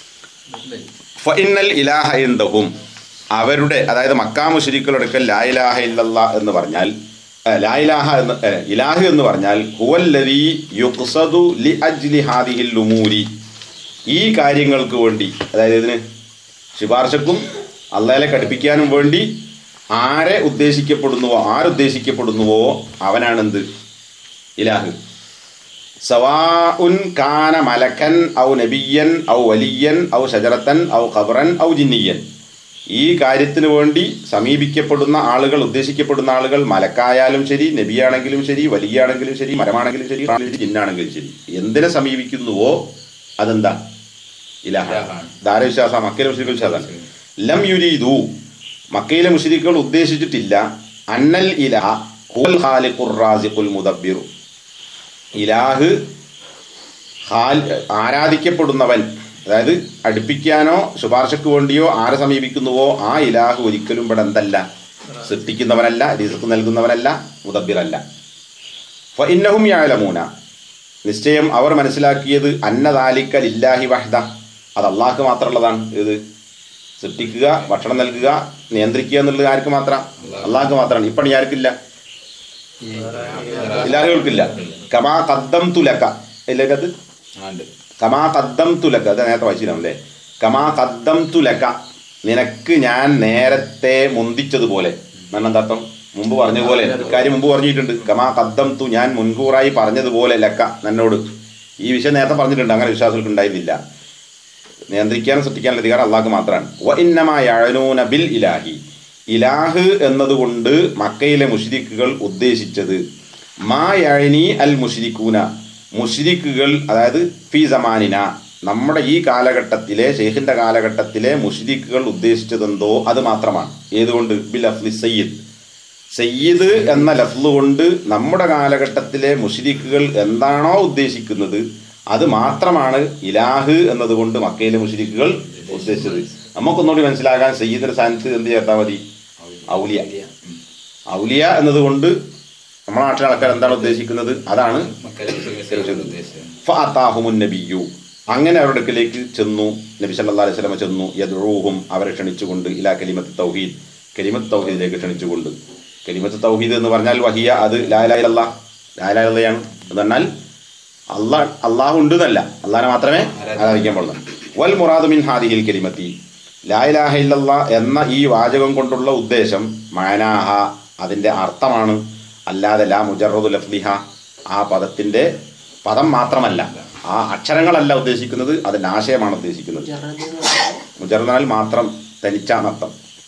ഫഇന്നൽ ഇലാഹ ഇൻദഹും അവരുടെ അതായത് മക്കാ മുശ്രിക്കുകളെടുക്കൽ ലാ ഇലാഹ ഇല്ലല്ലാ എന്ന് പറഞ്ഞാൽ ഏ, ലാ ഇലാഹ എന്ന് ഏ, ഇലാഹ് എന്ന് പറഞ്ഞാൽ ഹുവല്ലദീ യുഖ്സദു ലി അജ്ലി ഹാദിഹിൽ ഉമൂരി ഈ കാര്യങ്ങൾക്ക് വേണ്ടി അതായത് ഇതിന് ശുപാർശക്കും അള്ളാഹെ കടുപ്പിക്കാനും വേണ്ടി ആരെ ഉദ്ദേശിക്കപ്പെടുന്നുവോ ആരുദ്ദേശിക്കപ്പെടുന്നുവോ അവനാണെന്ത് ഇലാഹ് സവാഉൻ കാന മലക്കൻ ഔ നബിയൻ ഔ വലിയൻ ഔ ഷജറത്തൻ ഔ ഖബറൻ ഔ ജിന്നിയൻ ഈ കാര്യത്തിന് വേണ്ടി സമീപിക്കപ്പെടുന്ന ആളുകൾ ഉദ്ദേശിക്കപ്പെടുന്ന ആളുകൾ മലക്കായാലും ശരി നബിയാണെങ്കിലും ശരി വലിയാണെങ്കിലും ശരി മരമാണെങ്കിലും ശരി ആണെങ്കിലും ശരി, ജിന്നാണെങ്കിലും ശരി എന്തിനെ സമീപിക്കുന്നുവോ അതെന്താ ഇലാഹ ഇലാഹാണ്. ധാരവിശ്വാസ മക്കയിലെ മുസ്ലിം വിശ്വാസമാണ് ലം യുരീദു മക്കയിലെ മുസ്ലിക്കുകൾ ഉദ്ദേശിച്ചിട്ടില്ല അന്നൽ ഇലാഹ ഹുവൽ ഖാലിഖുർ റാസിഖുൽ മുദബ്ബിറു ഇലാഹ് ഹാൽ- ആരാധിക്കപ്പെടുന്നവൻ അതായത് അടുപ്പിക്കാനോ ശുപാർശക്ക് വേണ്ടിയോ ആരെ സമീപിക്കുന്നുവോ ആ ഇലാഹ് ഒരിക്കലും ഇവിടെ എന്തല്ല സൃഷ്ടിക്കുന്നവനല്ല റിസ്ക് നൽകുന്നവനല്ല മുദബിറല്ല ഇന്നഹും യാലമൂന നിശ്ചയം അവർ മനസ്സിലാക്കിയത് അന്നദാലിക്കൽ ഇല്ലാഹി വഹദ അത് അള്ളാഹ്ക്ക് മാത്രമുള്ളതാണ് ഇത് സൃഷ്ടിക്കുക ഭക്ഷണം നൽകുക നിയന്ത്രിക്കുക എന്നുള്ളത് ആർക്ക് മാത്രം അള്ളാഹ്ക്ക് മാത്രമാണ് ഇപ്പണി ആർക്കില്ല ഇലാഹുകൾക്കില്ല കമാ കദ്ദം തുലക്ക ഇല്ലേക്കത് ആണ്ട് കമാ കദ്ദം തുലക്ക അത് നേരത്തെ വായിച്ചില്ലേ കമാ കദ്ദം തുലക്ക നിനക്ക് ഞാൻ നേരത്തെ മുന്തിച്ചതുപോലെ എന്നാണ് എന്താ അർത്ഥം മുമ്പ് പറഞ്ഞതുപോലെ കാര്യം മുമ്പ് പറഞ്ഞിട്ടുണ്ട് കമാ കദ്ദം തു ഞാൻ മുൻകൂറായി പറഞ്ഞതുപോലെ ലക്ക നന്നോട് ഈ വിഷയം നേരത്തെ പറഞ്ഞിട്ടുണ്ട് അങ്ങനെ വിശ്വാസങ്ങൾക്ക് ഉണ്ടായിരുന്നില്ല നിയന്ത്രിക്കാനും സൃഷ്ടിക്കാനുള്ള അധികാരം അള്ളാഹ് മാത്രമാണ് വ ഇന്നമായഴനൂന ബിൽ ഇലാഹി ഇലാഹ് എന്നതുകൊണ്ട് മക്കയിലെ മുഷ്രിക്കുകൾ ഉദ്ദേശിച്ചത് മാ യഴനി അൽ മുഷ്രിക്കൂന മുഷ്രിക്കുകൾ അതായത് ഫി സമാനിന നമ്മുടെ ഈ കാലഘട്ടത്തിലെ ഷെയ്ഖിന്റെ കാലഘട്ടത്തിലെ മുഷ്രിക്കുകൾ ഉദ്ദേശിച്ചതെന്തോ അത് മാത്രമാണ് ഏതുകൊണ്ട് ബിൽ അഫ്ലി സയ്യിദ് സയ്യിദ് എന്ന ലഫ്ല് കൊണ്ട് നമ്മുടെ കാലഘട്ടത്തിലെ മുഷിരിക്കുകൾ എന്താണോ ഉദ്ദേശിക്കുന്നത് അത് മാത്രമാണ് ഇലാഹ് എന്നതുകൊണ്ട് മക്കയിലെ മുഷിരിക്കുകൾ ഉദ്ദേശിച്ചത് നമുക്കൊന്നുകൂടി മനസ്സിലാകാൻ സയ്യിദിന്റെ സ്ഥാനത്ത് എന്ത് ചേർത്താൽ മതി ഔലിയ ഔലിയ എന്നതുകൊണ്ട് നമ്മുടെ നാട്ടിലെ ആൾക്കാർ എന്താണ് ഉദ്ദേശിക്കുന്നത് അതാണ് മക്കളെ ഉദ്ദേശിച്ചത് ഫഅതാഹുമുൻ നബിയു അങ്ങനെ അവരുടെ അടുക്കലേക്ക് ചെന്നു നബി സല്ലല്ലാഹു അലൈഹി വസല്ലമ ചെന്നു യദ്ഊഹും അവരെ ക്ഷണിച്ചുകൊണ്ട് ഇലാ കലിമത്ത് തൗഹീദ് കലിമത്ത് തൗഹീദിലേക്ക് ക്ഷണിച്ചുകൊണ്ട് കലിമത്ത് തൗഹീദ് എന്ന് പറഞ്ഞാൽ വഹിയ അത് ലാ ഇലാഹ ഇല്ലല്ലാഹ് ലാ ഇലാഹ ഇല്ലല്ലയാണ് എന്ന് പറഞ്ഞാൽ അള്ളാഹ് അള്ളാഹു ഉണ്ട് എന്നല്ല അള്ളാഹിനെ മാത്രമേ ആരാധിക്കാൻ പാടുള്ളൂ വൽ മുറാദു മിൻ ഹാദിഹിൽ കലിമത്തി ലാ ഇലാഹ ഇല്ലല്ലാ എന്ന ഈ വാചകം കൊണ്ടുള്ള ഉദ്ദേശം മാനാഹ അതിന്റെ അർത്ഥമാണ് അല്ലാതെ ലാ മുജറദു ലഫ്ലിഹ ആ പദത്തിന്റെ പദം മാത്രമല്ല ആ അക്ഷരങ്ങളല്ല ഉദ്ദേശിക്കുന്നത് അതിന്റെ ആശയമാണ് ഉദ്ദേശിക്കുന്നത് മുജറദാൽ മാത്രം തനിച്ചാണർത്ഥം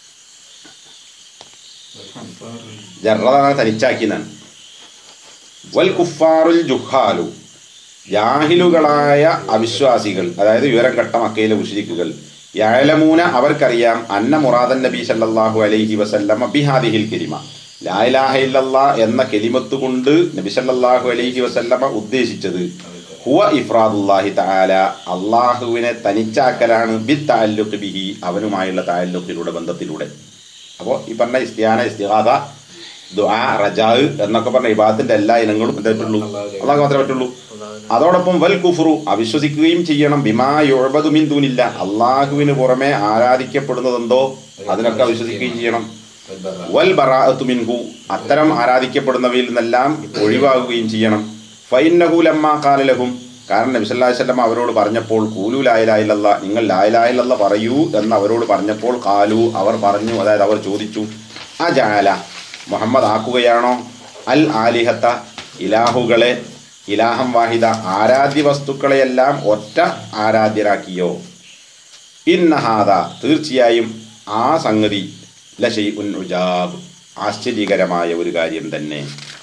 ജറദാണ് തനിച്ചാക്കിയെന്നാണ് വൽ കുഫാറുൽ ജുഹാലു ജാഹിലുകളായ അവിശ്വാസികൾ അതായത് വിവരം കെട്ട മക്കയിലെ മുഷ്രിക്കുകൾ യാലമൂന അവർക്കറിയാം അന്ന മുറാദൻ നബി സല്ലല്ലാഹു അലൈഹി വസല്ലമ ബിഹാദിഹിൽ കലിമ ലാ ഇലാഹ ഇല്ലല്ലാ എന്ന കെലിമത്ത് കൊണ്ട് നബി സല്ലല്ലാഹു അലൈഹി വസല്ലമ ഉദ്ദേശിച്ചത് ഹുവ ഇഫ്രാദുല്ലാഹി തആല അള്ളാഹുവിനെ തനിച്ചാക്കലാണ് ബി തഅല്ലുഖ് ബിഹി അവനുമായുള്ള തഅല്ലുഖിലൂടെ ബന്ധത്തിലൂടെ അപ്പോൾ ഈ പറഞ്ഞ ഇസ്തിയാന ഇസ്തിഹാദ ദുആ റജാ എന്നൊക്കെ പറഞ്ഞ ഇബാദത്തിന്റെ എല്ലാ ഇനങ്ങളും എന്താ പറ്റുള്ളൂ അള്ളാഹ് മാത്രമേ പറ്റുള്ളൂ അതോടൊപ്പം വൽ കുഫ്റു അവിശ്വസിക്കുകയും ചെയ്യണം ബിമാ യുഅബദു മിൻ ദൂനില്ല അള്ളാഹുവിന് പുറമെ ആരാധിക്കപ്പെടുന്നതെന്തോ അതിനൊക്കെ അവിശ്വസിക്കുകയും ചെയ്യണം വൽ ബറാഅത്തു മിൻഹു അത്തരം ആരാധിക്കപ്പെടുന്നവയിൽ നിന്നെല്ലാം ഒഴിവാകുകയും ചെയ്യണം ഫൈന്നഹു ലമ്മാ ഖാല ലഹും കാരണം നബി സല്ലല്ലാഹു അലൈഹി വസല്ലം അവരോട് പറഞ്ഞപ്പോൾ കൂലു ലായിലായില്ലല്ല നിങ്ങൾ ലായിലായില്ലല്ല പറയൂ എന്ന് അവരോട് പറഞ്ഞപ്പോൾ കാലു അവർ പറഞ്ഞു അതായത് അവർ ചോദിച്ചു അജാല മുഹമ്മദ് ആക്കുകയാണോ അൽ ആലിഹത്ത ഇലാഹുകളെ ഇലാഹം വാഹിദ ആരാധ്യ വസ്തുക്കളെയെല്ലാം ഒറ്റ ആരാധ്യരാക്കിയോ ഇന്നഹാദ തീർച്ചയായും ആ സംഗതി ലഷൈ ഉൻ ഉജാബ് ആശ്ചര്യകരമായ ഒരു കാര്യം തന്നെ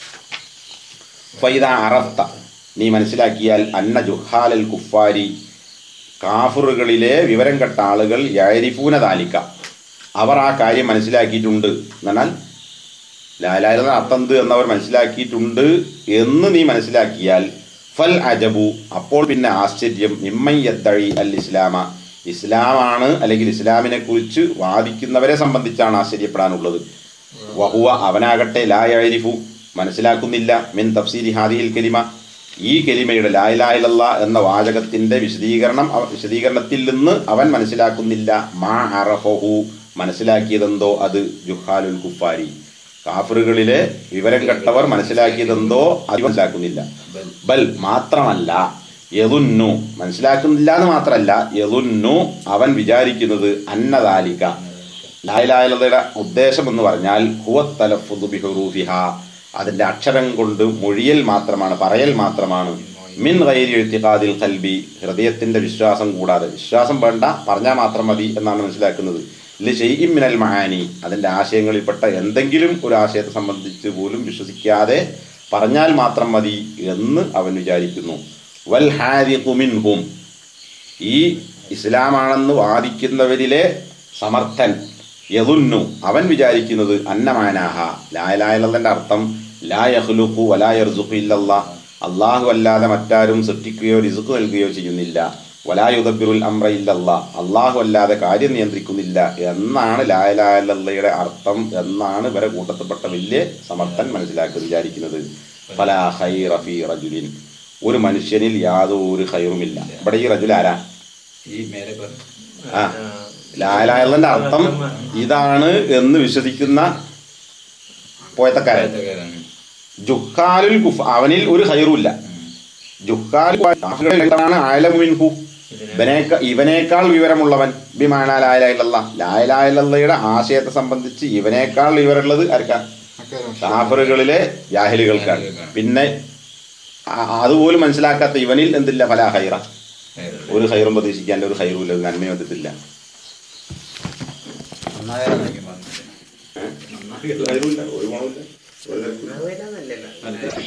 ഫൈദ അറഫ്ത നീ മനസ്സിലാക്കിയാൽ അന്ന ജുഹാലൽ കുഫാരി കാഫറുകളിലെ വിവരം കെട്ട ആളുകൾ യരിഫൂന താലിക്ക അവർ ആ കാര്യം മനസ്സിലാക്കിയിട്ടുണ്ട് എന്നാൽ ലാലായിരുന്ന അത്തന്ത് എന്നവർ മനസ്സിലാക്കിയിട്ടുണ്ട് എന്ന് നീ മനസ്സിലാക്കിയാൽ ഫൽ അജബു അപ്പോൾ പിന്നെ ആശ്ചര്യം നിമ്മയ്യത്തഴി അൽ ഇസ്ലാമ ഇസ്ലാമാണ് അല്ലെങ്കിൽ ഇസ്ലാമിനെ കുറിച്ച് വാദിക്കുന്നവരെ സംബന്ധിച്ചാണ് ആശ്ചര്യപ്പെടാനുള്ളത് വഹുവ അവനാകട്ടെ ലാ യരിഫു മനസ്സിലാക്കുന്നില്ല മിൻ തഫ്സീരി ഹാദിഹിൽ കലിമ ഈ കലിമയുടെ ലായിലായിലല്ല എന്ന വാചകത്തിന്റെ വിശദീകരണം അവ- വിശദീകരണത്തിൽ നിന്ന് അവൻ മനസ്സിലാക്കുന്നില്ല മാ അറഫഹു മനസ്സിലാക്കിയതെന്തോ അത് ജുഹാലുൽ കുഫാരി കാഫറുകളിലെ വിവരം കെട്ടവർ മനസ്സിലാക്കിയതെന്തോ അത് മനസ്സിലാക്കുന്നില്ല ബൽ മാത്രമല്ല യതുന്നു മനസ്സിലാക്കുന്നില്ല എന്ന് മാത്രമല്ല യതുന്നു അവൻ വിചാരിക്കുന്നത് അന്നദാലിക ലായലായലതയുടെ ഉദ്ദേശം എന്ന് പറഞ്ഞാൽ ഹുവത്തലഫുദു ബിഹുറൂഫിഹ അതിന്റെ അക്ഷരം കൊണ്ട് മൊഴിയൽ മാത്രമാണ് പറയൽ മാത്രമാണ് മിൻ ഗൈരി എഴുത്തിക്കാതിൽ കൽബി ഹൃദയത്തിന്റെ വിശ്വാസം കൂടാതെ വിശ്വാസം വേണ്ട പറഞ്ഞാൽ മാത്രം മതി എന്നാണ് മനസ്സിലാക്കുന്നത് ഇല്ല ഷെയ്ഇം മിനൽ മഹാനി അതിന്റെ ആശയങ്ങളിൽപ്പെട്ട എന്തെങ്കിലും ഒരു ആശയത്തെ സംബന്ധിച്ച് പോലും വിശ്വസിക്കാതെ പറഞ്ഞാൽ മാത്രം മതി എന്ന് അവൻ വിചാരിക്കുന്നു വൽ ഹാരിഖു മിൻഹും ഈ ഇസ്ലാമാണെന്ന് വാദിക്കുന്നവരിലെ സമർത്ഥൻ യതുന്നു അവൻ വിചാരിക്കുന്നത് അന്നമാനാഹ ലായലായലന്റെ അർത്ഥം ലാ യഹ്ലുഖു വലാ യർസുഖു ഇല്ലല്ലാ അള്ളാഹു അല്ലാതെ മറ്റാരും സൃഷ്ടിക്കുകയോ റിസുഖ് നൽകുകയോ ചെയ്യുന്നില്ല വലാ യുദബിറുൽ അമ്ര ഇല്ലല്ലാ അള്ളാഹു അല്ലാതെ കാര്യം നിയന്ത്രിക്കുന്നില്ല എന്നാണ് ലായലായലയുടെ അർത്ഥം എന്നാണ് ഇവരെ കൂട്ടത്തിൽപ്പെട്ട വലിയ സമർത്ഥൻ മനസ്സിലാക്കി വിചാരിക്കുന്നത് ഫലാ ഖൈറ ഫീ റജുലിൻ ഒരു മനുഷ്യനിൽ യാതൊരു ഹൈറുമില്ല ഇവിടെ ഈ റജുൽ ആരാ ഈ മേലെ പറഞ്ഞു ആ ലാലായറിന്റെ അർത്ഥം ഇതാണ് എന്ന് വിശ്വസിക്കുന്ന പോയത്തക്കാരൻ ജുഹാലുൽ കുഫ് അവനിൽ ഒരു ഹൈറുമില്ല ജുഹാൽ ആണ് ആലമുൻഹു ഇവനേക്ക ഇവനേക്കാൾ വിവരമുള്ളവൻ ബിമാന ലായലായില്ല ലായലായില്ലയുടെ ആശയത്തെ സംബന്ധിച്ച് ഇവനേക്കാൾ വിവരമുള്ളത് ആർക്കാ കാഫറുകളിലെ ജാഹിലുകൾക്കാണ് പിന്നെ ആ- അതുപോലും മനസ്സിലാക്കാത്ത ഇവനിൽ എന്തില്ല ഫലാ ഹൈറ ഒരു ഹൈറും പ്രതീക്ഷിക്കാൻ ഒരു ഹൈറും ഇല്ല ഒരു നന്മയും വന്നിട്ടില്ല നന്നായാലും പറഞ്ഞത് ഹൈറുമില്ല ഒരു ഗുണവുമില്ല നല്ലല്ല